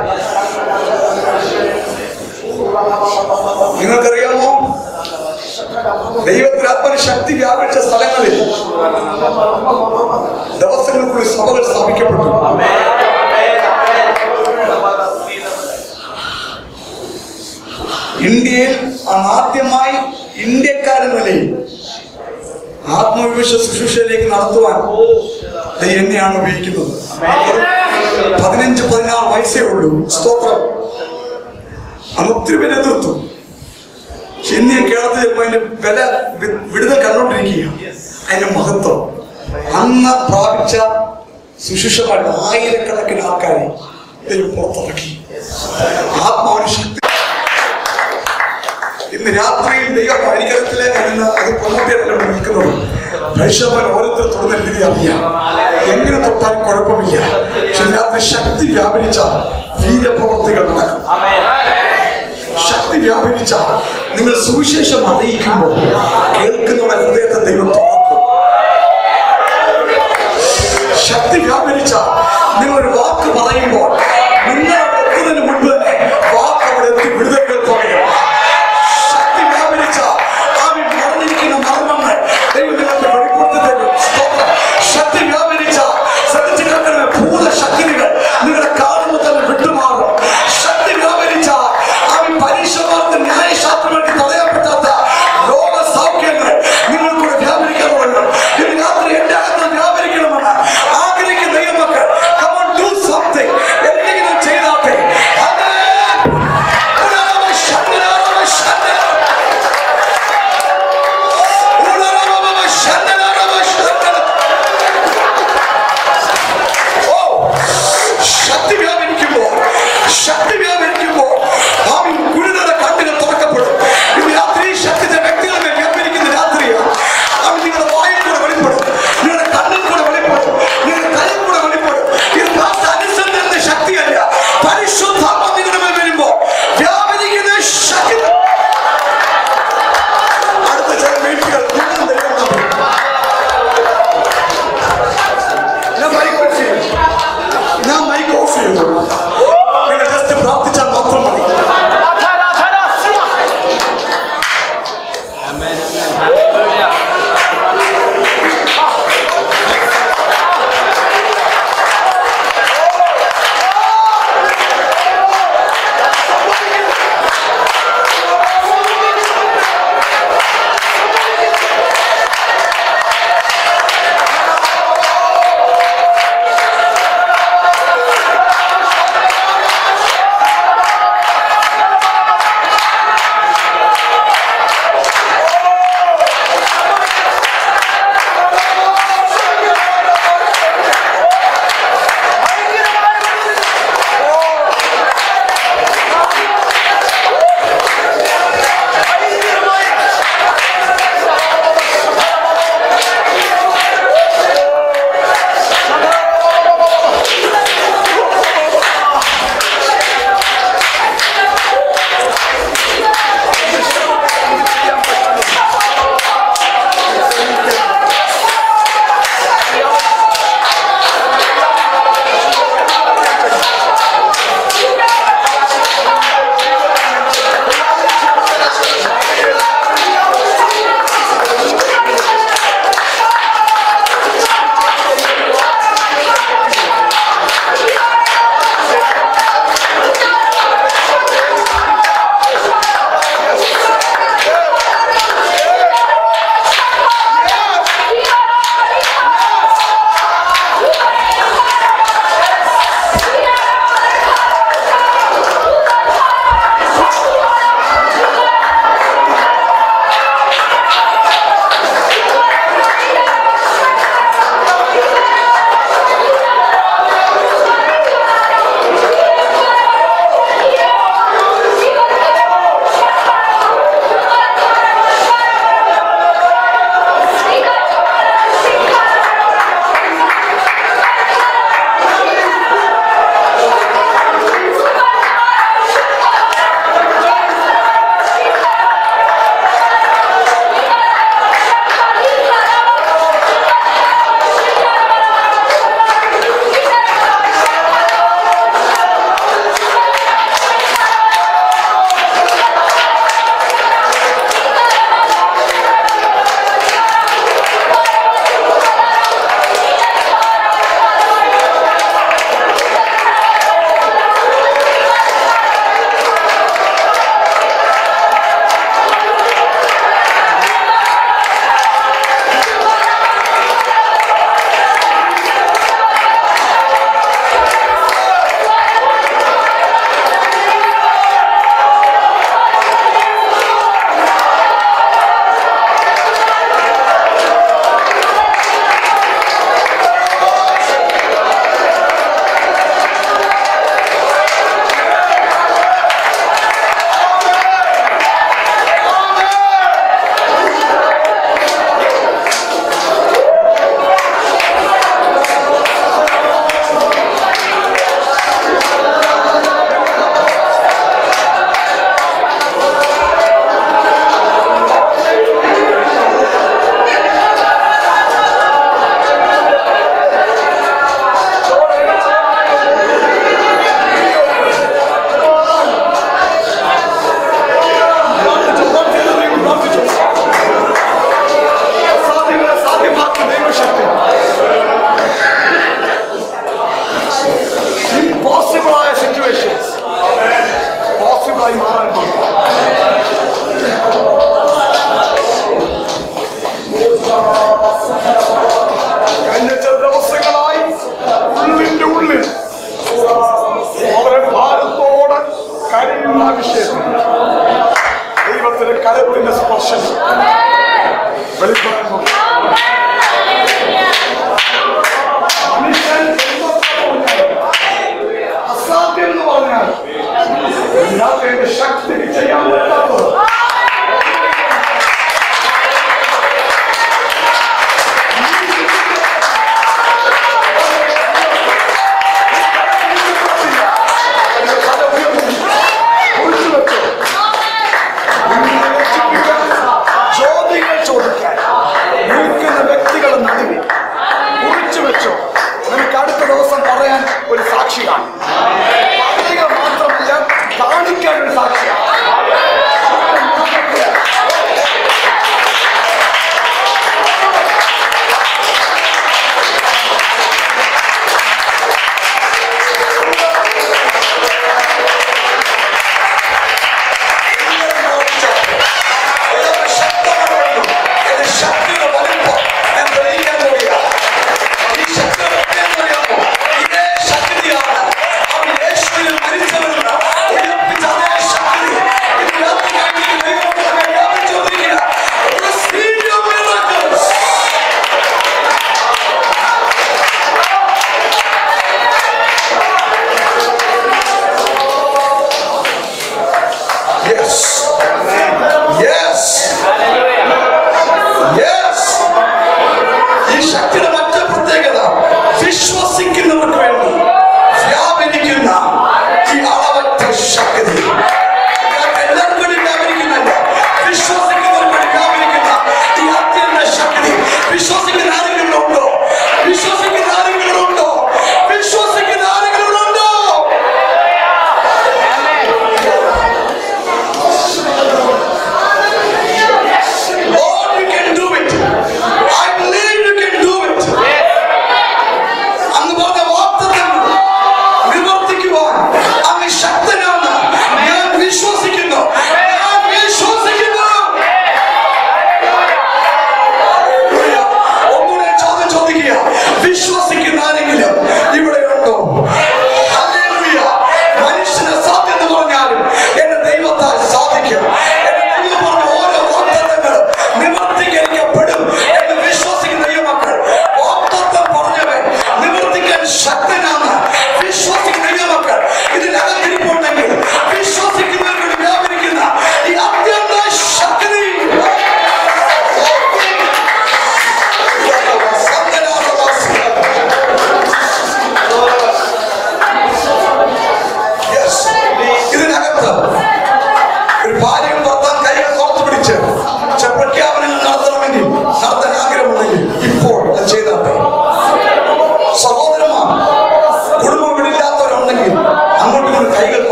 [SPEAKER 1] നിങ്ങൾക്കറിയാമോ ദൈവത്തിൽ ആത്മന ശക്തി വ്യാപിച്ച സ്ഥലങ്ങളിൽ ദിവസങ്ങൾക്കുള്ളിൽ സഭകൾ സ്ഥാപിക്കപ്പെട്ടു ഇന്ത്യയിൽ ആണ് ആദ്യമായി ഇന്ത്യക്കാരെന്ന നിലയിൽ ആത്മവിശ്വ ശുശ്രൂഷയിലേക്ക് നടത്തുവാൻ ദൈവം എന്നെയാണ് ഉപയോഗിക്കുന്നത് പതിനഞ്ച് പതിനാറ് വയസ്സേ ഉള്ളൂ സ്തോത്രം അന്ന് ഒത്തിരി പേര് എതിർത്തു പക്ഷെ ഇന്ന് ഞാൻ കേരളത്തിൽ ചെല്ലുമ്പോൾ അതിന്റെ വില വി- വിടുതൽ കണ്ടുകൊണ്ടിരിക്കുക അതിന്റെ മഹത്വം അന്ന് പ്രാപിച്ച സുശിക്ഷമായിട്ട് ആയിരക്കണക്കിന് ആൾക്കാരെ ദൈവം പുറത്തിറക്കി ആത്മാവിന് ശക്തി ഇന്ന് രാത്രിയിൽ ദൈവം പരികരത്തിലെ നിന്ന് അത് പ്രമുഖരല്ല നിൽക്കുന്നത് പരിശോധന ഓരോരുത്തർ തുറന്ന രീതി അറിയാം എങ്ങനെ തൊട്ടാലും കുഴപ്പമില്ല പക്ഷെ രാത്രി ശക്തി വ്യാപരിച്ച വീരപ്രവർത്തികൾ നടക്കും ശക്തി വ്യാപരിച്ച നിങ്ങൾ സുവിശേഷം അറിയിക്കുമ്പോൾ കേൾക്കുന്നവരുടെ ഹൃദയത്തെ ദൈവം തുറക്കും ശക്തി വ്യാപരിച്ച നിങ്ങൾ ഒരു വാക്ക് പറയുമ്പോൾ നിങ്ങൾ അവിടെ എത്തുന്നതിന് മുൻപ് തന്നെ വാക്ക് അവിടെ എത്തി വിടുതലുകൾ പറയും ശക്തി വ്യാപരിച്ച ആവിൽ മറഞ്ഞിരിക്കുന്ന മർമ്മങ്ങൾ ദൈവം നിങ്ങൾക്ക് വെളിപ്പെടുത്തി തരും സ്തോത്രം. ശക്തി വ്യാപരിച്ച ശ്രദ്ധിച്ചു കേൾക്കണമേ ഭൂത ശക്തികൾ നിങ്ങളെ കാണുമ്പോൾ തന്നെ വിട്ടുമാറും ശക്തി വ്യാപരിച്ച ആവിൽ പരീക്ഷമാർക്ക് ന്യായശാസ്ത്രങ്ങൾക്ക് തടയാൻ പറ്റാത്ത രോഗസൗഖ്യങ്ങൾ നിങ്ങൾക്കൂടെ വ്യാപരിക്കാൻ തുടങ്ങും ഇന്ന് രാത്രി എന്റെ അകത്ത് വ്യാപരിക്കണമെന്ന് ആഗ്രഹിക്കുന്ന ദൈവമക്കൾ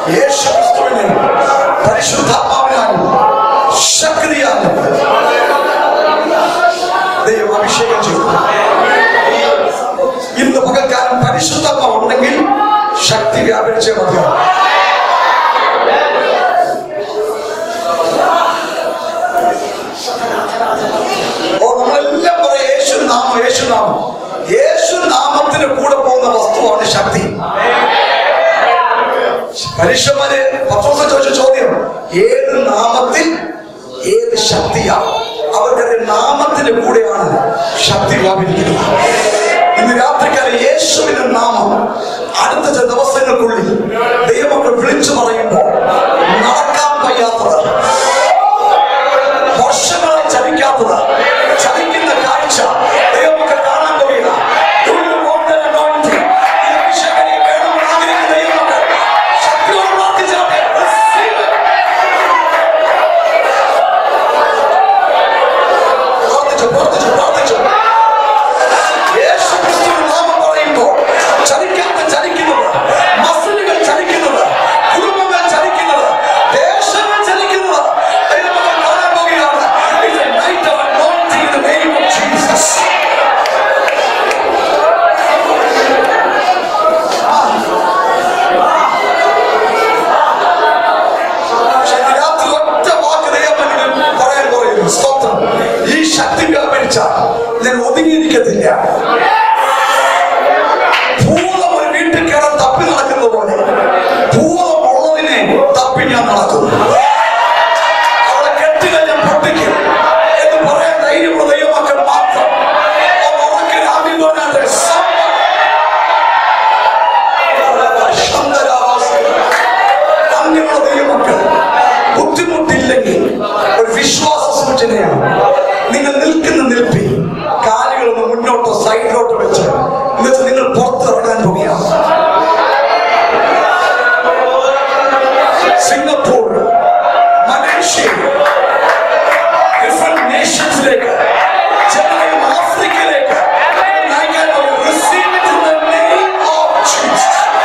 [SPEAKER 1] യേശു ക്രിസ്തുവിനെ പരിശുദ്ധാത്മാവിനാലും ശക്തിയാലും ദൈവം അഭിഷേകം ചെയ്തു ഇന്ന് പകൽക്കാലം പരിശുദ്ധാത്മാവ് ഉണ്ടെങ്കിൽ ശക്തി വ്യാപരിച്ചേ മതിയാവും ഓ നമ്മളെല്ലാം പറയാം യേശു നാമം യേശു നാമം യേശു നാമത്തിന് കൂടെ പോകുന്ന വസ്തുവാണ് ശക്തി പരീക്ഷമാര് പത്രോസ് ചോദിച്ച ചോദ്യം ഏത് നാമത്തിൽ ഏത് ശക്തിയാ അവർക്കത് നാമത്തിന്റെ കൂടെയാണ് ശക്തി വ്യാപരിക്കുന്നത് ഇന്ന് രാത്രിക്കാലം യേശുവിന്റെ നാമം അടുത്ത ചില ദിവസങ്ങൾക്കുള്ളിൽ ദൈവമക്കൾ വിളിച്ചു പറയുമ്പോൾ നടക്കാൻ വയ്യാത്തത് വർഷങ്ങളായി ചലിക്കാത്തത് ചലിക്കുന്ന കാഴ്ച ദൈവമക്കൾ കാണാൻ കഴിയില്ല Do you want that anointing? ഈ അഭിഷേകം നീ വേണമെന്ന് ആഗ്രഹിക്കുന്ന ദൈവമക്കൾ ശക്തിയോട് പ്രാർത്ഥിച്ചാട്ടെ. Receive it. പ്രാർത്ഥിച്ചു, പ്രാർത്ഥിച്ചു, പ്രാർത്ഥിച്ചു. യേശു ക്രിസ്തുവിന്റെ നാമം പറയുമ്പോൾ ചലിക്കാത്ത ചലിക്കുന്നത് മസിലുകൾ ചലിക്കുന്നത് കുടുംബങ്ങൾ ചലിക്കുന്നത് ദേശങ്ങൾ ചലിക്കുന്നത് ദൈവമക്കൾ കാണാൻ പോവുകയാണ് It's a night of anointing in the name of Jesus. പക്ഷേ ഇന്ന് രാത്രി ഒറ്റ വാക്ക് ദൈവം എനിക്ക് പറയാൻ പറയുന്നു സ്തോത്രം ഈ ശക്തി വ്യാപരിച്ച ഞാൻ ഒതുങ്ങിയിരിക്കത്തില്ല ഭൂതം ഒരു വീട്ടിൽ കയറാൻ തപ്പി നടക്കുന്നത് പോലെ ഭൂതം ഉള്ളതിനെ തപ്പി ഞാൻ നടക്കും അവളെ കെട്ടുക ഞാൻ പൊട്ടിക്കും എന്ന് പറയാൻ ധൈര്യമുള്ള ദൈവമക്കൾ മാത്രം ഒന്ന് ഉറക്കെ രാവിലെ പറഞ്ഞാട്ടെ, ശന്തരാവാസം. അങ്ങനെയുള്ള ദൈവമക്കൾ ബുദ്ധിമുട്ടില്ലെങ്കിൽ ഒരു വിശ്വാസ സൂചനയാണ് നിങ്ങൾ നിൽക്കുന്ന നിൽപ്പിൽ കാലുകളൊന്ന് മുന്നോട്ടോ സൈഡിലോട്ടോ വെച്ച് എന്നിട്ട് നിങ്ങൾ പുറത്തിറങ്ങാൻ പോവുകയാണ് സിംഗപ്പൂർ മലേഷ്യ ഡിഫറെന്റ് നേഷൻസിലേക്ക് ചെന്നൈയും ആഫ്രിക്കയിലേക്ക് നയിക്കാൻ പോകുന്നു. Receive it in the name of Jesus.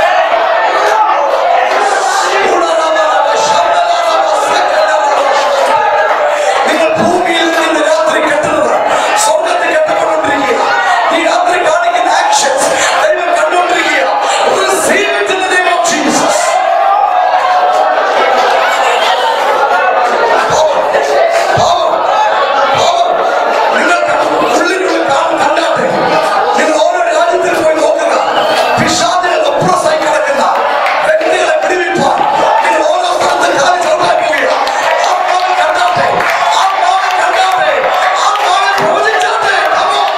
[SPEAKER 1] നിങ്ങൾ ഭൂമിയിൽ നിന്ന് രാത്രി കെട്ടുന്നത് സ്വർഗത്തിൽ കെട്ടപ്പെട്ടുകൊണ്ടിരിക്കുക ഈ രാത്രി കാണിക്കുന്ന ആക്ഷൻസ് ദൈവം കണ്ടുകൊണ്ടിരിക്കുക Receive it in the name of Jesus. Power. Power. Power. നിങ്ങൾക്ക് ഉള്ളിനുള്ളിൽ കാണ- കണ്ടാട്ടെ നിങ്ങൾ ഓരോ രാജ്യത്തിൽ പോയി നോക്കുക പിശാചിനെ ഒപ്രസായി കിടക്കുന്ന വ്യക്തികളെ പിടിവിപ്പാൻ നിങ്ങൾ ഓരോ സ്ഥലത്ത് കാലി ചവിട്ടാൻ പോവുകയാണ് ആത്മാവിൽ കണ്ടാട്ടെ ആത്മാവിൽ കണ്ടാട്ടെ ആത്മാവിൽ പ്രവചിച്ചാട്ടെ Come on.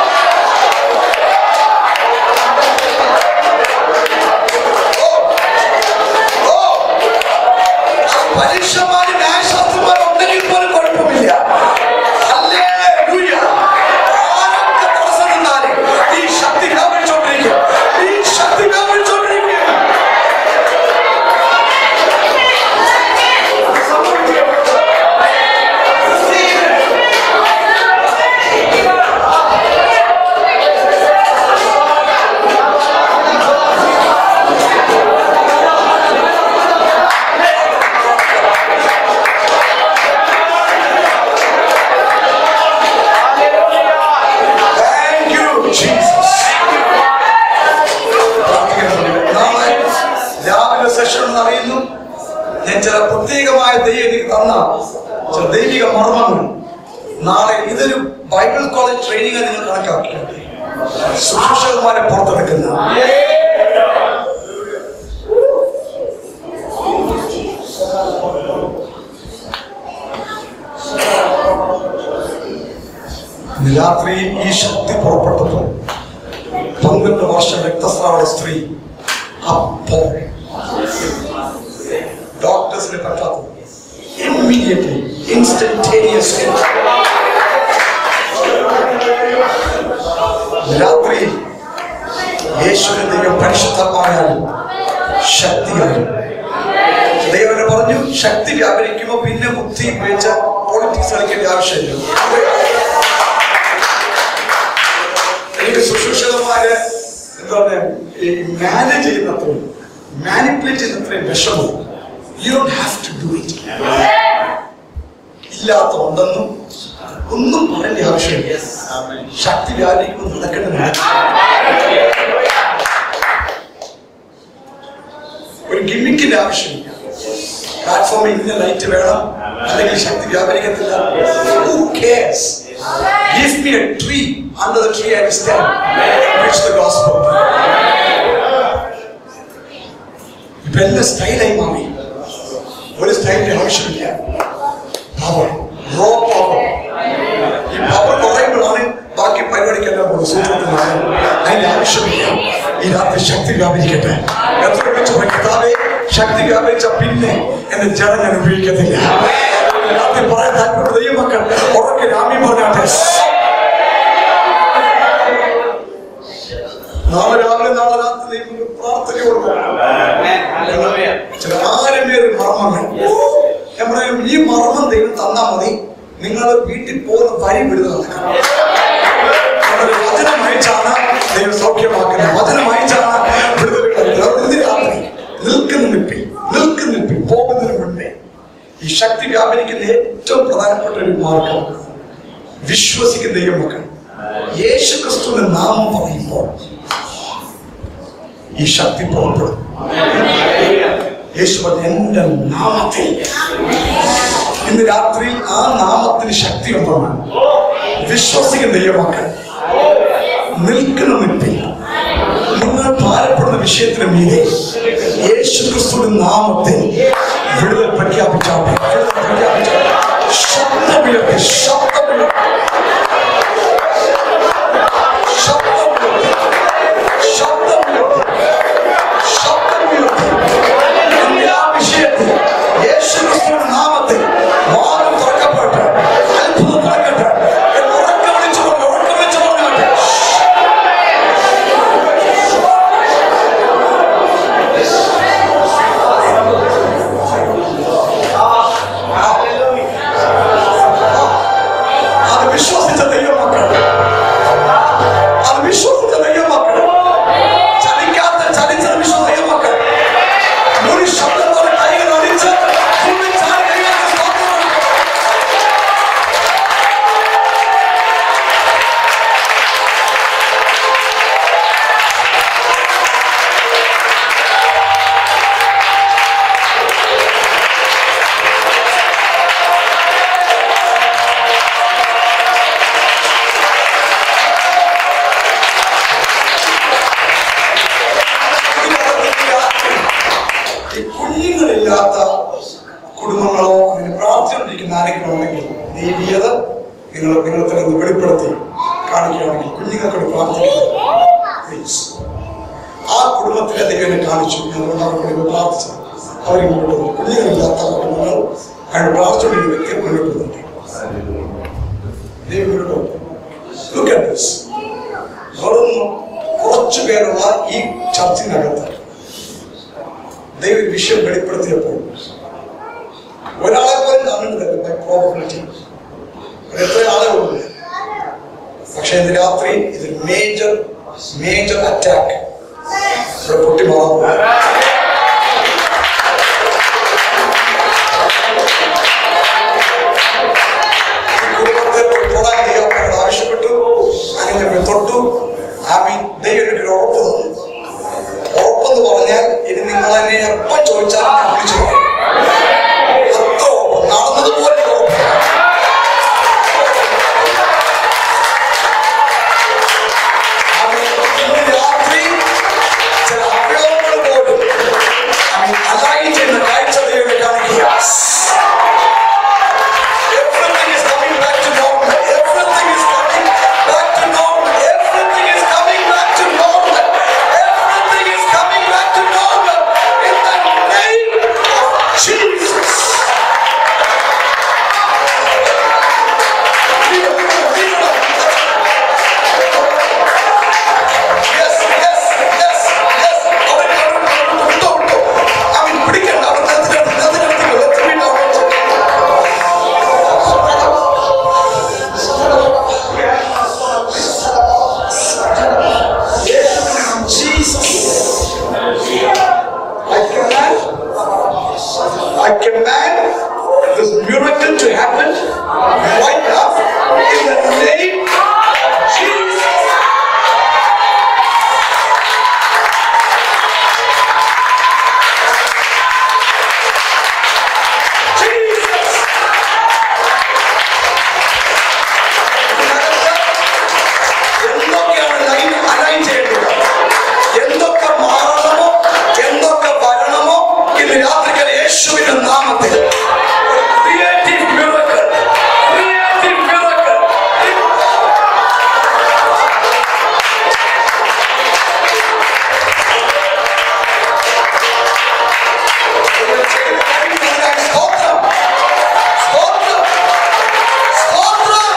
[SPEAKER 1] ഓ ഓ അത് പരീക്ഷമാരും ന്യായശാസ്ത്രമാരും ഉണ്ടെങ്കിൽ പോലും കുഴപ്പമില്ല ഹല്ലേലൂയ. ആരൊക്കെ തടസ്സം നിന്നാലും ഈ ശക്തി വ്യാപരിച്ചുകൊണ്ടിരിക്കും ഈ ശക്തി വ്യാപരിച്ചുകൊണ്ടിരിക്കും Thank you, Jesus. നാളെ രാവിലെ സെഷൻ എന്ന് അറിയുന്നു ഞാൻ ചില പ്രത്യേകമായ ദൈവം എനിക്ക് തന്ന ചില ദൈവിക മർമ്മങ്ങൾ നാളെ ഇതൊരു ബൈബിൾ കോളേജ് ട്രെയിനിങ് നിങ്ങൾ കണക്കാക്കിയിട്ടുണ്ട് സുശേഷകന്മാരെ പുറത്തെടുക്കുന്ന ഇന്ന് രാത്രി ഈ ശക്തി പുറപ്പെട്ടപ്പോൾ പന്ത്രണ്ട് വർഷം രക്തസ്രാവ സ്ത്രീ അപ്പോൾ ഡോക്ടേഴ്സിന് പറ്റാത്തത് ഇമ്മീഡിയറ്റ്ലി ഇൻസ്റ്റന്റേനിയസ്ലി രാത്രി യേശുവിന്റെ ദൈവം പരിശുദ്ധമായാലും ശക്തിയാലും ദൈവനെ പറഞ്ഞു ശക്തി വ്യാപരിക്കുമ്പോൾ പിന്നെ ബുദ്ധി ഉപയോഗിച്ച പൊളിറ്റിക്സ് കളിക്കേണ്ട ആവശ്യമില്ല എനിക്ക് ശുശ്രൂഷകന്മാര് എന്താ പറയാ ഈ മാനേജ് ചെയ്യുന്നത്രയും മാനിപ്പുലേറ്റ് ചെയ്യുന്നത്രയും വിഷമം you don't have to do it ഇല്ലാത്ത ഉണ്ടെന്നും ഒന്നും പറയേണ്ട ആവശ്യമില്ല ശക്തി വ്യാപിക്കുമ്പോൾ നടക്കേണ്ട ഒരു ഗിമ്മിക്കിന്റെ ആവശ്യമില്ല പ്ലാറ്റ്ഫോമിൽ ഇന്ന ലൈറ്റ് വേണം അല്ലെങ്കിൽ ശക്തി വ്യാപരിക്കത്തില്ല Who cares? Give me a tree. Under the tree I will stand. Preach the gospel. ഇപ്പൊ എല്ലാം സ്റ്റൈലായി മാറി ഒരു സ്റ്റൈലിന്റെ ആവശ്യമില്ല പവർ റോ പവർ ഈ പവർ കുറയുമ്പോഴാണ് ബാക്കി പരിപാടിക്കെല്ലാം പോകുന്നത് സൂത്രത്തിനാണ് അതിന്റെ ആവശ്യമില്ല ഈ രാത്രി ശക്തി വ്യാപരിക്കട്ടെ എത്ര വിളിച്ചു പോയി കർത്താവേ ശക്തി വ്യാപരിച്ച പിന്നെ എന്റെ ജനം ഞാൻ ഉപയോഗിക്കത്തില്ല രാത്രി പറയാൻ താല്പര്യം ദൈവമക്കൾ ഉറക്കെ രാമി പറഞ്ഞാട്ടെ നാളെ രാവിലെ നാളെ രാത്രി ദൈവം പ്രാർത്ഥനയോട് ചില ആരമേറി മർമ്മങ്ങൾ ഞാൻ പറയാം ഈ മർമ്മം ദൈവം തന്നാ മതി നിങ്ങൾ വീട്ടിൽ പോകുന്ന വഴി വിടുതൽ നടക്കണം നമ്മുടെ വചനം അയച്ചാണ് ദൈവം സൗഖ്യമാക്കുന്നത് വചനം അയച്ചാണ് വിടുതൽ കൊടുക്കുന്നത്. അതുകൊണ്ട് ഇന്ന് രാത്രി നിൽക്കുന്ന നിൽപ്പിൽ നിൽക്കുന്ന നിൽപ്പിൽ പോകുന്നതിന് മുന്നേ ഈ ശക്തി വ്യാപരിക്കുന്ന ഏറ്റവും പ്രധാനപ്പെട്ട ഒരു മാർഗം വിശ്വസിക്കുന്ന ദൈവമക്കൾ യേശു ക്രിസ്തുവിന്റെ നാമം പറയുമ്പോൾ ഈ ശക്തി പുറപ്പെടും യേശു പറഞ്ഞു എന്റെ നാമത്തിൽ ഇന്ന് രാത്രി ആ നാമത്തിന് ശക്തി ഉണ്ടെന്ന് വിശ്വസിക്കുന്ന ദൈവമക്കൾ നിൽക്കുന്ന നിൽപ്പിൽ നിങ്ങൾ ഭാരപ്പെടുന്ന വിഷയത്തിന് മീതെ യേശു ക്രിസ്തുവിന്റെ നാമത്തിൽ വിടുതൽ പ്രഖ്യാപിച്ചാട്ടെ വിടുതൽ പ്രഖ്യാപിച്ചാട്ടെ ശബ്ദമുയർത്തി ശബ്ദമുയർത്തി ശബ്ദമുയർത്തി ശബ്ദമുയർത്തി ശബ്ദമുയർത്തി എല്ലാ വിഷയത്തിൽ യേശു ക്രിസ്തുവിന്റെ നാമത്തിൽ വാദം തുറക്കപ്പെട്ട് അത്ഭുതം നടക്കട്ടെ എന്ന് ഉറക്കെ വിളിച്ചു പറഞ്ഞു ഉറക്കെ വിളിച്ചു പറഞ്ഞാട്ടെ അത് വിശ്വസിച്ച ദൈവമക്കൾ അത് വിശ്വസിച്ച ദൈവമക്കൾ ചലിക്കാത്ത ചലിച്ച വിശ്വ ദൈവമക്കൾ ഒരു ശബ്ദത്തോടെ കൈകൾ അടിച്ച് ഭൂമി ചാടി കൈകാര്യം സ്തോത്രം കൊടുക്കുക. ഈ കുഞ്ഞുങ്ങളില്ലാത്ത കുടുംബങ്ങളോ അങ്ങനെ പ്രാർത്ഥിച്ചുകൊണ്ടിരിക്കുന്ന ആരെങ്കിലും ഉണ്ടെങ്കിൽ ദൈവീയത നിങ്ങൾ നിങ്ങൾ തന്നെ ഒന്ന് വെളിപ്പെടുത്തി കാണിക്കുകയാണെങ്കിൽ കുഞ്ഞുങ്ങൾക്കോട് പ്രാർത്ഥിക്കുക പ്ലീസ് ആ കുടുംബത്തിലെ ദൈവനെ കാണിച്ചു ഞങ്ങൾ അവർക്ക് വേണ്ടി പ്രാർത്ഥിച്ചു അവരെ മുന്നോട്ട് വന്നു കുഞ്ഞുങ്ങളില്ലാത്ത കുടുംബങ്ങൾ അയാൾ പ്രാർത്ഥിച്ചുകൊണ്ടിരിക്കുന്ന വ്യക്തിയെ മുന്നോട്ട് വന്നിട്ട് ദൈവം മുന്നോട്ട് വന്നു Look at this. വെറും കുറച്ചു പേരുള്ള ഈ ചർച്ചിനകത്ത് ദൈവ വിഷയം വെളിപ്പെടുത്തിയപ്പോൾ ഒരാളെ പോലും കാണുന്നില്ല ബൈ പ്രോബിലിറ്റി എത്ര ആളുകളുണ്ട് പക്ഷെ ഇന്ന് രാത്രി ഇത് മേജർ മേജർ അറ്റാക്ക് ഇവിടെ പൊട്ടിമാറാൻ പോകുന്നു. ഈ കുടുംബത്തെ പോയി തൊടാൻ ദൈവം ആവശ്യപ്പെട്ടു അങ്ങനെ പോയി തൊട്ടു ആമീൻ ദൈവം എനിക്ക് ഉറപ്പ് തന്നു ഉറപ്പെന്ന് പറഞ്ഞാൽ ഇനി നിങ്ങൾ എന്നെ എപ്പം ചോദിച്ചാലും ഞാൻ വിളിച്ചു പറയും അത്ര ഉറപ്പ് നടന്നതുപോലെ ഉറപ്പ് ആമീൻ. ഇന്ന് രാത്രി ചില അവയവങ്ങൾ പോലും ആമീൻ, അലായി ചെയ്യുന്ന കാഴ്ച ദൈവം കാണിക്കുക Everything is coming back to normal. Everything is coming back to normal. Everything is coming back to normal. Everything is coming back to normal. In the name command this miracle to happen right now in the name of Jesus. Jesus. എന്തൊക്കെയാണ് line align ചെയ്യേണ്ടത് എന്തൊക്കെ മാറണമോ എന്തൊക്കെ വരണമോ ഇന്ന് രാത്രികൾ യേശുവിന്റെ നാമത്തിൽ creative miracle, creative miracle. നിങ്ങൾ ചെയ്യുന്ന കാര്യങ്ങൾക്കായി സ്തോത്രം സ്തോത്രം സ്തോത്രം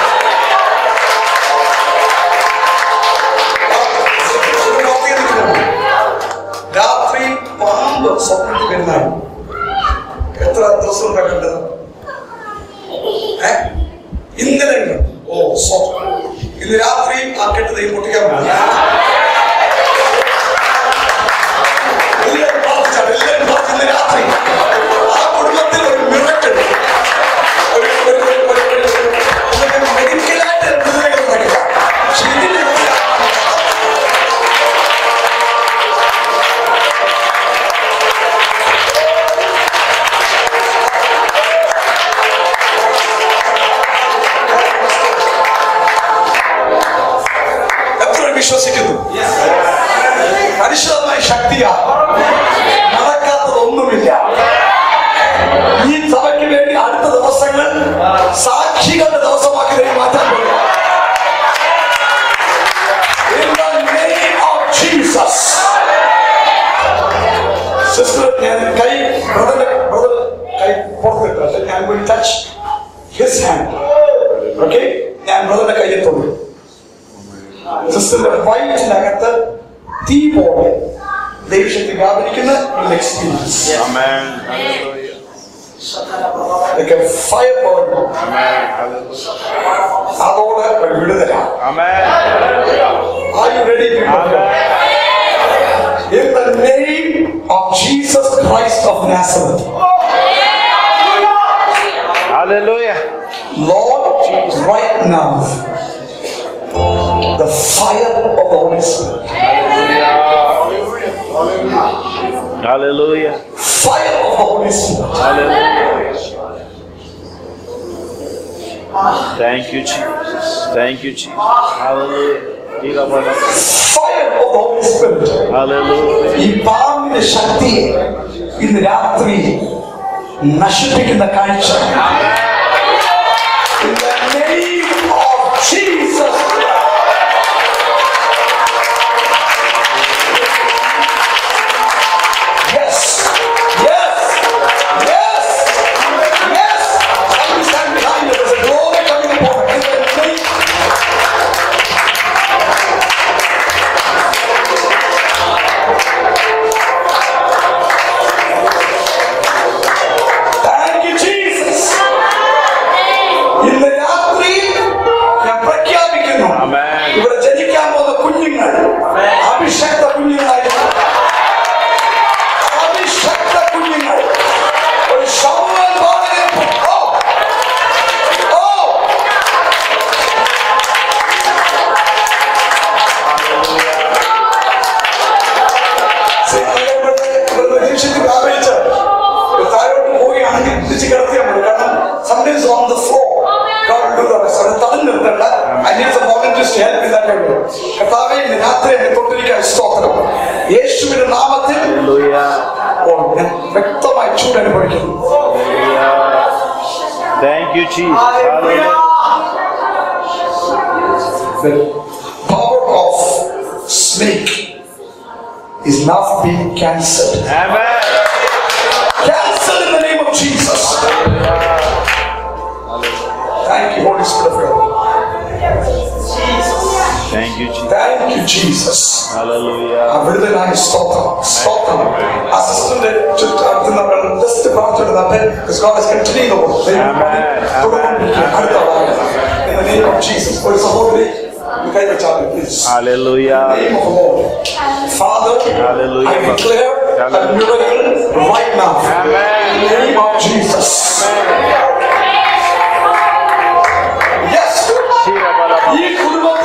[SPEAKER 1] ഒരു വാക്യം നിൽക്കുന്നു. രാത്രി പാമ്പ് സ്വപ്നത്തിൽ വരുന്നതാണ് എത്ര ദിവസം ഉണ്ടാ കണ്ടത് ഏ? ഇന്നലെ ഉണ്ട്. ഓ സ്വപ്നം ഇന്ന് രാത്രി ആ കെട്ടത് ഈ പൊട്ടിക്കാൻ പോകുന്നു. എല്ലാവരും പ്രാർത്ഥിച്ചാണ്. എല്ലാവരും പ്രാർത്ഥിച്ചു. ഇന്ന് രാത്രി ആ കുടുംബത്തിൽ ഒരു miracle. ഒരു ഒരു ഒരു ഒരു ഒരു ഒരു മെഡിക്കലായിട്ട് വിടുതലകൾ നടക്കുക പക്ഷെ ഇതിന്റെ ഉള്ളിൽ എത്ര പേര് വിശ്വസിക്കുന്നു പരിശുദ്ധമായ ശക്തിയാ നടക്കാത്തതൊന്നുമില്ല ഈ സഭയ്ക്ക് വേണ്ടി അടുത്ത ദിവസങ്ങൾ സാക്ഷികളുടെ ദിവസമാക്കി ദൈവം മാറ്റാൻ പോകുന്നു In the name of Jesus. Sister, ഞാൻ കൈ ബ്രദറിന്റെ ബ്രദർ കൈ പുറത്തിട്ട് ഞാൻ will touch his hand. Okay? ഞാൻ ബ്രദറിന്റെ കയ്യിൽ തൊടും സിസ്റ്ററിന്റെ വയറ്റിനകത്ത് തീ പോലെ ദൈവശക്തി വ്യാപരിക്കുന്ന experience
[SPEAKER 2] Amen. Hallelujah.
[SPEAKER 1] like a fire burn
[SPEAKER 2] Amen. Hallelujah.
[SPEAKER 1] അതോടെ ഒരു വിടുതലാണ്
[SPEAKER 2] Amen.
[SPEAKER 1] Are you ready people?
[SPEAKER 2] Amen.
[SPEAKER 1] In the name of Jesus Christ of Nazareth,
[SPEAKER 2] Hallelujah.
[SPEAKER 1] Lord, right now, the fire of the Holy Spirit,
[SPEAKER 2] Hallelujah.
[SPEAKER 1] fire of the Holy Spirit,
[SPEAKER 2] Hallelujah. Thank you, Jesus. Thank you, Jesus. Hallelujah.
[SPEAKER 1] fire of the Holy Spirit.
[SPEAKER 2] Hallelujah.
[SPEAKER 1] ഈ പാമ്പിന്റെ ശക്തിയെ ഇന്ന് രാത്രി നശിപ്പിക്കുന്ന കാഴ്ച In the name of Jesus. Yes. Yes. Yes. Yes. Somebody stand behind you. There's a glory coming upon it. In the name Thank you, Jesus. ഇന്ന് രാത്രി ഞാൻ പ്രഖ്യാപിക്കുന്നു
[SPEAKER 2] Amen.
[SPEAKER 1] ഇവിടെ ജനിക്കാൻ പോകുന്ന കുഞ്ഞുങ്ങൾ അഭിഷക്ത കുഞ്ഞുങ്ങളായിരുന്നു അഭിഷക്ത കുഞ്ഞുങ്ങൾ ഒരു ശൗവൽ ബാലകൻ ഓ ഓ നിരീക്ഷത്തിൽ വ്യാപരിച്ച് താഴോട്ട് പോവുകയാണെങ്കിൽ തിരിച്ച് കിടത്തിയാൽ മതി കാരണം സംടൈംസ് ഓൺ ദ ഫ്ലോർ തടഞ്ഞു നിർത്തണ്ട അന്യത്തെ വോളണ്ടിയേഴ്സ് ഹെൽപ്പ് ചെയ്താൽ കർത്താവെ ഇന്ന് രാത്രി എന്നെ തൊട്ടിരിക്കാൻ സ്തോത്രം യേശുവിന്റെ നാമത്തിൽ
[SPEAKER 2] Hallelujah.
[SPEAKER 1] ഓ, ഞാൻ വ്യക്തമായി ചൂട് അനുഭവിക്കുന്നു
[SPEAKER 2] Hallelujah. Thank you, Jesus. Hallelujah.
[SPEAKER 1] The power of snake is now being cancelled.
[SPEAKER 2] Amen.
[SPEAKER 1] Cancelled in the name of Jesus. Thank you, Holy Spirit of God.
[SPEAKER 2] Thank you, Jesus.
[SPEAKER 1] Thank you, Jesus.
[SPEAKER 2] Hallelujah.
[SPEAKER 1] ആ വിടുതലായ സ്തോത്രം സ്തോത്രം assistant ചുറ്റും നമ്മൾ just പ്രാർത്ഥിച്ചിരുന്നാട്ടെ God is continuing the work. ദൈവം
[SPEAKER 2] Amen.
[SPEAKER 1] തുടർന്നുകൊണ്ടിരിക്കുകയാണ്. അടുത്ത വാരം. In the name of Jesus. ഒരു സഹോദരി കൈവച്ചാൽ please.
[SPEAKER 2] Hallelujah.
[SPEAKER 1] name of the Lord. Father,
[SPEAKER 2] Hallelujah.
[SPEAKER 1] I declare that miracle right now. In the name of Jesus. Yes. ഈ കുടുംബത്തിൽ